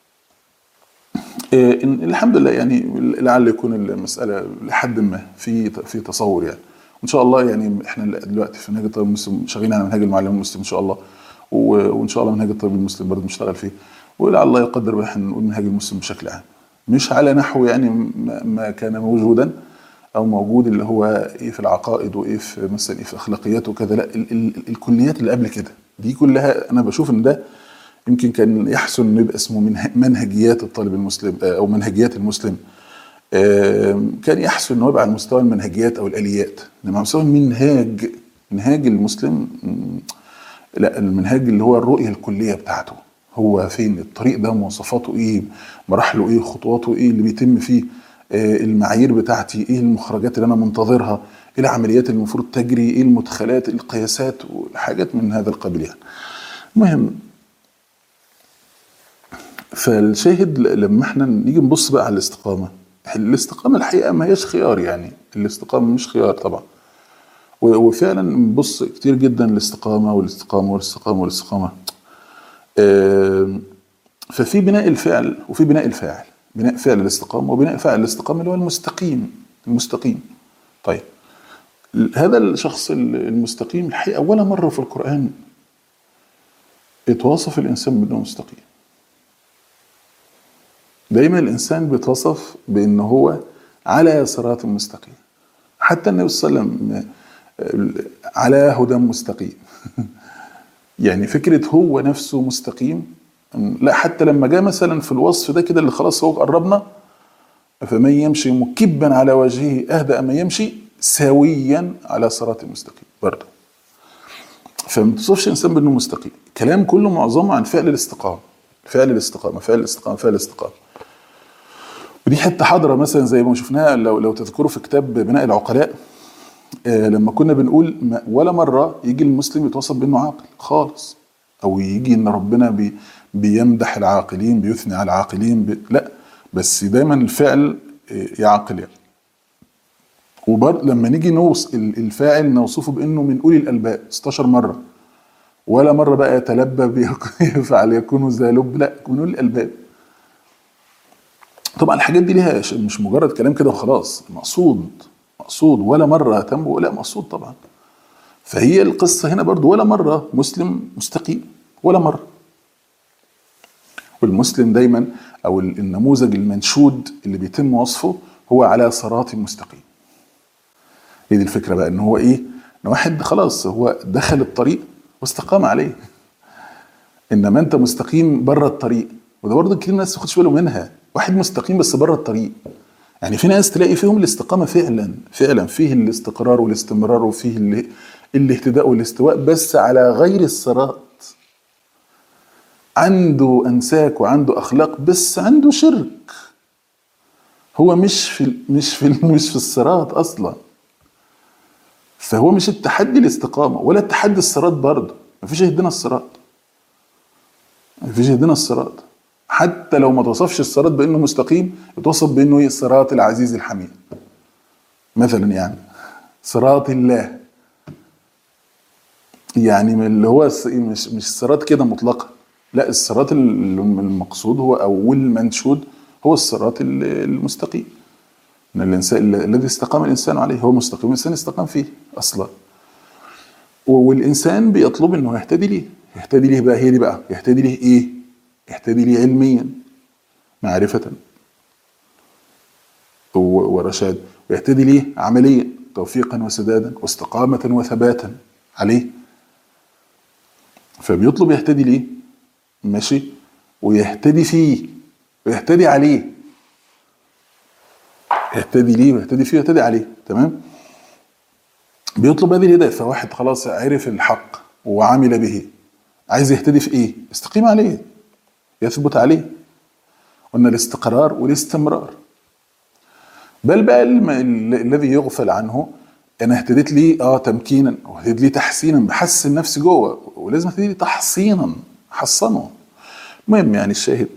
إيه، إن الحمد لله يعني لعل يكون المساله لحد ما في في تصور يعني وان شاء الله يعني احنا دلوقتي في منهج الطب المسلم شغالين على منهج المعلم المسلم ان شاء الله و- وان شاء الله منهج الطب المسلم برضه بنشتغل فيه ولعل الله يقدر بقى احنا نقول منهج المسلم بشكل عام مش على نحو يعني ما ما كان موجودا او موجود اللي هو ايه في العقائد وايه في مثلا ايه في اخلاقيات وكذا لا ال ال الكليات اللي قبل كده دي كلها انا بشوف ان ده يمكن كان يحسن انه يبقى اسمه منه- منهجيات الطالب المسلم آه، او منهجيات المسلم آم، كان يحسن انه يبقى على مستوى المنهجيات او الاليات انما على مستوى المنهاج منهاج المسلم مم، لا المنهاج اللي هو الرؤيه الكليه بتاعته هو فين الطريق ده مواصفاته ايه مراحله ايه خطواته ايه اللي بيتم فيه آه، المعايير بتاعتي ايه المخرجات اللي انا منتظرها ايه العمليات اللي المفروض تجري ايه المدخلات القياسات وحاجات من هذا القبيل يعني المهم فالشاهد ل- لما احنا نيجي نبص بقى على الاستقامه الاستقامه الحقيقه ما هيش خيار يعني الاستقامه مش خيار طبعا و- وفعلا نبص كتير جدا الاستقامه والاستقامه والاستقامه والاستقامه آم، ففي بناء الفعل وفي بناء الفاعل بناء فعل الاستقامه وبناء فاعل الاستقامه اللي هو المستقيم المستقيم طيب هذا الشخص المستقيم الحقيقه ولا مره في القران اتوصف الانسان بانه مستقيم دايما الانسان بيتوصف بان هو على صراط مستقيم حتى النبي صلى الله عليه وسلم على هدى مستقيم يعني فكرة هو نفسه مستقيم لا حتى لما جاء مثلا في الوصف ده كده اللي خلاص هو قربنا فمن يمشي مكبا على وجهه اهدى من يمشي سويا على صراط مستقيم برضه فما توصفش الانسان بانه مستقيم كلام كله معظمه عن فعل الاستقامه فعل الاستقامه فعل الاستقامه فعل الاستقامه ودي حته حاضره مثلا زي ما شفناها لو لو تذكروا في كتاب بناء العقلاء آه لما كنا بنقول ما ولا مره يجي المسلم يتوصف بانه عاقل خالص او يجي ان ربنا بي بيمدح العاقلين بيثني على العاقلين بي لا بس دايما الفعل آه يعقل يعني وبر لما نيجي نوص الفاعل نوصفه بانه من اولي الالباب 16 مره ولا مره بقى يتلبى يفعل يكون ذا لب لا من اولي الالباب طبعا الحاجات دي ليها مش مجرد كلام كده وخلاص مقصود مقصود ولا مره تنبو لا مقصود طبعا فهي القصه هنا برضو ولا مره مسلم مستقيم ولا مره والمسلم دايما او النموذج المنشود اللي بيتم وصفه هو على صراط مستقيم هي دي الفكره بقى ان هو ايه ان واحد خلاص هو دخل الطريق واستقام عليه انما انت مستقيم بره الطريق وده برضه كتير ناس ما تاخدش بالهم منها واحد مستقيم بس بره الطريق يعني في ناس تلاقي فيهم الاستقامه فعلا فعلا فيه الاستقرار والاستمرار وفيه ال- الاهتداء والاستواء بس على غير الصراط عنده انساك وعنده اخلاق بس عنده شرك هو مش في مش في مش في الصراط اصلا فهو مش التحدي الاستقامه ولا التحدي الصراط برضه مفيش يهدنا الصراط مفيش يهدنا الصراط حتى لو ما توصفش الصراط بانه مستقيم يتوصف بانه ايه صراط العزيز الحميد مثلا يعني صراط الله يعني من اللي هو الس- مش مش الصراط كده مطلقا لا الصراط ال- المقصود هو او المنشود هو الصراط ال- المستقيم ان الانسان الذي استقام الانسان عليه هو مستقيم الانسان استقام فيه اصلا و- والانسان بيطلب انه يهتدي ليه يهتدي ليه بقى هي دي بقى يهتدي ليه ايه يهتدي ليه علميا معرفة و- ورشاد ويهتدي ليه عمليا توفيقا وسدادا واستقامة وثباتا عليه فبيطلب يهتدي ليه ماشي ويهتدي فيه ويهتدي عليه يهتدي ليه ويهتدي فيه ويهتدي عليه تمام بيطلب هذه الهدايه فواحد خلاص عرف الحق وعمل به عايز يهتدي في ايه استقيم عليه يثبت عليه قلنا الاستقرار والاستمرار بل بقى الم- ال- الذي يغفل عنه انا اهتديت ليه اه تمكينا واهتديت ليه تحسينا بحسن نفسي جوه ولازم اهتدي ليه تحصينا حصنه المهم يعني الشاهد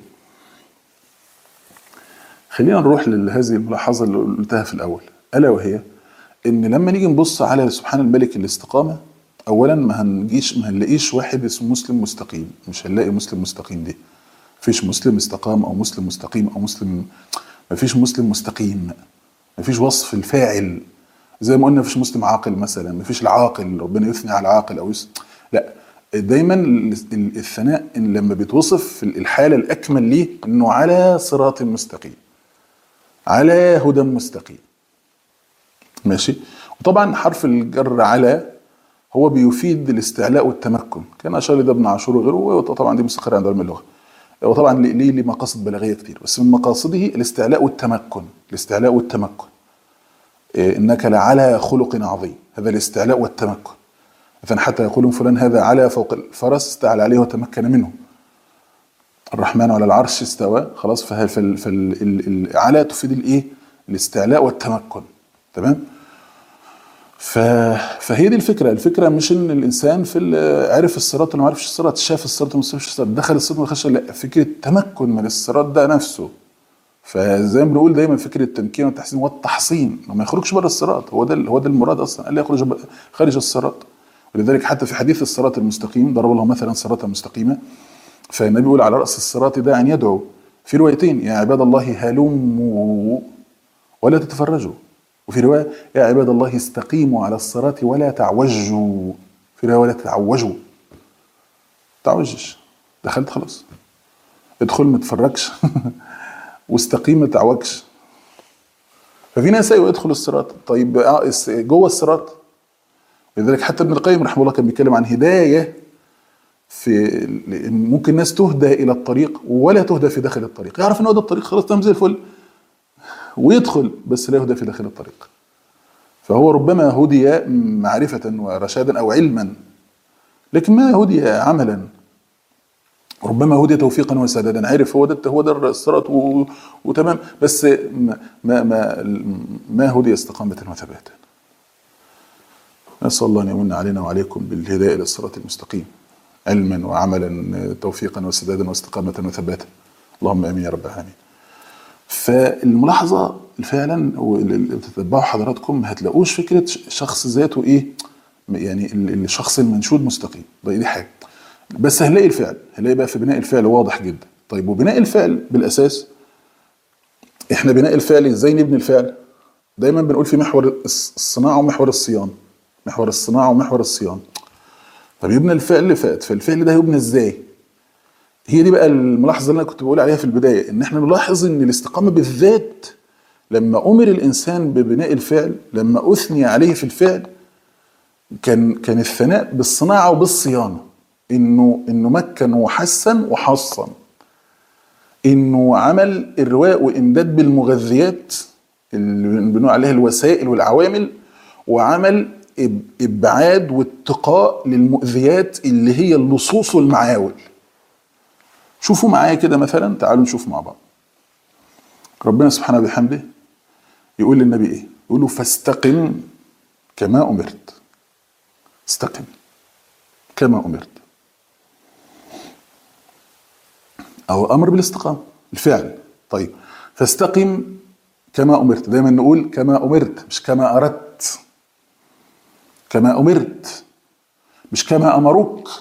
خلينا نروح لهذه الملاحظه اللي قلتها في الاول الا وهي ان لما نيجي نبص على سبحان الملك الاستقامه اولا ما هنجيش ما هنلاقيش واحد اسمه مسلم مستقيم مش هنلاقي مسلم مستقيم دي مفيش مسلم استقام او مسلم مستقيم او مسلم مفيش مسلم مستقيم مفيش وصف الفاعل زي ما قلنا مفيش مسلم عاقل مثلا مفيش العاقل ربنا يثني على العاقل او يس... لا دايما ال- ال- الثناء إن لما بيتوصف في الحاله الاكمل ليه انه على صراط مستقيم على هدى مستقيم ماشي وطبعا حرف الجر على هو بيفيد الاستعلاء والتمكن كان اشار ده ابن عاشور وغيره وطبعا دي مستقره عند علم اللغه وطبعا ليه ليه ليه مقاصد بلاغيه كتير بس من مقاصده الاستعلاء والتمكن الاستعلاء والتمكن إيه، انك لعلى خلق عظيم هذا الاستعلاء والتمكن مثلا حتى يقولون فلان هذا على فوق الفرس استعلى عليه وتمكن منه الرحمن على العرش استوى خلاص فه- فال فال ال- ال- على تفيد الايه الاستعلاء والتمكن تمام ف... فهي دي الفكره الفكره مش ان الانسان في ال- عرف الصراط ولا ما عرفش الصراط شاف الصراط وما شافش الصراط دخل الصراط وما دخلش لا فكره تمكن من الصراط ده نفسه فزي ما بنقول دايما فكره التمكين والتحسين والتحصين ما يخرجش بره الصراط هو ده هو ده المراد اصلا الا يخرج ب- خارج الصراط ولذلك حتى في حديث الصراط المستقيم ضرب الله مثلا صراطا مستقيما فالنبي يقول على راس الصراط ده ان يدعو في روايتين يا عباد الله هلموا ولا تتفرجوا وفي روايه يا عباد الله استقيموا على الصراط ولا تعوجوا في روايه ولا تتعوجوا تعوجش دخلت خلاص ادخل ما تتفرجش واستقيم ما تعوجش ففي ناس ايوه يدخل الصراط طيب آه، الس- جوه الصراط لذلك حتى ابن القيم رحمه الله كان بيتكلم عن هدايه في ممكن ناس تهدى الى الطريق ولا تهدى في داخل الطريق يعرف ان هو ده الطريق خلاص تمام زي الفل ويدخل بس لا يهدى في داخل الطريق فهو ربما هدي معرفة ورشادا أو علما لكن ما هدي عملا ربما هدي توفيقا وسدادا عرف هو ده هو ده الصراط و- وتمام بس ما ما ما, ما هدي استقامة وثباتا نسأل الله أن يمن علينا وعليكم بالهداية إلى الصراط المستقيم علما وعملا توفيقا وسدادا واستقامة وثباتا اللهم آمين يا رب العالمين فالملاحظه فعلا واللي بتتبعوا حضراتكم ما هتلاقوش فكره شخص ذاته ايه يعني ال- الشخص المنشود مستقيم ده دي حاجه بس هنلاقي الفعل هنلاقي بقى في بناء الفعل واضح جدا طيب وبناء الفعل بالاساس احنا بناء الفعل ازاي نبني الفعل دايما بنقول في محور الص- الصناعه ومحور الصيانه محور الصناعه ومحور الصيانه طب يبنى الفعل فات فالفعل ده يبنى ازاي هي دي بقى الملاحظه اللي انا كنت بقول عليها في البدايه ان احنا نلاحظ ان الاستقامه بالذات لما امر الانسان ببناء الفعل لما اثني عليه في الفعل كان كان الثناء بالصناعه وبالصيانه انه انه مكن وحسن وحصن انه عمل الرواء وامداد بالمغذيات اللي بنقول عليها الوسائل والعوامل وعمل إب- ابعاد واتقاء للمؤذيات اللي هي اللصوص والمعاول شوفوا معايا كده مثلا تعالوا نشوف مع بعض ربنا سبحانه وبحمده يقول للنبي ايه يقول له فاستقم كما امرت استقم كما امرت او امر بالاستقامه الفعل طيب فاستقم كما امرت دايما نقول كما امرت مش كما اردت كما امرت مش كما امروك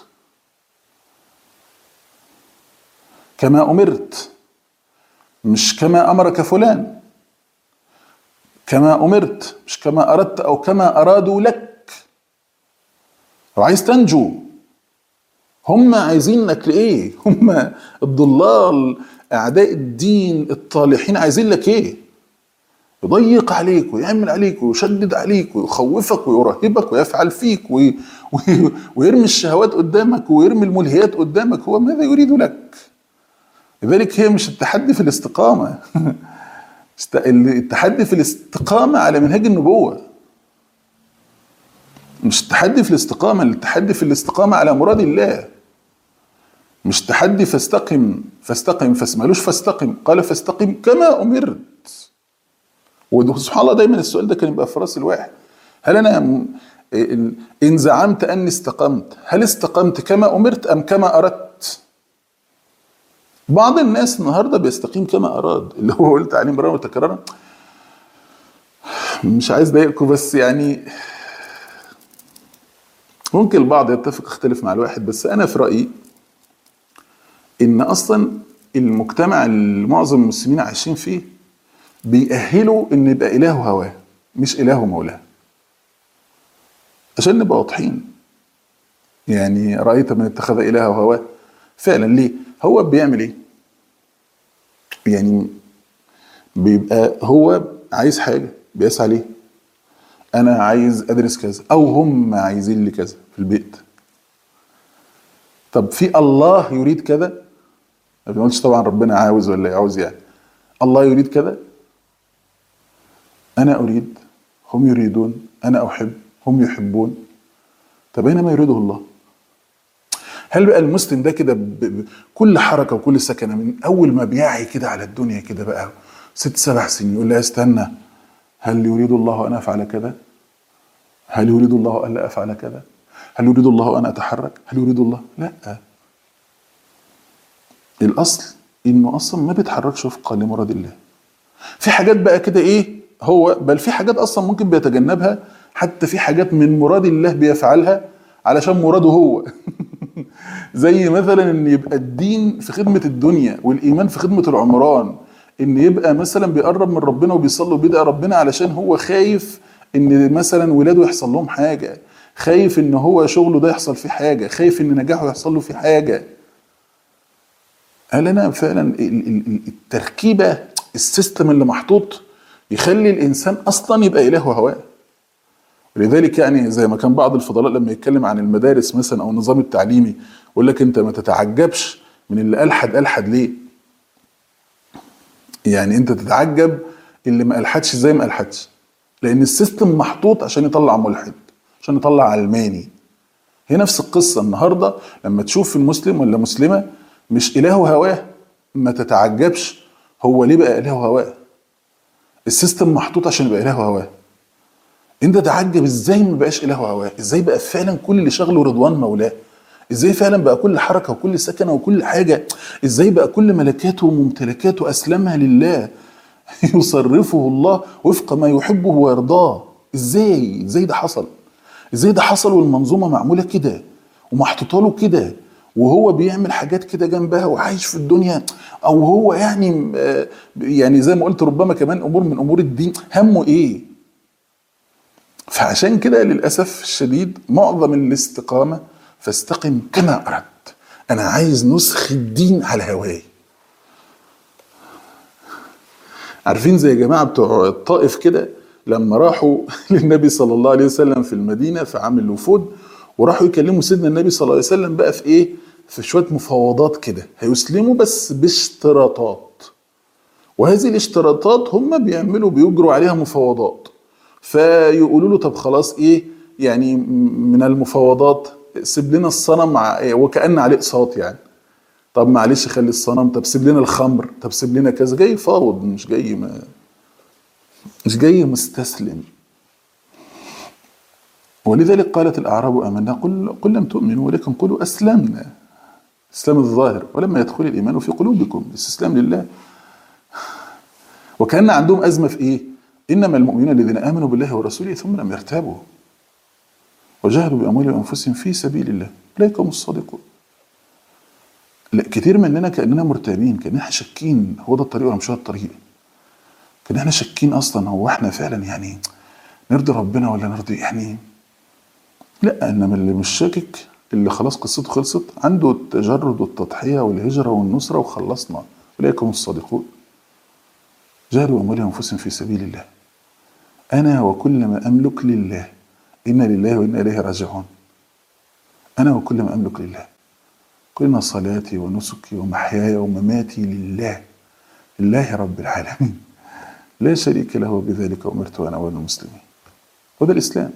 كما امرت مش كما امرك فلان كما امرت مش كما اردت او كما ارادوا لك لو عايز تنجو هم عايزينك لايه هم الضلال اعداء الدين الطالحين عايزين لك ايه يضيق عليك ويعمل عليك ويشدد عليك ويخوفك ويرهبك ويفعل فيك وي وي ويرمي الشهوات قدامك ويرمي الملهيات قدامك هو ماذا يريد لك لذلك هي مش التحدي في الاستقامة است- التحدي في الاستقامة على منهج النبوة مش التحدي في الاستقامة التحدي في الاستقامة على مراد الله مش تحدي فاستقم فاستقم فاسمالوش فاستقم قال فاستقم كما أمرت وسبحان الله دايما السؤال ده كان يبقى في راس الواحد هل انا م- إن- ان زعمت اني استقمت هل استقمت كما امرت ام كما اردت بعض الناس النهارده بيستقيم كما اراد اللي هو قلت عليه مرارا وتكرارا مش عايز اضايقكم بس يعني ممكن البعض يتفق يختلف مع الواحد بس انا في رايي ان اصلا المجتمع اللي معظم المسلمين عايشين فيه بيأهلوا ان يبقى اله هواه مش اله مولاه عشان نبقى واضحين يعني رأيت من اتخذ إلهه هواه فعلا ليه هو بيعمل ايه يعني بيبقى هو عايز حاجة بيسعى ليه انا عايز ادرس كذا او هم عايزين لي كذا في البيت طب في الله يريد كذا ما بنقولش طبعا ربنا عاوز ولا يعوز يعني الله يريد كذا انا اريد هم يريدون انا احب هم يحبون طب اين ما يريده الله هل بقى المسلم ده كده ب- ب- كل حركه وكل سكنه من اول ما بيعي كده على الدنيا كده بقى ست سبع سنين يقول لا استنى هل يريد الله ان افعل كذا؟ هل يريد الله الا افعل كذا؟ هل يريد الله ان اتحرك؟ هل يريد الله؟ لا الاصل انه اصلا ما بيتحركش وفقا لمراد الله في حاجات بقى كده ايه هو بل في حاجات اصلا ممكن بيتجنبها حتى في حاجات من مراد الله بيفعلها علشان مراده هو زي مثلا ان يبقى الدين في خدمه الدنيا والايمان في خدمه العمران ان يبقى مثلا بيقرب من ربنا وبيصلي وبيدعي ربنا علشان هو خايف ان مثلا ولاده يحصل لهم حاجه خايف ان هو شغله ده يحصل فيه حاجه خايف ان نجاحه يحصل له فيه حاجه هل انا فعلا ال- ال- ال- التركيبه السيستم اللي محطوط يخلي الانسان اصلا يبقى اله هواه ولذلك يعني زي ما كان بعض الفضلاء لما يتكلم عن المدارس مثلا او النظام التعليمي يقول لك انت ما تتعجبش من اللي الحد الحد ليه يعني انت تتعجب اللي ما الحدش زي ما الحدش لان السيستم محطوط عشان يطلع ملحد عشان يطلع علماني هي نفس القصة النهاردة لما تشوف المسلم ولا مسلمة مش إله هواه ما تتعجبش هو ليه بقى إله هواه السيستم محطوط عشان يبقى إله هواه انت تعجب ازاي ما بقاش إله هواه ازاي بقى فعلا كل اللي شغله رضوان مولاه ازاي فعلا بقى كل حركة وكل سكنة وكل حاجة ازاي بقى كل ملكاته وممتلكاته أسلمها لله يصرفه الله وفق ما يحبه ويرضاه ازاي ازاي ده حصل ازاي ده حصل والمنظومه معموله كده ومحطوطه له كده وهو بيعمل حاجات كده جنبها وعايش في الدنيا او هو يعني آه، يعني زي ما قلت ربما كمان امور من امور الدين همه ايه فعشان كده للاسف الشديد معظم الاستقامه فاستقم كما اردت انا عايز نسخ الدين على هواي عارفين زي جماعه بتوع الطائف كده لما راحوا للنبي صلى الله عليه وسلم في المدينه في عام الوفود وراحوا يكلموا سيدنا النبي صلى الله عليه وسلم بقى في ايه؟ في شويه مفاوضات كده هيسلموا بس باشتراطات وهذه الاشتراطات هم بيعملوا بيجروا عليها مفاوضات فيقولوا له طب خلاص ايه يعني من المفاوضات سيب لنا الصنم ع- وكأن عليه اقساط يعني طب معلش خلي الصنم طب سيب لنا الخمر طب سيب لنا كذا جاي فاوض مش جاي ما مش جاي مستسلم ولذلك قالت الأعراب آمنا قل, قل لم تؤمنوا ولكن قولوا أسلمنا إسلام الظاهر ولما يدخل الإيمان في قلوبكم الاستسلام لله وكأن عندهم أزمة في إيه؟ إنما المؤمنون الذين آمنوا بالله ورسوله ثم لم يرتابوا وجاهدوا بأموالهم وأنفسهم في سبيل الله أولئك هم الصادقون لا كتير مننا كأننا مرتابين كأننا احنا شاكين هو ده الطريق ولا مش هو الطريق كان احنا شاكين اصلا هو احنا فعلا يعني نرضي ربنا ولا نرضي يعني لا انما اللي مش شاكك اللي خلاص قصته خلصت عنده التجرد والتضحيه والهجره والنصره وخلصنا اولئك هم الصادقون جاهدوا اموالهم وانفسهم في سبيل الله انا وكل ما املك لله انا لله وانا اليه راجعون انا وكل ما املك لله كل صلاتي ونسكي ومحياي ومماتي لله لله رب العالمين لا شريك له بذلك أمرت وأنا أول المسلمين وده الإسلام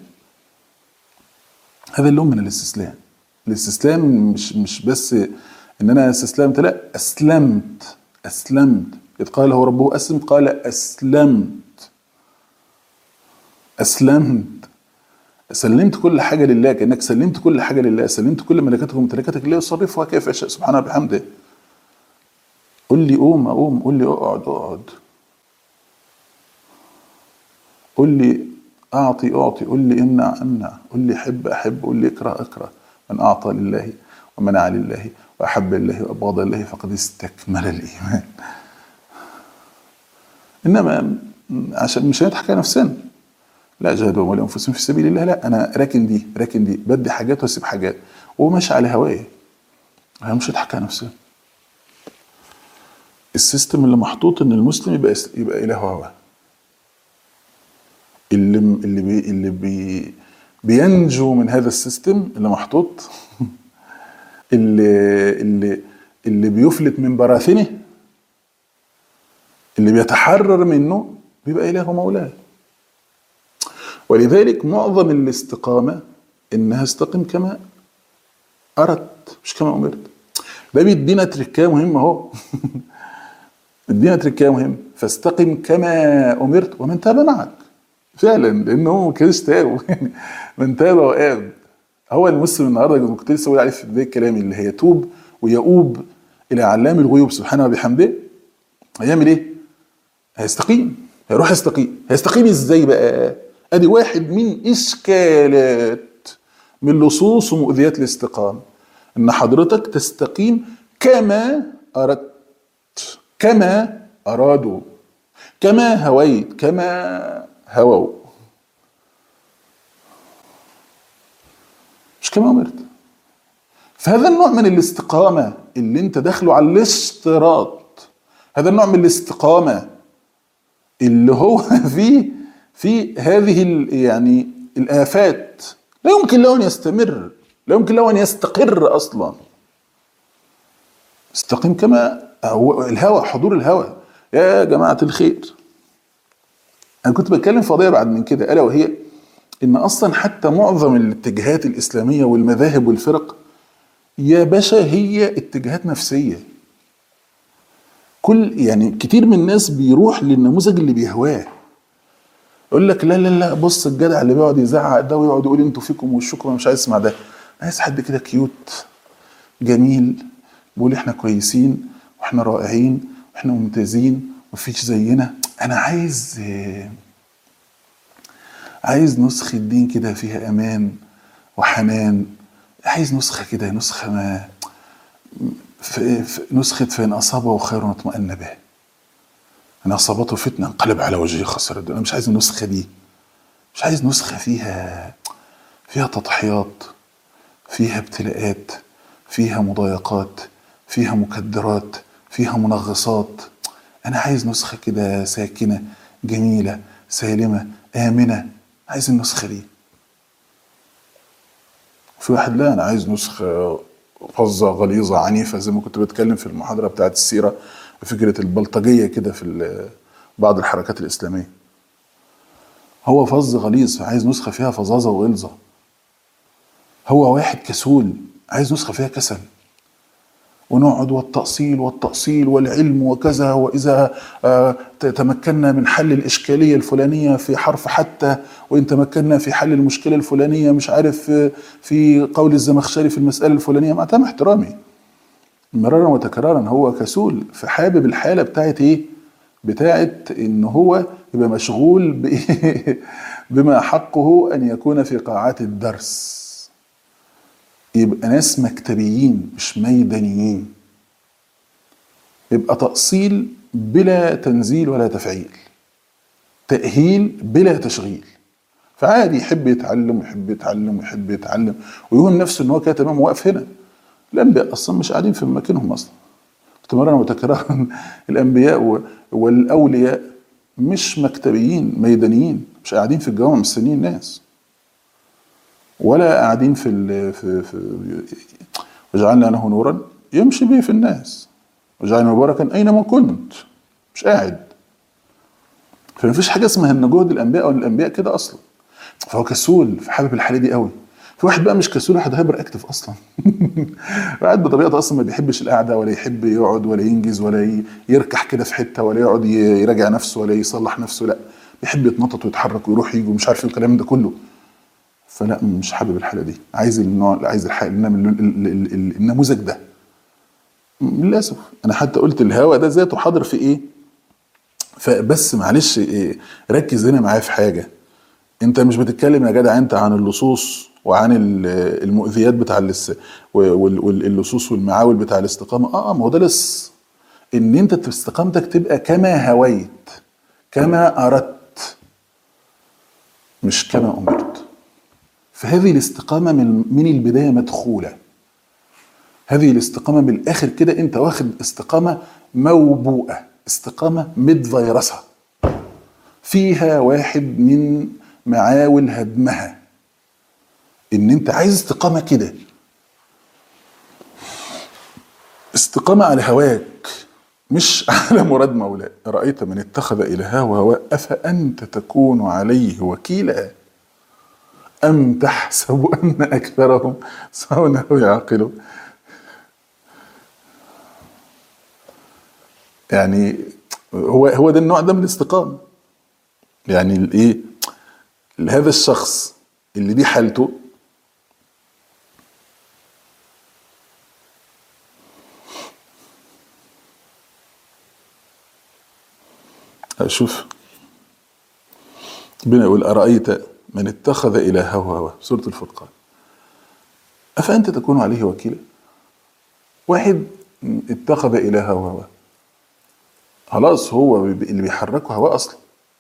هذا اللون من الاستسلام الاستسلام مش مش بس ان انا استسلمت لا اسلمت اسلمت اذ قال له ربه اسلم قال اسلمت اسلمت سلمت كل حاجه لله كانك سلمت كل حاجه لله سلمت كل ملكاتك وممتلكاتك لله يصرفها كيف يشاء سبحانه وبحمده قل لي قوم اقوم قل لي اقعد اقعد قل لي اعطي اعطي قل لي امنع امنع قل لي حب احب قل لي اكره اكره من اعطى لله ومنع لله واحب لله وابغض لله فقد استكمل الايمان انما عشان مش هنضحك على نفسنا لا جاهدوا اموالهم انفسهم في سبيل الله لا انا راكن دي راكن دي بدي حاجات واسيب حاجات وماشي على هوايه انا مش هضحك على نفسنا السيستم اللي محطوط ان المسلم يبقى يبقى اله هواه اللي اللي بي اللي بي بينجو من هذا السيستم اللي محطوط اللي اللي اللي بيفلت من براثنه اللي بيتحرر منه بيبقى اله مولاه ولذلك معظم الاستقامة إنها استقم كما أردت مش كما أمرت ده بيدينا تركاية مهمة أهو ادينا تركاية مهمة فاستقم كما أمرت ومن تاب معك فعلا لأنه هو ما كانش تاب يعني من تاب وآب هو المسلم النهارده زي ما كنت لسه بقول عليه في بداية كلامي اللي هيتوب ويؤوب إلى علام الغيوب سبحانه وبحمده هيعمل إيه؟ هيستقيم هيروح يستقيم هيستقيم ازاي بقى ادي واحد من اشكالات من لصوص ومؤذيات الاستقامه ان حضرتك تستقيم كما اردت كما ارادوا كما هويت كما هووا مش كما امرت فهذا النوع من الاستقامه اللي انت داخله على الاشتراط هذا النوع من الاستقامه اللي هو فيه في هذه ال- يعني الآفات لا يمكن له أن يستمر لا يمكن له أن يستقر أصلا استقيم كما هو الهوى حضور الهوى يا جماعة الخير أنا كنت بتكلم في قضية بعد من كده ألا وهي إن أصلا حتى معظم الاتجاهات الإسلامية والمذاهب والفرق يا باشا هي اتجاهات نفسية كل يعني كتير من الناس بيروح للنموذج اللي بيهواه يقول لك لا لا لا بص الجدع اللي بيقعد يزعق ده ويقعد يقول انتوا فيكم وشكم أنا مش عايز اسمع ده أنا عايز حد كده كيوت جميل بيقول احنا كويسين واحنا رائعين واحنا ممتازين مفيش زينا انا عايز آه، عايز نسخة دين كده فيها امان وحنان عايز نسخة كده نسخة ما في في نسخة فإن أصابه خير اطمأن به إن أصابته فتنة انقلب على وجهه خسر الدنيا أنا مش عايز النسخة دي مش عايز نسخة فيها فيها تضحيات فيها ابتلاءات فيها مضايقات فيها مكدرات فيها منغصات أنا عايز نسخة كده ساكنة جميلة سالمة آمنة عايز النسخة دي في واحد لا انا عايز نسخه فظه غليظه عنيفه زي ما كنت بتكلم في المحاضره بتاعت السيره فكره البلطجيه كده في ال- بعض الحركات الاسلاميه هو فظ غليظ عايز نسخه فيها فظاظه وغلظه هو واحد كسول عايز نسخه فيها كسل ونقعد والتأصيل والتأصيل والعلم وكذا وإذا آه، ت- تمكنا من حل الإشكالية الفلانية في حرف حتى وإن تمكنا في حل المشكلة الفلانية مش عارف آه، في قول الزمخشري في المسألة الفلانية مع تام احترامي مرارا وتكرارا هو كسول فحابب الحالة بتاعت إيه؟ بتاعت إن هو يبقى مشغول بإيه؟ بما حقه أن يكون في قاعات الدرس يبقى ناس مكتبيين مش ميدانيين يبقى تأصيل بلا تنزيل ولا تفعيل تأهيل بلا تشغيل فعادي يحب يتعلم ويحب يتعلم ويحب يتعلم ويوهم نفسه ان هو كده تمام واقف هنا الانبياء اصلا مش قاعدين في مكانهم اصلا استمرارا وتكرارا الانبياء و- والاولياء مش مكتبيين ميدانيين مش قاعدين في الجوامع مستنيين الناس ولا قاعدين في ال في, في وجعلنا له نورا يمشي به في الناس وجعلنا مباركا اينما كنت مش قاعد فما فيش حاجه اسمها ان جهد الانبياء او الانبياء كده اصلا فهو كسول فحابب الحاله دي قوي في واحد بقى مش كسول واحد هايبر اكتف اصلا واحد بطبيعته اصلا ما بيحبش القعده ولا يحب يقعد ولا ينجز ولا ي- يركح كده في حته ولا يقعد ي- يراجع نفسه ولا يصلح نفسه لا بيحب يتنطط ويتحرك ويروح يجي ومش عارف إيه الكلام ده كله فلا مش حابب الحاله دي عايز النوع عايز الحاله النم- ال- ال- ال- ال- النموذج ده للاسف انا حتى قلت الهوا ده ذاته حاضر في ايه فبس معلش إيه ركز هنا معايا في حاجه انت مش بتتكلم يا جدع انت عن اللصوص وعن ال- المؤذيات بتاع اللس وال- وال- اللصوص والمعاول بتاع الاستقامه اه ما هو ده لص ان انت في استقامتك تبقى كما هويت كما اردت مش كما امرت فهذه الاستقامه من من البدايه مدخوله هذه الاستقامه من الاخر كده انت واخد استقامه موبوءه استقامه متفيرسه فيها واحد من معاول هدمها ان انت عايز استقامه كده استقامه على هواك مش على مراد مولاه رايت من اتخذ الهه هواه افانت تكون عليه وكيلا ام تحسب ان اكثرهم سواء يعقلون يعني هو هو ده النوع ده من الاستقامه يعني الايه هذا الشخص اللي دي حالته اشوف ربنا يقول ارايت من اتخذ الهه هواه سوره الفرقان افانت تكون عليه وكيلا واحد اتخذ الهه هواه خلاص هو اللي بيحركه هواه اصلا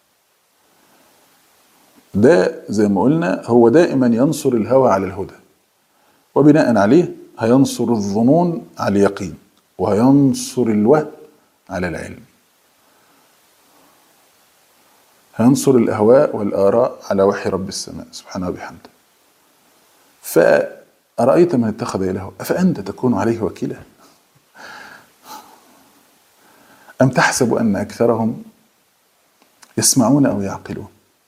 ده زي ما قلنا هو دائما ينصر الهوى على الهدى وبناء عليه هينصر الظنون على اليقين وهينصر الوهم على العلم هينصر الأهواء والآراء على وحي رب السماء سبحانه وبحمده فأرأيت من اتخذ إلهه أفأنت تكون عليه وكيلا أم تحسب أن أكثرهم يسمعون أو يعقلون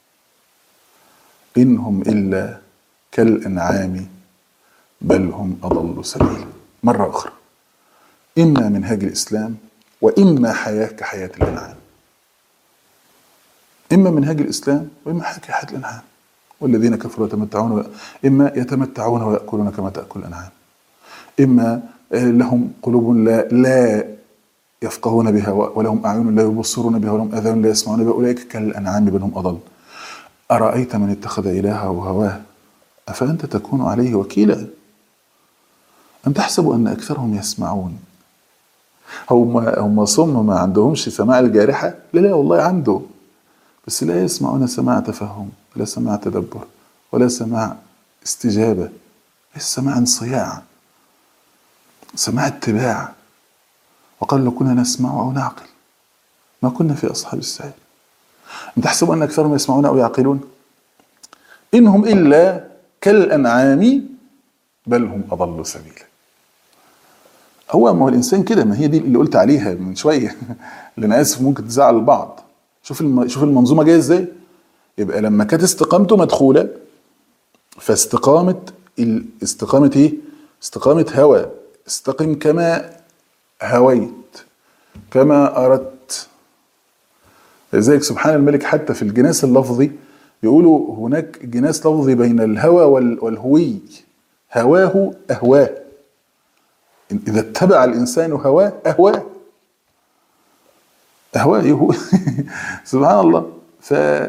إن هم إلا كالأنعام بل هم أضل سبيلا مرة أخرى إما منهاج الإسلام وإما حياة كحياة الأنعام إما منهاج الإسلام وإما حياة كحياة الأنعام والذين كفروا يتمتعون و... إما يتمتعون ويأكلون كما تأكل الأنعام إما لهم قلوب لا لا يفقهون بها ولهم أعين لا يبصرون بها ولهم آذان لا يسمعون بها أولئك كالأنعام بل هم أضل أرأيت من اتخذ إلهه هواه أفأنت تكون عليه وكيلا أم تحسب أن أكثرهم يسمعون هم هم صم ما عندهمش سماع الجارحة لا لا والله عنده بس لا يسمعون سماع تفهم ولا سماع تدبر ولا سماع استجابة السماع انصياع سماع اتباع وقال لو كنا نسمع أو نعقل ما كنا في أصحاب السعير أم تحسب أن أكثرهم يسمعون أو يعقلون إنهم إلا كالأنعام بل هم أضل سبيلا هو ما هو الإنسان كده ما هي دي اللي قلت عليها من شوية اللي أنا آسف ممكن تزعل البعض شوف الم... شوف المنظومة جاية إزاي يبقى لما كانت استقامته مدخولة فاستقامة ال... استقامة إيه؟ استقامة هوى استقم كما هويت كما أردت لذلك سبحان الملك حتى في الجناس اللفظي يقولوا هناك جناس لفظي بين الهوى وال... والهوي هواه أهواه إذا اتبع الإنسان هواه أهواه أهواه يهو سبحان الله ف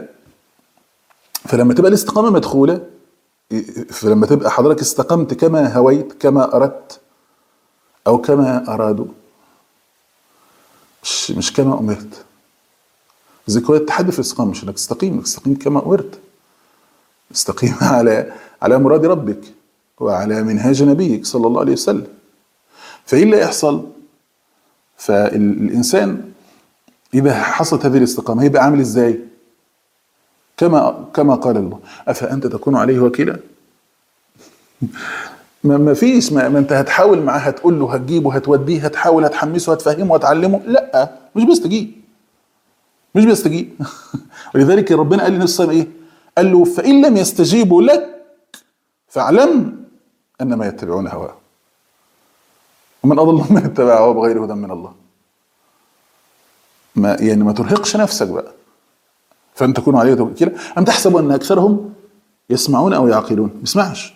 فلما تبقى الاستقامة مدخولة فلما تبقى حضرتك استقمت كما هويت كما أردت أو كما أرادوا مش مش كما أمرت زي هو التحدي في الاستقامة مش انك تستقيم انك تستقيم كما أمرت استقيم على على مراد ربك وعلى منهاج نبيك صلى الله عليه وسلم فايه اللي يحصل فالانسان اذا حصلت هذه الاستقامه هيبقى عامل ازاي كما كما قال الله افانت تكون عليه وكيلا ما ما فيش ما, ما انت هتحاول معاه هتقول له هتجيبه هتوديه هتحاول هتحمسه هتفهمه هتعلمه لا مش بيستجيب مش بيستجيب ولذلك ربنا قال للنبي صلى الله عليه وسلم ايه قال له فان لم يستجيبوا لك فاعلم انما يتبعون هواه ومن اضل من اتبع هواه بغير هدى من الله ما يعني ما ترهقش نفسك بقى فان تكونوا عليه وكيلا ام تحسب ان اكثرهم يسمعون او يعقلون ما بيسمعش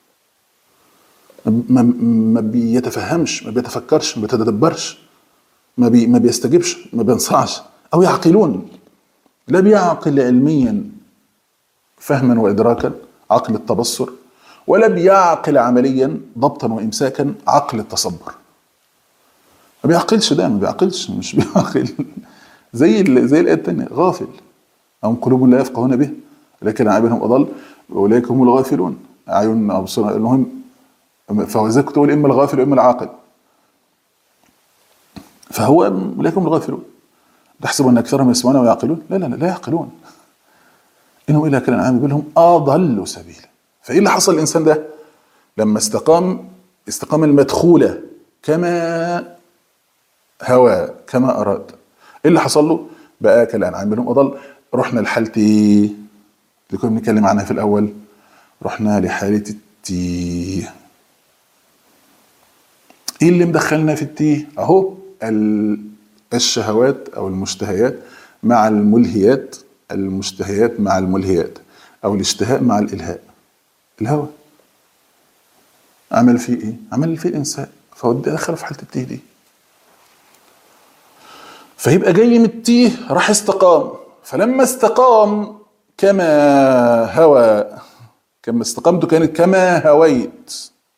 ما, ما بيتفهمش ما بيتفكرش ما بيتدبرش ما, بي ما بيستجيبش ما بينصعش او يعقلون لا بيعقل علميا فهما وادراكا عقل التبصر ولا بيعقل عمليا ضبطا وامساكا عقل التصبر ما بيعقلش ده ما بيعقلش مش بيعقل زي ال... زي الايه الثانيه غافل هم قلوب لا يفقهون به لكن اعينهم اضل واولئك هم الغافلون اعين ابصار المهم فهو زي كنت تقول اما الغافل واما العاقل فهو اولئك هم الغافلون تحسب ان اكثرهم يسمعون ويعقلون لا لا لا, لا يعقلون انهم الا كالانعام بل هم اضل سبيلا فايه اللي حصل الانسان ده لما استقام استقام المدخوله كما هوى كما اراد ايه اللي حصل له بقى كالانعام بل هم اضل رحنا لحاله ايه اللي كنا بنتكلم عنها في الاول رحنا لحاله التيه ايه اللي مدخلنا في التيه اهو الشهوات او المشتهيات مع الملهيات المشتهيات مع الملهيات او الاشتهاء مع الالهاء الهوى عمل فيه ايه عمل فيه الانسان فهو دخل في حاله التيه دي فيبقى جاي من التيه راح استقام فلما استقام كما هوى كما استقامته كانت كما هويت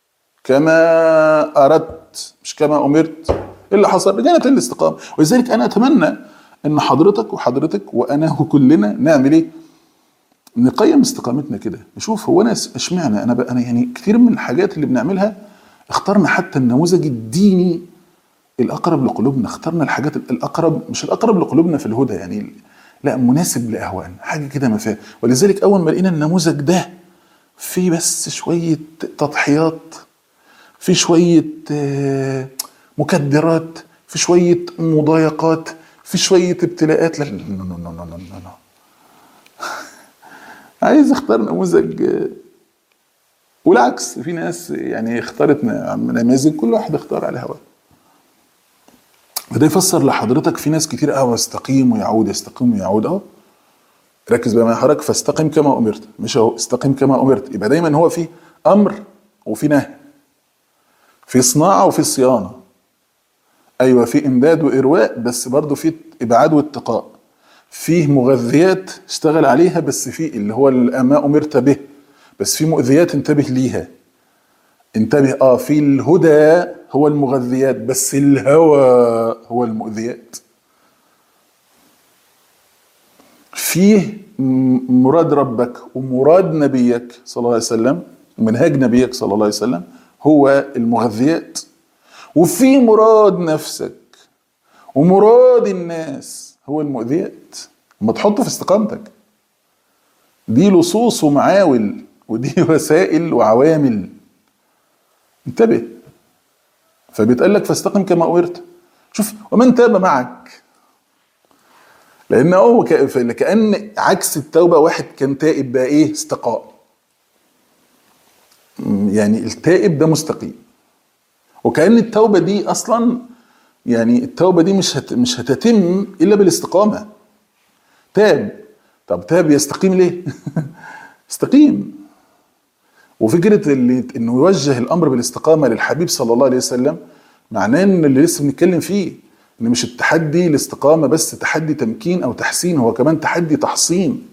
كما اردت مش كما امرت ايه اللي حصل رجعنا الاستقامه ولذلك انا اتمنى ان حضرتك وحضرتك وانا وكلنا نعمل ايه نقيم استقامتنا كده نشوف هو انا اشمعنى انا بقى انا يعني كتير من الحاجات اللي بنعملها اخترنا حتى النموذج الديني الاقرب لقلوبنا اخترنا الحاجات الاقرب مش الاقرب لقلوبنا في الهدى يعني لا مناسب لاهوائنا حاجه كده ما فيها ولذلك اول ما لقينا النموذج ده في بس شويه تضحيات في شويه آه، مكدرات في شويه مضايقات في شويه ابتلاءات لا لا لا لا لا لا لا لا. عايز اختار نموذج آه، والعكس في ناس يعني اختارت نماذج كل واحد اختار على هواه فده يفسر لحضرتك في ناس كتير قوي يستقيم ويعود يستقيم ويعود اهو ركز بقى معايا حضرتك فاستقم كما امرت مش اهو استقم كما امرت يبقى دايما هو في امر وفي نهي في صناعه وفي صيانه ايوه في امداد وارواء بس برضه في ابعاد واتقاء فيه مغذيات اشتغل عليها بس في اللي هو ما امرت به بس في مؤذيات انتبه ليها انتبه اه في الهدى هو المغذيات بس الهوى هو المؤذيات فيه م- مراد ربك ومراد نبيك صلى الله عليه وسلم ومنهاج نبيك صلى الله عليه وسلم هو المغذيات وفي مراد نفسك ومراد الناس هو المؤذيات ما تحطه في استقامتك دي لصوص ومعاول ودي وسائل وعوامل انتبه فبيتقال لك فاستقم كما امرت شوف ومن تاب معك لان هو ك- كان عكس التوبه واحد كان تائب بقى ايه استقاء م- يعني التائب ده مستقيم وكان التوبه دي اصلا يعني التوبه دي مش هت مش هتتم الا بالاستقامه تاب طب تاب يستقيم ليه استقيم وفكره اللي انه يوجه الامر بالاستقامه للحبيب صلى الله عليه وسلم معناه ان اللي لسه بنتكلم فيه ان مش التحدي الاستقامه بس تحدي تمكين او تحسين هو كمان تحدي تحصين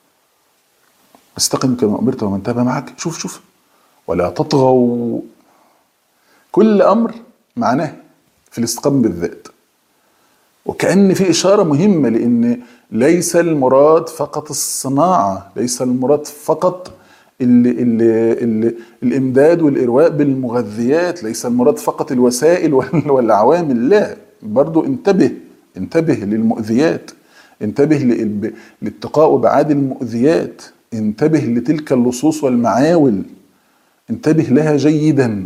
استقم كما امرت ومن تاب معك شوف شوف ولا تطغوا كل امر معناه في الاستقامه بالذات وكأن في إشارة مهمة لأن ليس المراد فقط الصناعة ليس المراد فقط ال ال ال الإمداد والإرواء بالمغذيات ليس المراد فقط الوسائل وال- والعوامل لا برضو انتبه انتبه للمؤذيات انتبه لل- لاتقاء وابعاد المؤذيات انتبه لتلك اللصوص والمعاول انتبه لها جيدا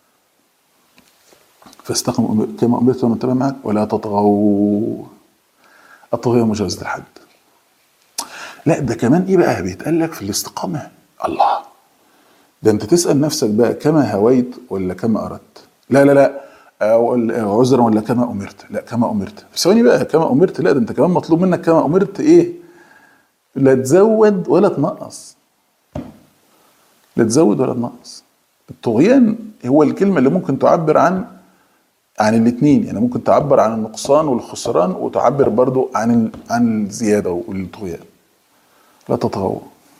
فاستقم كما امرت ومن تبع معك ولا تطغوا الطغيان مجاوزة الحد لا ده كمان ايه بقى بيتقال لك في الاستقامه الله ده انت تسال نفسك بقى كما هويت ولا كما اردت لا لا لا أو أو عذرا ولا كما امرت لا كما امرت في ثواني بقى كما امرت لا ده انت كمان مطلوب منك كما امرت ايه لا تزود ولا تنقص لا تزود ولا تنقص الطغيان هو الكلمه اللي ممكن تعبر عن عن الاثنين يعني ممكن تعبر عن النقصان والخسران وتعبر برضو عن ال- عن الزياده والطغيان لا تطغوا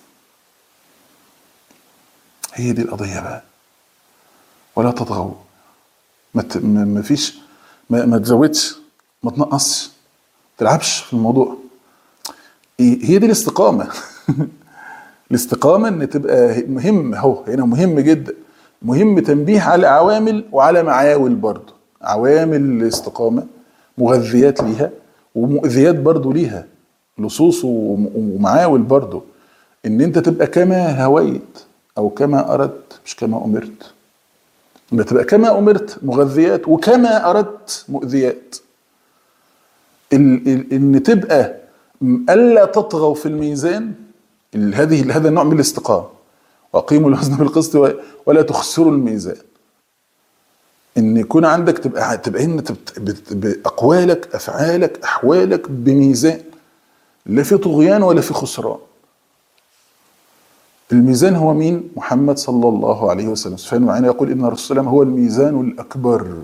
هي دي القضيه بقى ولا تطغوا ما ت- ما ما فيش ما, ما تزودش ما تنقصش ما تلعبش في الموضوع إيه- هي دي الاستقامه الاستقامه ان تبقى مهم اهو هنا مهم جدا مهم تنبيه على عوامل وعلى معاول برضه عوامل الاستقامه مغذيات ليها ومؤذيات برضه ليها لصوص وم- ومعاول برضه ان انت تبقى كما هويت او كما اردت مش كما امرت ان تبقى كما امرت مغذيات وكما اردت مؤذيات ال ال ان تبقى م- الا تطغوا في الميزان ال- هذه هذا النوع من الاستقامه واقيموا الوزن بالقسط و- ولا تخسروا الميزان ان يكون عندك تبقى تبقى انت بت- بت- باقوالك افعالك احوالك بميزان لا في طغيان ولا في خسران الميزان هو مين؟ محمد صلى الله عليه وسلم سفيان معين يقول ان الرسول صلى الله عليه وسلم هو الميزان الاكبر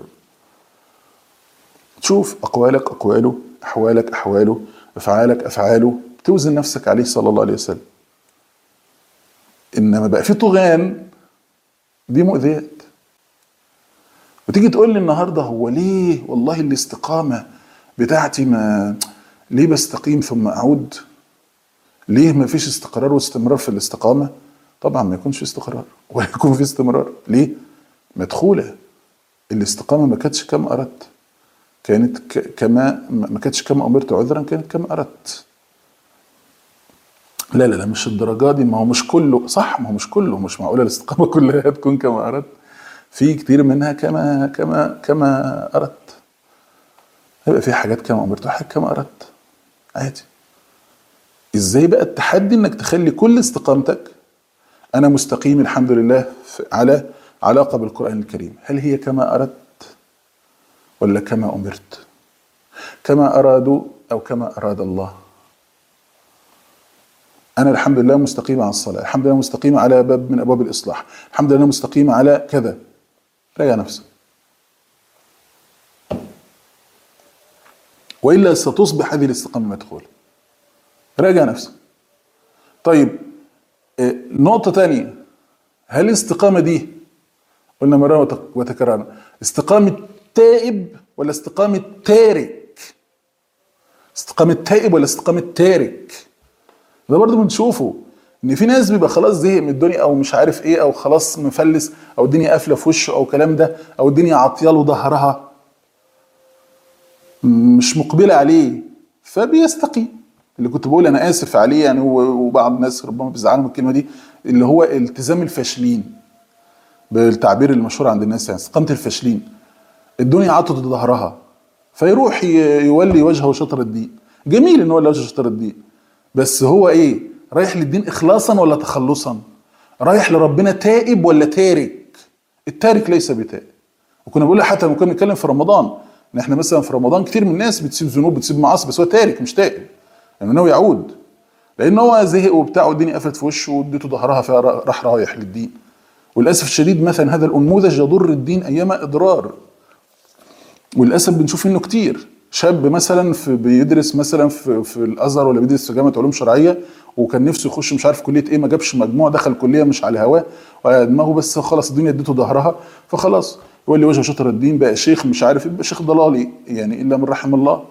تشوف اقوالك اقواله احوالك احواله افعالك افعاله توزن نفسك عليه صلى الله عليه وسلم انما بقى في طغيان دي مؤذيات وتيجي تقول لي النهارده هو ليه والله الاستقامه بتاعتي ما ليه بستقيم ثم اعود ليه ما فيش استقرار واستمرار في الاستقامه طبعا ما يكونش في استقرار ولا يكون في استمرار ليه مدخوله الاستقامه ما كانتش كما اردت كانت ك- كما ما كانتش كما امرت عذرا كانت كما اردت لا لا لا مش الدرجة دي ما هو مش كله صح ما هو مش كله مش معقولة الاستقامة كلها تكون كما أردت في كتير منها كما كما كما أردت هيبقى في حاجات كما أمرت وحاجات كما أردت عادي ازاي بقى التحدي انك تخلي كل استقامتك انا مستقيم الحمد لله في- على علاقة بالقرآن الكريم هل هي كما أردت ولا كما أمرت كما أرادوا أو كما أراد الله أنا الحمد لله مستقيم على الصلاة الحمد لله مستقيم على باب من أبواب الإصلاح الحمد لله مستقيم على كذا راجع نفسك وإلا ستصبح هذه الاستقامة مدخولة راجع نفسك طيب آه، نقطة تانية هل الاستقامة دي قلنا مرة وت- وتكررنا استقامة تائب ولا استقامة تارك استقامة تائب ولا استقامة تارك ده برضه بنشوفه ان في ناس بيبقى خلاص زهق من الدنيا او مش عارف ايه او خلاص مفلس او الدنيا قافله في وشه او كلام ده او الدنيا عطياله ظهرها مش مقبله عليه فبيستقيم اللي كنت بقول انا اسف عليه يعني و- وبعض الناس ربما بيزعلوا من الكلمه دي اللي هو التزام الفاشلين بالتعبير المشهور عند الناس يعني استقامه الفاشلين الدنيا عطت ظهرها فيروح ي- يولي وجهه شطر الدين جميل ان هو يولي وجهه شطر الدين بس هو ايه رايح للدين اخلاصا ولا تخلصا رايح لربنا تائب ولا تارك التارك ليس بتائب وكنا بنقول حتى لما كنا بنتكلم في رمضان ان احنا مثلا في رمضان كتير من الناس بتسيب ذنوب بتسيب معاصي بس هو تارك مش تائب لانه ناوي يعود لان هو زهق وبتاع والدنيا قفلت في وشه واديته ظهرها فراح رايح للدين وللاسف الشديد مثلا هذا الانموذج يضر الدين ايام اضرار وللاسف بنشوف منه كتير شاب مثلا في بيدرس مثلا في, في الازهر ولا بيدرس في جامعه علوم شرعيه وكان نفسه يخش مش عارف كليه ايه ما جابش مجموع دخل كليه مش على هواه وعلى دماغه بس خلاص الدنيا اديته ظهرها فخلاص يولي وجهه شطر الدين بقى شيخ مش عارف يبقى شيخ ضلالي يعني الا من رحم الله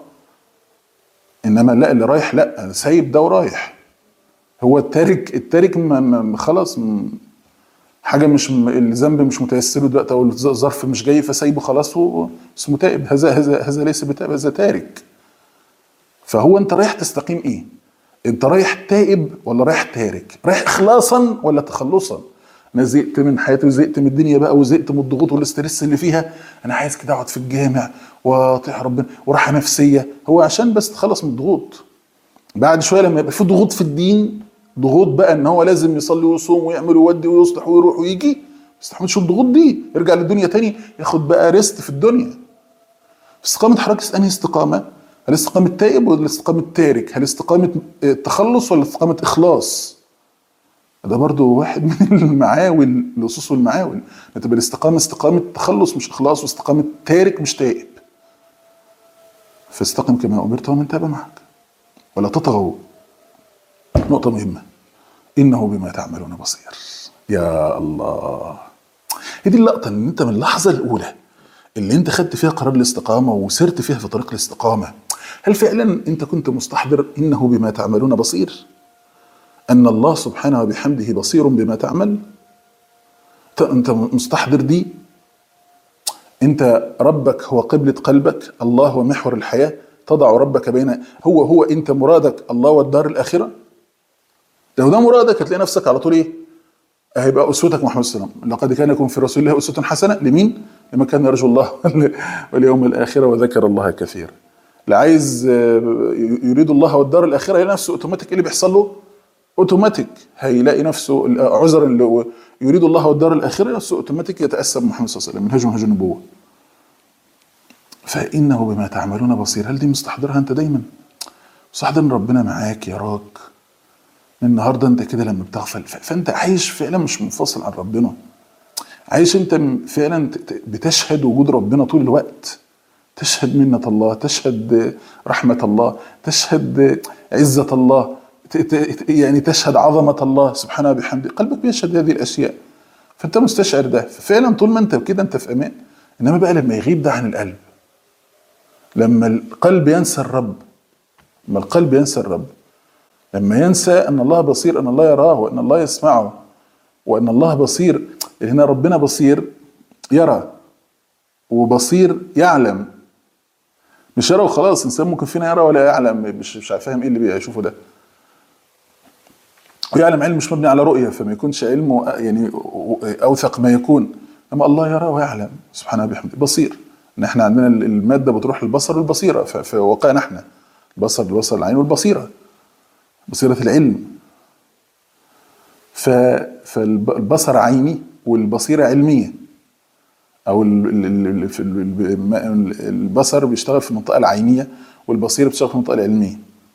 انما لا اللي رايح لا سايب ده ورايح هو التارك التارك ما ما خلاص م- حاجه مش م- الذنب مش متيسر له دلوقتي او الظرف مش جاي فسايبه خلاص هو اسمه تائب هذا هذا هذا ليس بتائب هذا تارك فهو انت رايح تستقيم ايه؟ انت رايح تائب ولا رايح تارك؟ رايح اخلاصا ولا تخلصا؟ انا زهقت من حياتي وزهقت من الدنيا بقى وزهقت من الضغوط والاسترس اللي فيها انا عايز كده اقعد في الجامع واطيع ربنا وراحه نفسيه هو عشان بس تخلص من الضغوط بعد شويه لما يبقى في ضغوط في الدين ضغوط بقى ان هو لازم يصلي ويصوم ويعمل ويودي ويصلح ويروح ويجي ما يستحملش الضغوط دي يرجع للدنيا تاني ياخد بقى ريست في الدنيا استقامة حضرتك انهي استقامة؟ هل استقامة تائب ولا استقامة تارك؟ هل استقامة آه، تخلص ولا استقامة إخلاص؟ ده برضو واحد من المعاول الأصوص والمعاول تبقى الاستقامة استقامة تخلص مش إخلاص واستقامة تارك مش تائب فاستقم كما أمرت ومن تاب معك ولا تطغوا نقطة مهمة إنه بما تعملون بصير يا الله هي دي اللقطة إن أنت من اللحظة الأولى اللي أنت خدت فيها قرار الاستقامة وسرت فيها في طريق الاستقامة هل فعلا أنت كنت مستحضر إنه بما تعملون بصير؟ أن الله سبحانه وبحمده بصير بما تعمل؟ أنت- أنت مستحضر دي؟ أنت ربك هو قبلة قلبك الله هو محور الحياة تضع ربك بين هو هو أنت مرادك الله والدار الآخرة لو ده مرادك هتلاقي نفسك على طول ايه؟ هيبقى اسوتك محمد صلى الله عليه وسلم لقد كان لكم في رسول الله اسوه حسنه لمين؟ لمن كان يرجو الله واليوم الاخره وذكر الله كثيرا. اللي عايز آه، يريد الله والدار الاخره يلاقي نفسه اوتوماتيك ايه اللي بيحصل له؟ اوتوماتيك هيلاقي نفسه عذرا اللي يريد الله والدار الاخره نفسه اوتوماتيك يتاسى بمحمد صلى الله عليه وسلم منهج منهج النبوه. فانه بما تعملون بصير هل دي مستحضرها انت دايما؟ مستحضر ان ربنا معاك يراك النهارده انت كده لما بتغفل ف- فانت عايش فعلا مش منفصل عن ربنا عايش انت م- فعلا ت- ت- بتشهد وجود ربنا طول الوقت تشهد منة الله تشهد رحمة الله تشهد عزة الله ت- ت- يعني تشهد عظمة الله سبحانه وبحمده قلبك بيشهد هذه الأشياء فأنت مستشعر ده ففعلا طول ما أنت كده أنت في أمان إنما بقى لما يغيب ده عن القلب لما القلب ينسى الرب لما القلب ينسى الرب لما ينسى ان الله بصير ان الله يراه وان الله يسمعه وان الله بصير هنا ربنا بصير يرى وبصير يعلم مش يرى وخلاص انسان ممكن فينا يرى ولا يعلم مش مش فاهم ايه اللي بيشوفه ده ويعلم علم مش مبني على رؤيه فما يكونش علمه يعني اوثق ما يكون اما الله يرى ويعلم سبحانه وبحمده بصير ان احنا عندنا الماده بتروح للبصر والبصيره ف- في واقعنا احنا البصر البصر العين والبصيره بصيره العلم ف- فالبصر عيني والبصيره علميه او ال- ال- ال- في ال- الم- البصر بيشتغل في المنطقه العينيه والبصيره بتشتغل في المنطقه العلميه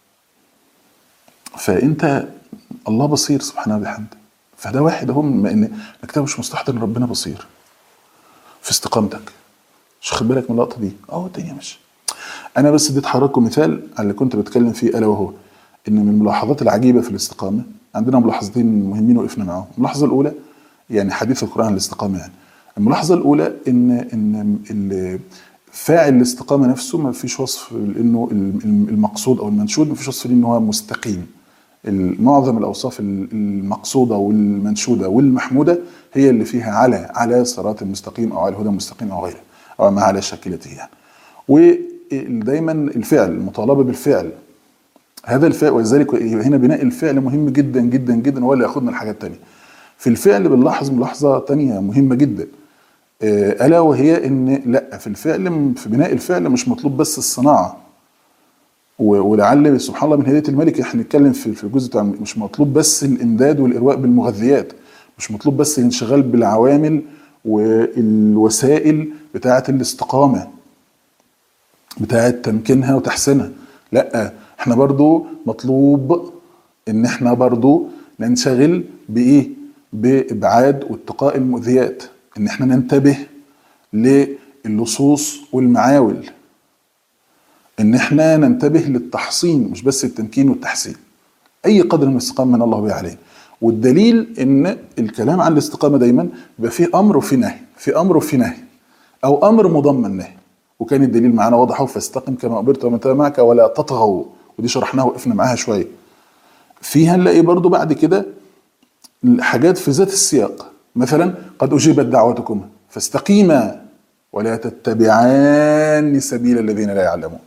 فانت الله بصير سبحانه وبحمده فده واحد اهو من ان انك ده مش مستحضر ان ربنا بصير في استقامتك مش خد بالك من اللقطه دي اه الدنيا مش انا بس اديت حضراتكم مثال على اللي كنت بتكلم فيه الا وهو ان من الملاحظات العجيبه في الاستقامه عندنا ملاحظتين مهمين وقفنا معاهم الملاحظه الاولى يعني حديث القران عن الاستقامه يعني الملاحظه الاولى ان ان ال- فاعل الاستقامه نفسه ما فيش وصف انه المقصود او المنشود ما فيش وصف ليه ان هو مستقيم معظم الاوصاف المقصوده والمنشوده والمحموده هي اللي فيها على على صراط المستقيم او على الهدى المستقيم او غيره او ما على شاكلته يعني ودايما الفعل المطالبه بالفعل هذا الفعل ولذلك هنا بناء الفعل مهم جدا جدا جدا هو اللي ياخدنا لحاجات تانية في الفعل بنلاحظ ملاحظه تانية مهمه جدا آه، الا وهي ان لا في الفعل في بناء الفعل مش مطلوب بس الصناعه و- ولعل سبحان الله من هدايه الملك احنا نتكلم في في الجزء بتاع مش مطلوب بس الامداد والارواء بالمغذيات مش مطلوب بس الانشغال بالعوامل والوسائل بتاعه الاستقامه بتاعه تمكينها وتحسينها لا احنا برضو مطلوب ان احنا برضو ننشغل بايه بابعاد واتقاء المؤذيات ان احنا ننتبه للصوص والمعاول ان احنا ننتبه للتحصين مش بس التمكين والتحسين اي قدر من الاستقامه من الله به عليه والدليل ان الكلام عن الاستقامه دايما بيبقى فيه امر وفيه نهي في امر وفيه نهي او امر مضمن نهي وكان الدليل معانا واضح أهو، فاستقم كما امرت ومن تاب معك ولا تطغوا ودي شرحناها وقفنا معاها شويه فيها نلاقي برضو بعد كده حاجات في ذات السياق مثلا قد اجيبت دعوتكم فاستقيما ولا تتبعان سبيل الذين لا يعلمون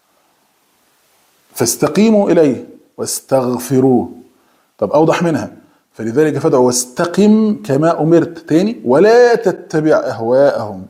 فاستقيموا اليه واستغفروه طب اوضح منها فلذلك فادعوا واستقم كما امرت تاني ولا تتبع اهواءهم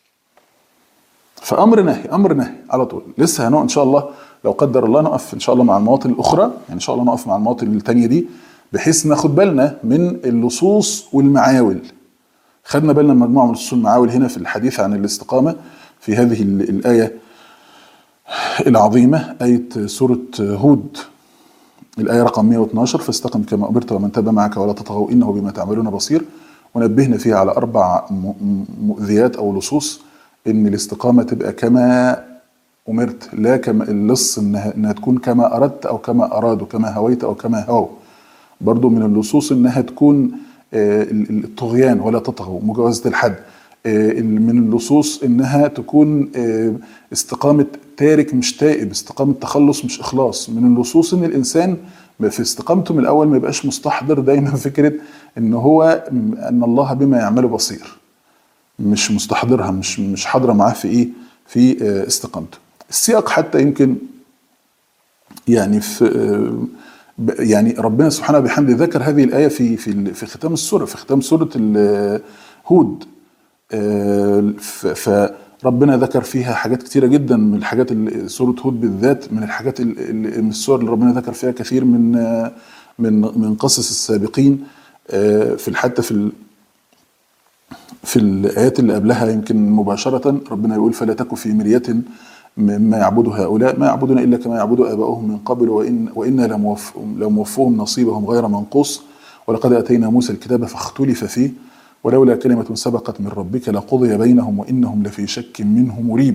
فامر نهي امر نهي على طول لسه هنقف ان شاء الله لو قدر الله نقف ان شاء الله مع المواطن الاخرى يعني ان شاء الله نقف مع المواطن الثانيه دي بحيث ناخد بالنا من اللصوص والمعاول خدنا بالنا من مجموعه من اللصوص والمعاول هنا في الحديث عن الاستقامه في هذه ال- الايه العظيمه ايه سوره هود الآية رقم 112 فاستقم كما أمرت ومن تاب معك ولا تطغوا إنه بما تعملون بصير ونبهنا فيها على أربع م- م- مؤذيات أو لصوص إن الاستقامة تبقى كما أمرت لا كما اللص إنها, إنها تكون كما أردت أو كما أرادوا كما هويت أو كما هووا برضو من اللصوص إنها تكون آه، ال- ال- الطغيان ولا تطغوا مجاوزة الحد آه، ال- من اللصوص إنها تكون آه، استقامة تارك مش تائب استقامة تخلص مش إخلاص من اللصوص إن الإنسان في استقامته من الأول ما يبقاش مستحضر دايما فكرة إن هو أن الله بما يعمله بصير مش مستحضرها مش مش حاضره معاه في ايه في آه، استقامته السياق حتى يمكن يعني في آه، ب- يعني ربنا سبحانه وبحمده ذكر هذه الايه في في ال- في ختام السوره في ختام سوره ال- هود آه، ف- فربنا ذكر فيها حاجات كتيره جدا من الحاجات اللي سوره هود بالذات من الحاجات ال- ال- من السور اللي ربنا ذكر فيها كثير من آه، من من قصص السابقين آه، في حتى في ال- في الآيات اللي قبلها يمكن مباشرة ربنا يقول فلا تك في مرية مما يعبد هؤلاء ما يعبدون إلا كما يعبد آباؤهم من قبل وإن وإنا لموف- لموفوهم نصيبهم غير منقوص ولقد آتينا موسى الكتاب فاختلف فيه ولولا كلمة سبقت من ربك لقضي بينهم وإنهم لفي شك منه مريب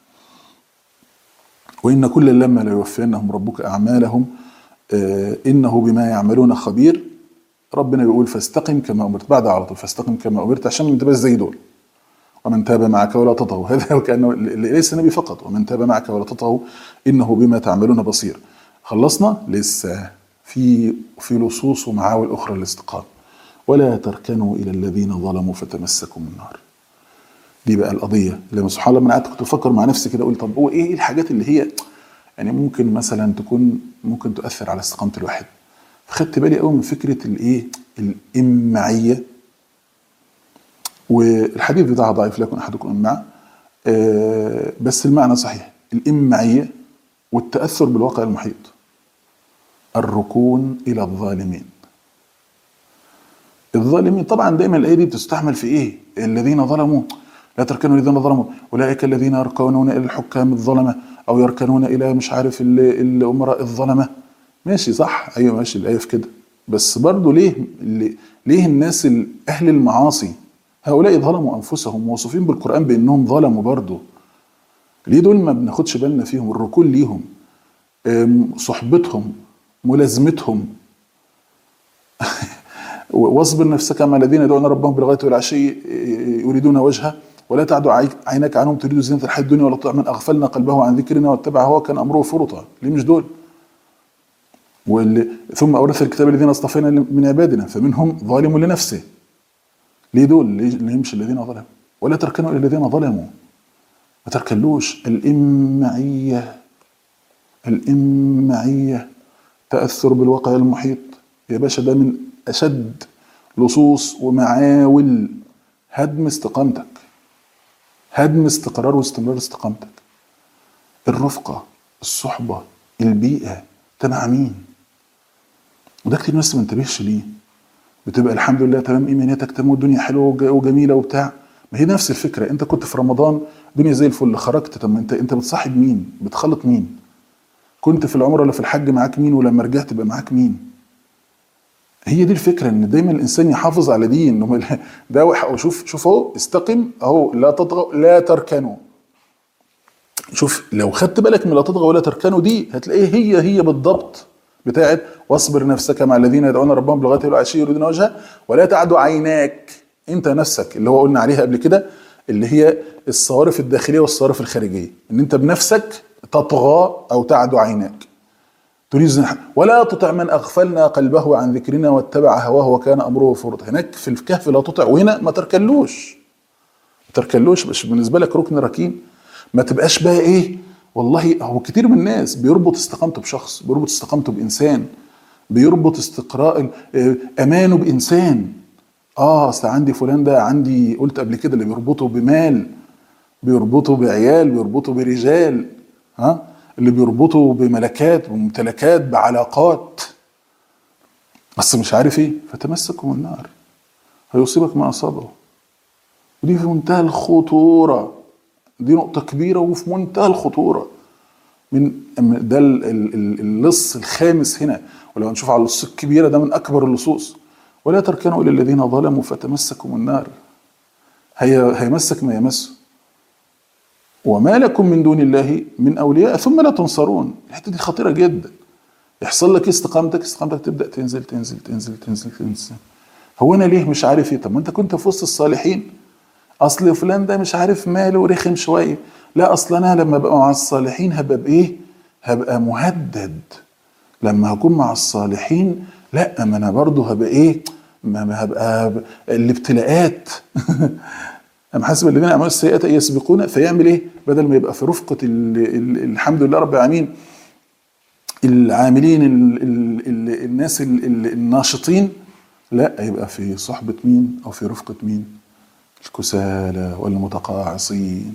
وإن كلا لما ليوفينهم ربك أعمالهم آه، إنه بما يعملون خبير ربنا يقول فاستقم كما أمرت بعد على طول فاستقم كما أمرت عشان ما تبقاش زي دول ومن تاب معك ولا تطغوا هذا وكأنه ليس النبي فقط ومن تاب معك ولا تطغوا إنه بما تعملون بصير خلصنا لسه في في لصوص ومعاول أخرى للاستقامة ولا تركنوا إلى الذين ظلموا فتمسكوا النار دي بقى القضيه لما سبحان الله من قعدت كنت بفكر مع نفسي كده اقول طب هو ايه الحاجات اللي هي يعني ممكن مثلا تكون ممكن تؤثر على استقامه الواحد خدت بالي قوي من فكره الايه الامعيه والحديث بتاعها ضعيف لكن احدكم امع آه، بس المعنى صحيح الامعيه والتاثر بالواقع المحيط الركون الى الظالمين الظالمين طبعا دايما الايه دي بتستعمل في ايه الذين ظلموا لا تركنوا الذين ظلموا اولئك الذين يركنون الى الحكام الظلمه او يركنون الى مش عارف ال- الامراء الظلمه ماشي صح ايوه ماشي الايه في كده بس برضه ليه اللي- ليه الناس ال- اهل المعاصي هؤلاء ظلموا انفسهم موصوفين بالقران بانهم ظلموا برضه ليه دول ما بناخدش بالنا فيهم الركون ليهم أم، صحبتهم ملازمتهم واصبر نفسك مع الذين يدعون ربهم بالغداة والعشي يريدون وجهه ولا تعد عي- عينك عنهم تريد زينة الحياة الدنيا ولا تطع من أغفلنا قلبه عن ذكرنا واتبع هو كان أمره فرطا ليه مش دول واللي ثم أورث الكتاب الذين اصطفينا من عبادنا فمنهم ظالم لنفسه ليه دول ليه ليه مش الذين ظلموا ولا تركنوا إلى الذين ظلموا ما تركلوش الإمعية الإمعية تأثر بالواقع المحيط يا باشا ده من أشد لصوص ومعاول هدم استقامتك هدم استقرار واستمرار استقامتك الرفقة الصحبة البيئة تبع مين وده كتير ناس ما انتبهش ليه بتبقى الحمد لله تمام ايمانياتك تمام والدنيا حلوه وج- وجميله وبتاع ما هي نفس الفكره انت كنت في رمضان الدنيا زي الفل خرجت طب ما انت انت بتصاحب مين بتخلط مين كنت في العمره ولا في الحج معاك مين ولما رجعت بقى معاك مين هي دي الفكره ان دايما الانسان يحافظ على دي انه ده وح- وشوف شوف اهو استقم اهو لا تطغوا لا تركنوا شوف لو خدت بالك من لا تطغوا ولا تركنوا دي هتلاقيه هي هي بالضبط بتاعت واصبر نفسك مع الذين يدعون ربهم بالغداة والعشي يريدون وجهه ولا تعد عيناك انت نفسك اللي هو قلنا عليها قبل كده اللي هي الصوارف الداخليه والصوارف الخارجيه ان انت بنفسك تطغى او تعد عيناك تريد زنا ولا تطع من اغفلنا قلبه عن ذكرنا واتبع هواه وكان امره فرطا هناك في الكهف لا تطع وهنا ما تركلوش ما تركلوش مش بالنسبه لك ركن ركين ما تبقاش بقى ايه والله هو كتير من الناس بيربط استقامته بشخص بيربط استقامته بانسان بيربط استقراء آه، امانه بانسان اه اصل عندي فلان ده عندي قلت قبل كده اللي بيربطه بمال بيربطه بعيال بيربطه برجال ها اللي بيربطه بملكات بممتلكات بعلاقات بس مش عارف ايه فتمسكوا من النار هيصيبك ما اصابه ودي في منتهى الخطوره دي نقطه كبيره وفي منتهى الخطوره من من- ده ال- ال- ال- اللص الخامس هنا ولو هنشوف على اللص الكبيره ده من اكبر اللصوص ولا تركنوا الى الذين ظلموا فتمسكوا من النار هي هيمسك ما يمسه وما لكم من دون الله من اولياء ثم لا تنصرون الحته دي خطيره جدا يحصل لك استقامتك استقامتك تبدا تنزل تنزل تنزل تنزل تنزل هو انا ليه مش عارف ايه طب ما انت كنت في وسط الصالحين اصل فلان ده مش عارف ماله رخم شويه لا اصل انا لما ابقى مع الصالحين هبقى بايه هبقى مهدد لما هكون مع الصالحين لا ما انا برضه هبقى ايه ما ما هبقى ب- الابتلاءات أم حسب الذين يعملون السيئات أن يسبقون فيعمل إيه؟ بدل ما يبقى في رفقة ال ال الحمد لله رب العالمين العاملين ال ال ال الناس ال ال الناشطين لا يبقى في صحبة مين أو في رفقة مين؟ الكسالى والمتقاعصين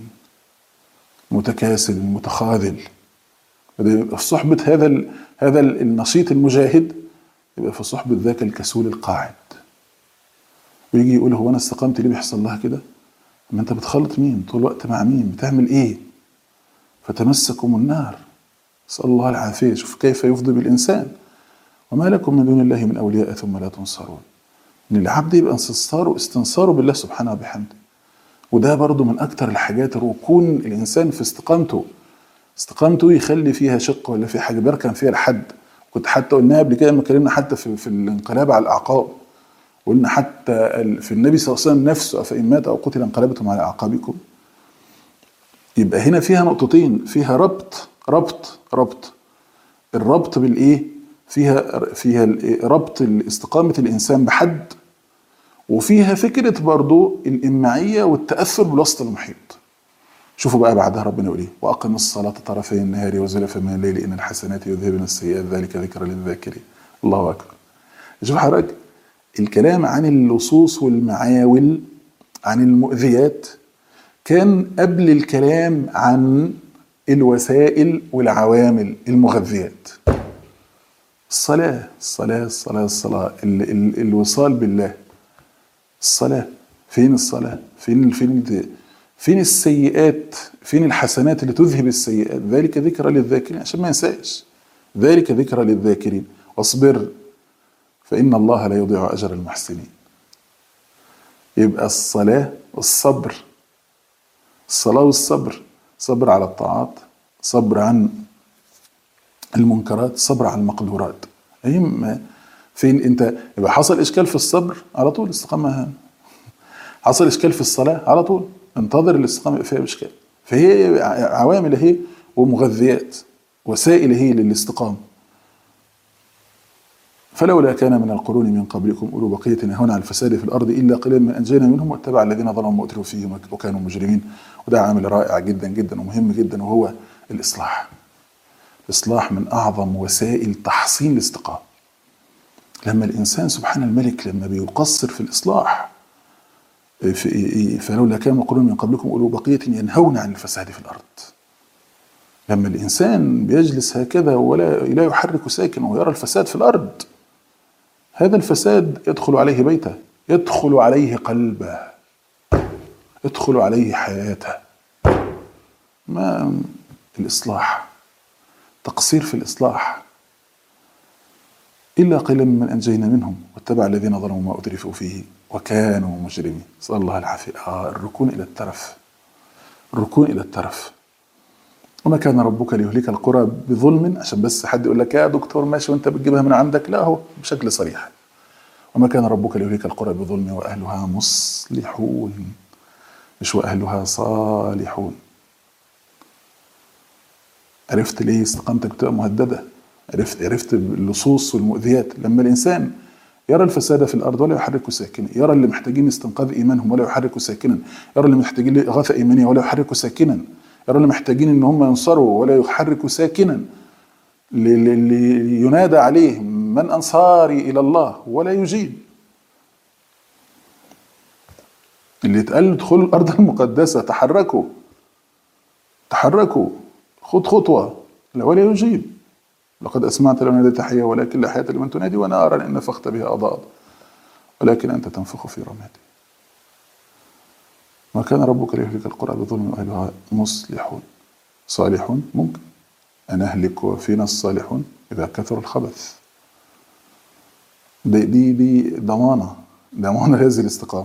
المتكاسل المتخاذل بدل يبقى في صحبة هذا ال هذا ال- النشيط المجاهد يبقى في صحبة ذاك الكسول القاعد ويجي يقول هو انا استقامتي ليه بيحصل لها كده؟ ما انت بتخلط مين؟ طول الوقت مع مين؟ بتعمل ايه؟ فتمسكم النار نسأل الله العافية شوف كيف يفضي بالإنسان وما لكم من دون الله من أولياء ثم لا تنصرون إن العبد يبقى استنصاره استنصاره بالله سبحانه وبحمده وده برضو من أكتر الحاجات ركون الإنسان في استقامته استقامته يخلي فيها شق ولا في حاجة بيركن فيها لحد كنت حتى قلناها قبل كده لما اتكلمنا حتى في, في الانقلاب على الأعقاب قلنا حتى ال- في النبي صلى الله عليه وسلم نفسه أفإن مات أو قتل انقلبتم على أعقابكم يبقى هنا فيها نقطتين فيها ربط ربط ربط الربط بالايه فيها فيها ال- ربط استقامه الانسان بحد وفيها فكره برضو الامعيه والتاثر بالوسط المحيط شوفوا بقى بعدها ربنا يقول ايه واقم الصلاه طرفي النهار وزلفا من الليل ان الحسنات يذهبن السيئات ذلك ذكرى للذاكرين الله اكبر شوف حضرتك الكلام عن اللصوص والمعاول عن المؤذيات كان قبل الكلام عن الوسائل والعوامل المغذيات الصلاة الصلاة الصلاة الصلاة ال ال الوصال بالله الصلاة فين الصلاة فين فين فين السيئات فين الحسنات اللي تذهب السيئات ذلك ذكرى للذاكرين عشان ما ينساش ذلك ذكرى للذاكرين واصبر فإن الله لا يضيع أجر المحسنين يبقى الصلاة والصبر الصلاة والصبر صبر على الطاعات صبر عن المنكرات صبر على المقدورات أي ما فين انت يبقى حصل اشكال في الصبر على طول استقامة حصل اشكال في الصلاة على طول انتظر الاستقامة يبقى فيها اشكال فهي عوامل اهي ومغذيات وسائل هي للاستقامة فلولا كان من القرون من قبلكم أولو بقية ينهون عن الفساد في الأرض إلا قليلا من أنجينا منهم واتبع الذين ظلموا ما أترفوا فيه وكانوا مجرمين وده عامل رائع جدا جدا ومهم جدا وهو الإصلاح الإصلاح من أعظم وسائل تحصين الاستقامة لما الإنسان سبحان الملك لما بيقصر في الإصلاح فلولا كان من القرون من قبلكم أولو بقية ينهون عن الفساد في الأرض لما الإنسان بيجلس هكذا ولا لا يحرك ساكن ويرى الفساد في الأرض هذا الفساد يدخل عليه بيته يدخل عليه قلبه يدخل عليه حياته ما الإصلاح تقصير في الإصلاح إلا قليلا ممن أنجينا منهم واتبع الذين ظلموا ما أترفوا فيه وكانوا مجرمين نسأل الله العافية آه الركون إلى الترف الركون إلى الترف وما كان ربك ليهلك القرى بظلم عشان بس حد يقول لك يا دكتور ماشي وانت بتجيبها من عندك لا هو بشكل صريح وما كان ربك ليهلك القرى بظلم واهلها مصلحون مش واهلها صالحون عرفت ليه استقامتك بتبقى مهدده عرفت عرفت اللصوص والمؤذيات لما الانسان يرى الفساد في الارض ولا يحرك ساكنا يرى اللي محتاجين استنقاذ ايمانهم ولا يحرك ساكنا يرى اللي محتاجين اغاثه ايمانيه ولا يحرك ساكنا يرى اللي محتاجين ان هم ينصروا ولا يحركوا ساكنا لينادى عليه من انصاري الى الله ولا يجيب اللي يتقال ادخلوا الارض المقدسه تحركوا تحركوا خد خطوه لا ولا يجيب لقد اسمعت لو ناديت حيه ولكن لا حياه لمن تنادي وانا ارى ان نفخت بها اضاءت ولكن انت تنفخ في رمادي ما كان ربك ليهلك القرى بظلم واهلها مصلحون صالحون ممكن أن أهلك وفينا الصالحون إذا كثر الخبث دي دي دي ضمانة ضمانة هذه الاستقامة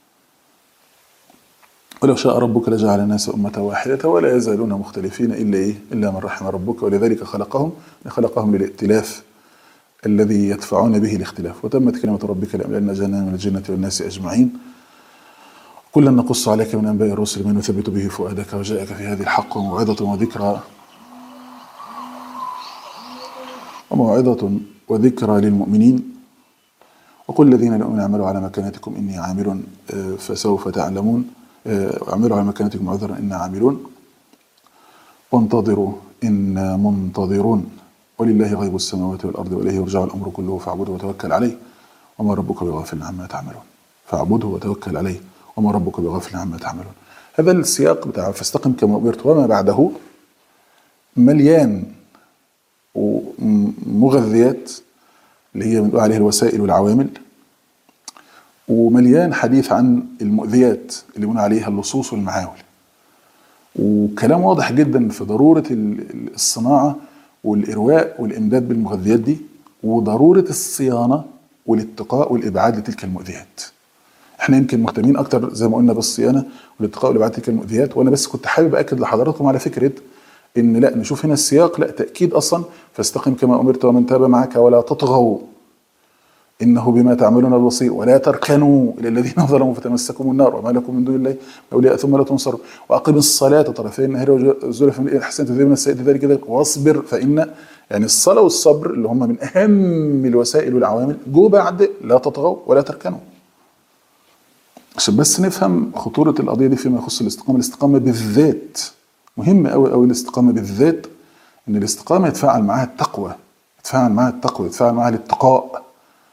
ولو شاء ربك لجعل الناس أمة واحدة ولا يزالون مختلفين إلا إيه إلا من رحم ربك ولذلك خلقهم خلقهم للائتلاف الذي يدفعون به الاختلاف وتمت كلمة ربك لأملأن جهنم من الجنة والناس أجمعين كلا نقص عليك من أنباء الرسل ما نثبت به فؤادك وجاءك في هذه الحق وموعظة وذكرى وموعظة وذكرى للمؤمنين وقل الذين لا يؤمنون اعملوا على مكانتكم إني عامل فسوف تعلمون اعملوا على مكانتكم عذرا إنا عاملون وانتظروا إنا منتظرون ولله غيب السماوات والأرض وإليه يرجع الأمر كله فاعبده وتوكل عليه وما ربك بغافل عما تعملون فاعبده وتوكل عليه وما ربك بغافل عما تعملون هذا السياق بتاع فاستقم كما أمرت وما بعده مليان ومغذيات اللي هي بنقول عليها الوسائل والعوامل ومليان حديث عن المؤذيات اللي بنقول عليها اللصوص والمعاول وكلام واضح جدا في ضرورة الصناعة والإرواء والإمداد بالمغذيات دي وضرورة الصيانة والاتقاء والإبعاد لتلك المؤذيات احنا يمكن مهتمين اكتر زي ما قلنا بالصيانه والاتقاء والابعاد تلك المؤذيات وانا بس كنت حابب اكد لحضراتكم على فكره ان لا نشوف هنا السياق لا تاكيد اصلا فاستقم كما امرت ومن تاب معك ولا تطغوا انه بما تعملون بصير ولا تركنوا الى الذين ظلموا فتمسكم النار وما لكم من دون الله اولياء ثم لا تنصروا واقم الصلاه طرفي النهار وزلفا من الاحسان تذهب من السيئات ذلك ذلك واصبر فان يعني الصلاه والصبر اللي هم من اهم الوسائل والعوامل جو بعد لا تطغوا ولا تركنوا عشان بس نفهم خطورة القضية دي فيما يخص الاستقامة، الاستقامة بالذات مهم قوي قوي الاستقامة بالذات إن الاستقامة يتفاعل معاها التقوى، يتفاعل معاها التقوى، يتفاعل معاها الاتقاء.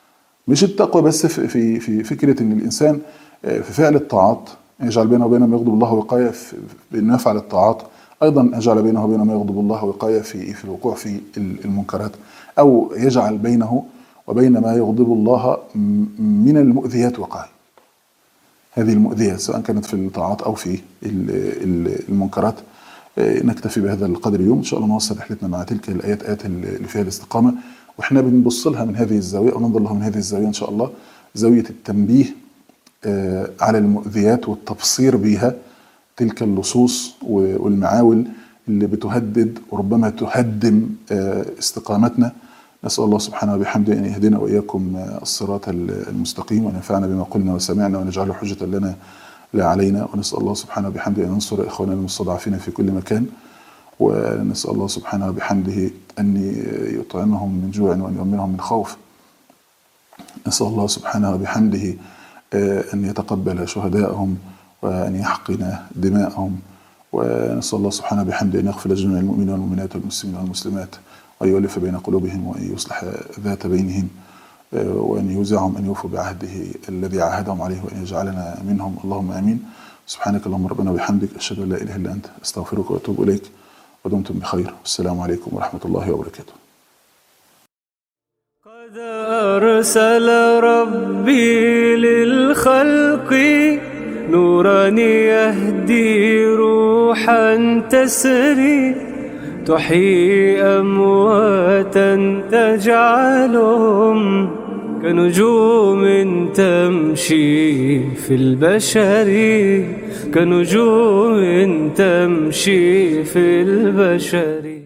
مش التقوى بس في في في فكره ان الانسان آه، في فعل الطاعات يجعل بينه وبين ما يغضب الله وقايه في بانه يفعل الطاعات ايضا يجعل بينه وبين ما يغضب الله وقايه في في الوقوع في ال- المنكرات او يجعل بينه وبين ما يغضب الله م- من المؤذيات وقايه هذه المؤذية سواء كانت في الطاعات أو في ال- ال- المنكرات آه، نكتفي بهذا القدر اليوم إن شاء الله نوصل رحلتنا مع تلك الآيات آيات اللي فيها الاستقامة وإحنا بنبص لها من هذه الزاوية أو ننظر لها من هذه الزاوية إن شاء الله زاوية التنبيه آه، على المؤذيات والتبصير بها تلك اللصوص و- والمعاول اللي بتهدد وربما تهدم آه، استقامتنا نسأل الله سبحانه وبحمده أن يهدنا وإياكم آه، الصراط ال- المستقيم وينفعنا بما قلنا وسمعنا ونجعله حجة لنا لا علينا ونسأل الله سبحانه وبحمده أن ينصر إخواننا المستضعفين في كل مكان ونسأل الله سبحانه وبحمده أن يطعمهم من جوع وأن يؤمنهم من خوف نسأل الله سبحانه وبحمده آه، أن يتقبل شهداءهم وأن يحقن دماءهم ونسأل الله سبحانه وبحمده أن يغفر لجميع المؤمنين والمؤمنات والمسلمين والمسلمات وأن يؤلف بين قلوبهم وأن يصلح ذات بينهم آه، وأن يوزعهم أن يوفوا بعهده الذي عاهدهم عليه وأن يجعلنا منهم اللهم آمين سبحانك اللهم ربنا وبحمدك أشهد أن لا إله إلا أنت أستغفرك وأتوب إليك ودمتم بخير والسلام عليكم ورحمة الله وبركاته قد أرسل ربي للخلق نورا يهدي روحا تسري تحيي أمواتا تجعلهم كنجوم تمشي في البشر كنجوم تمشي في البشر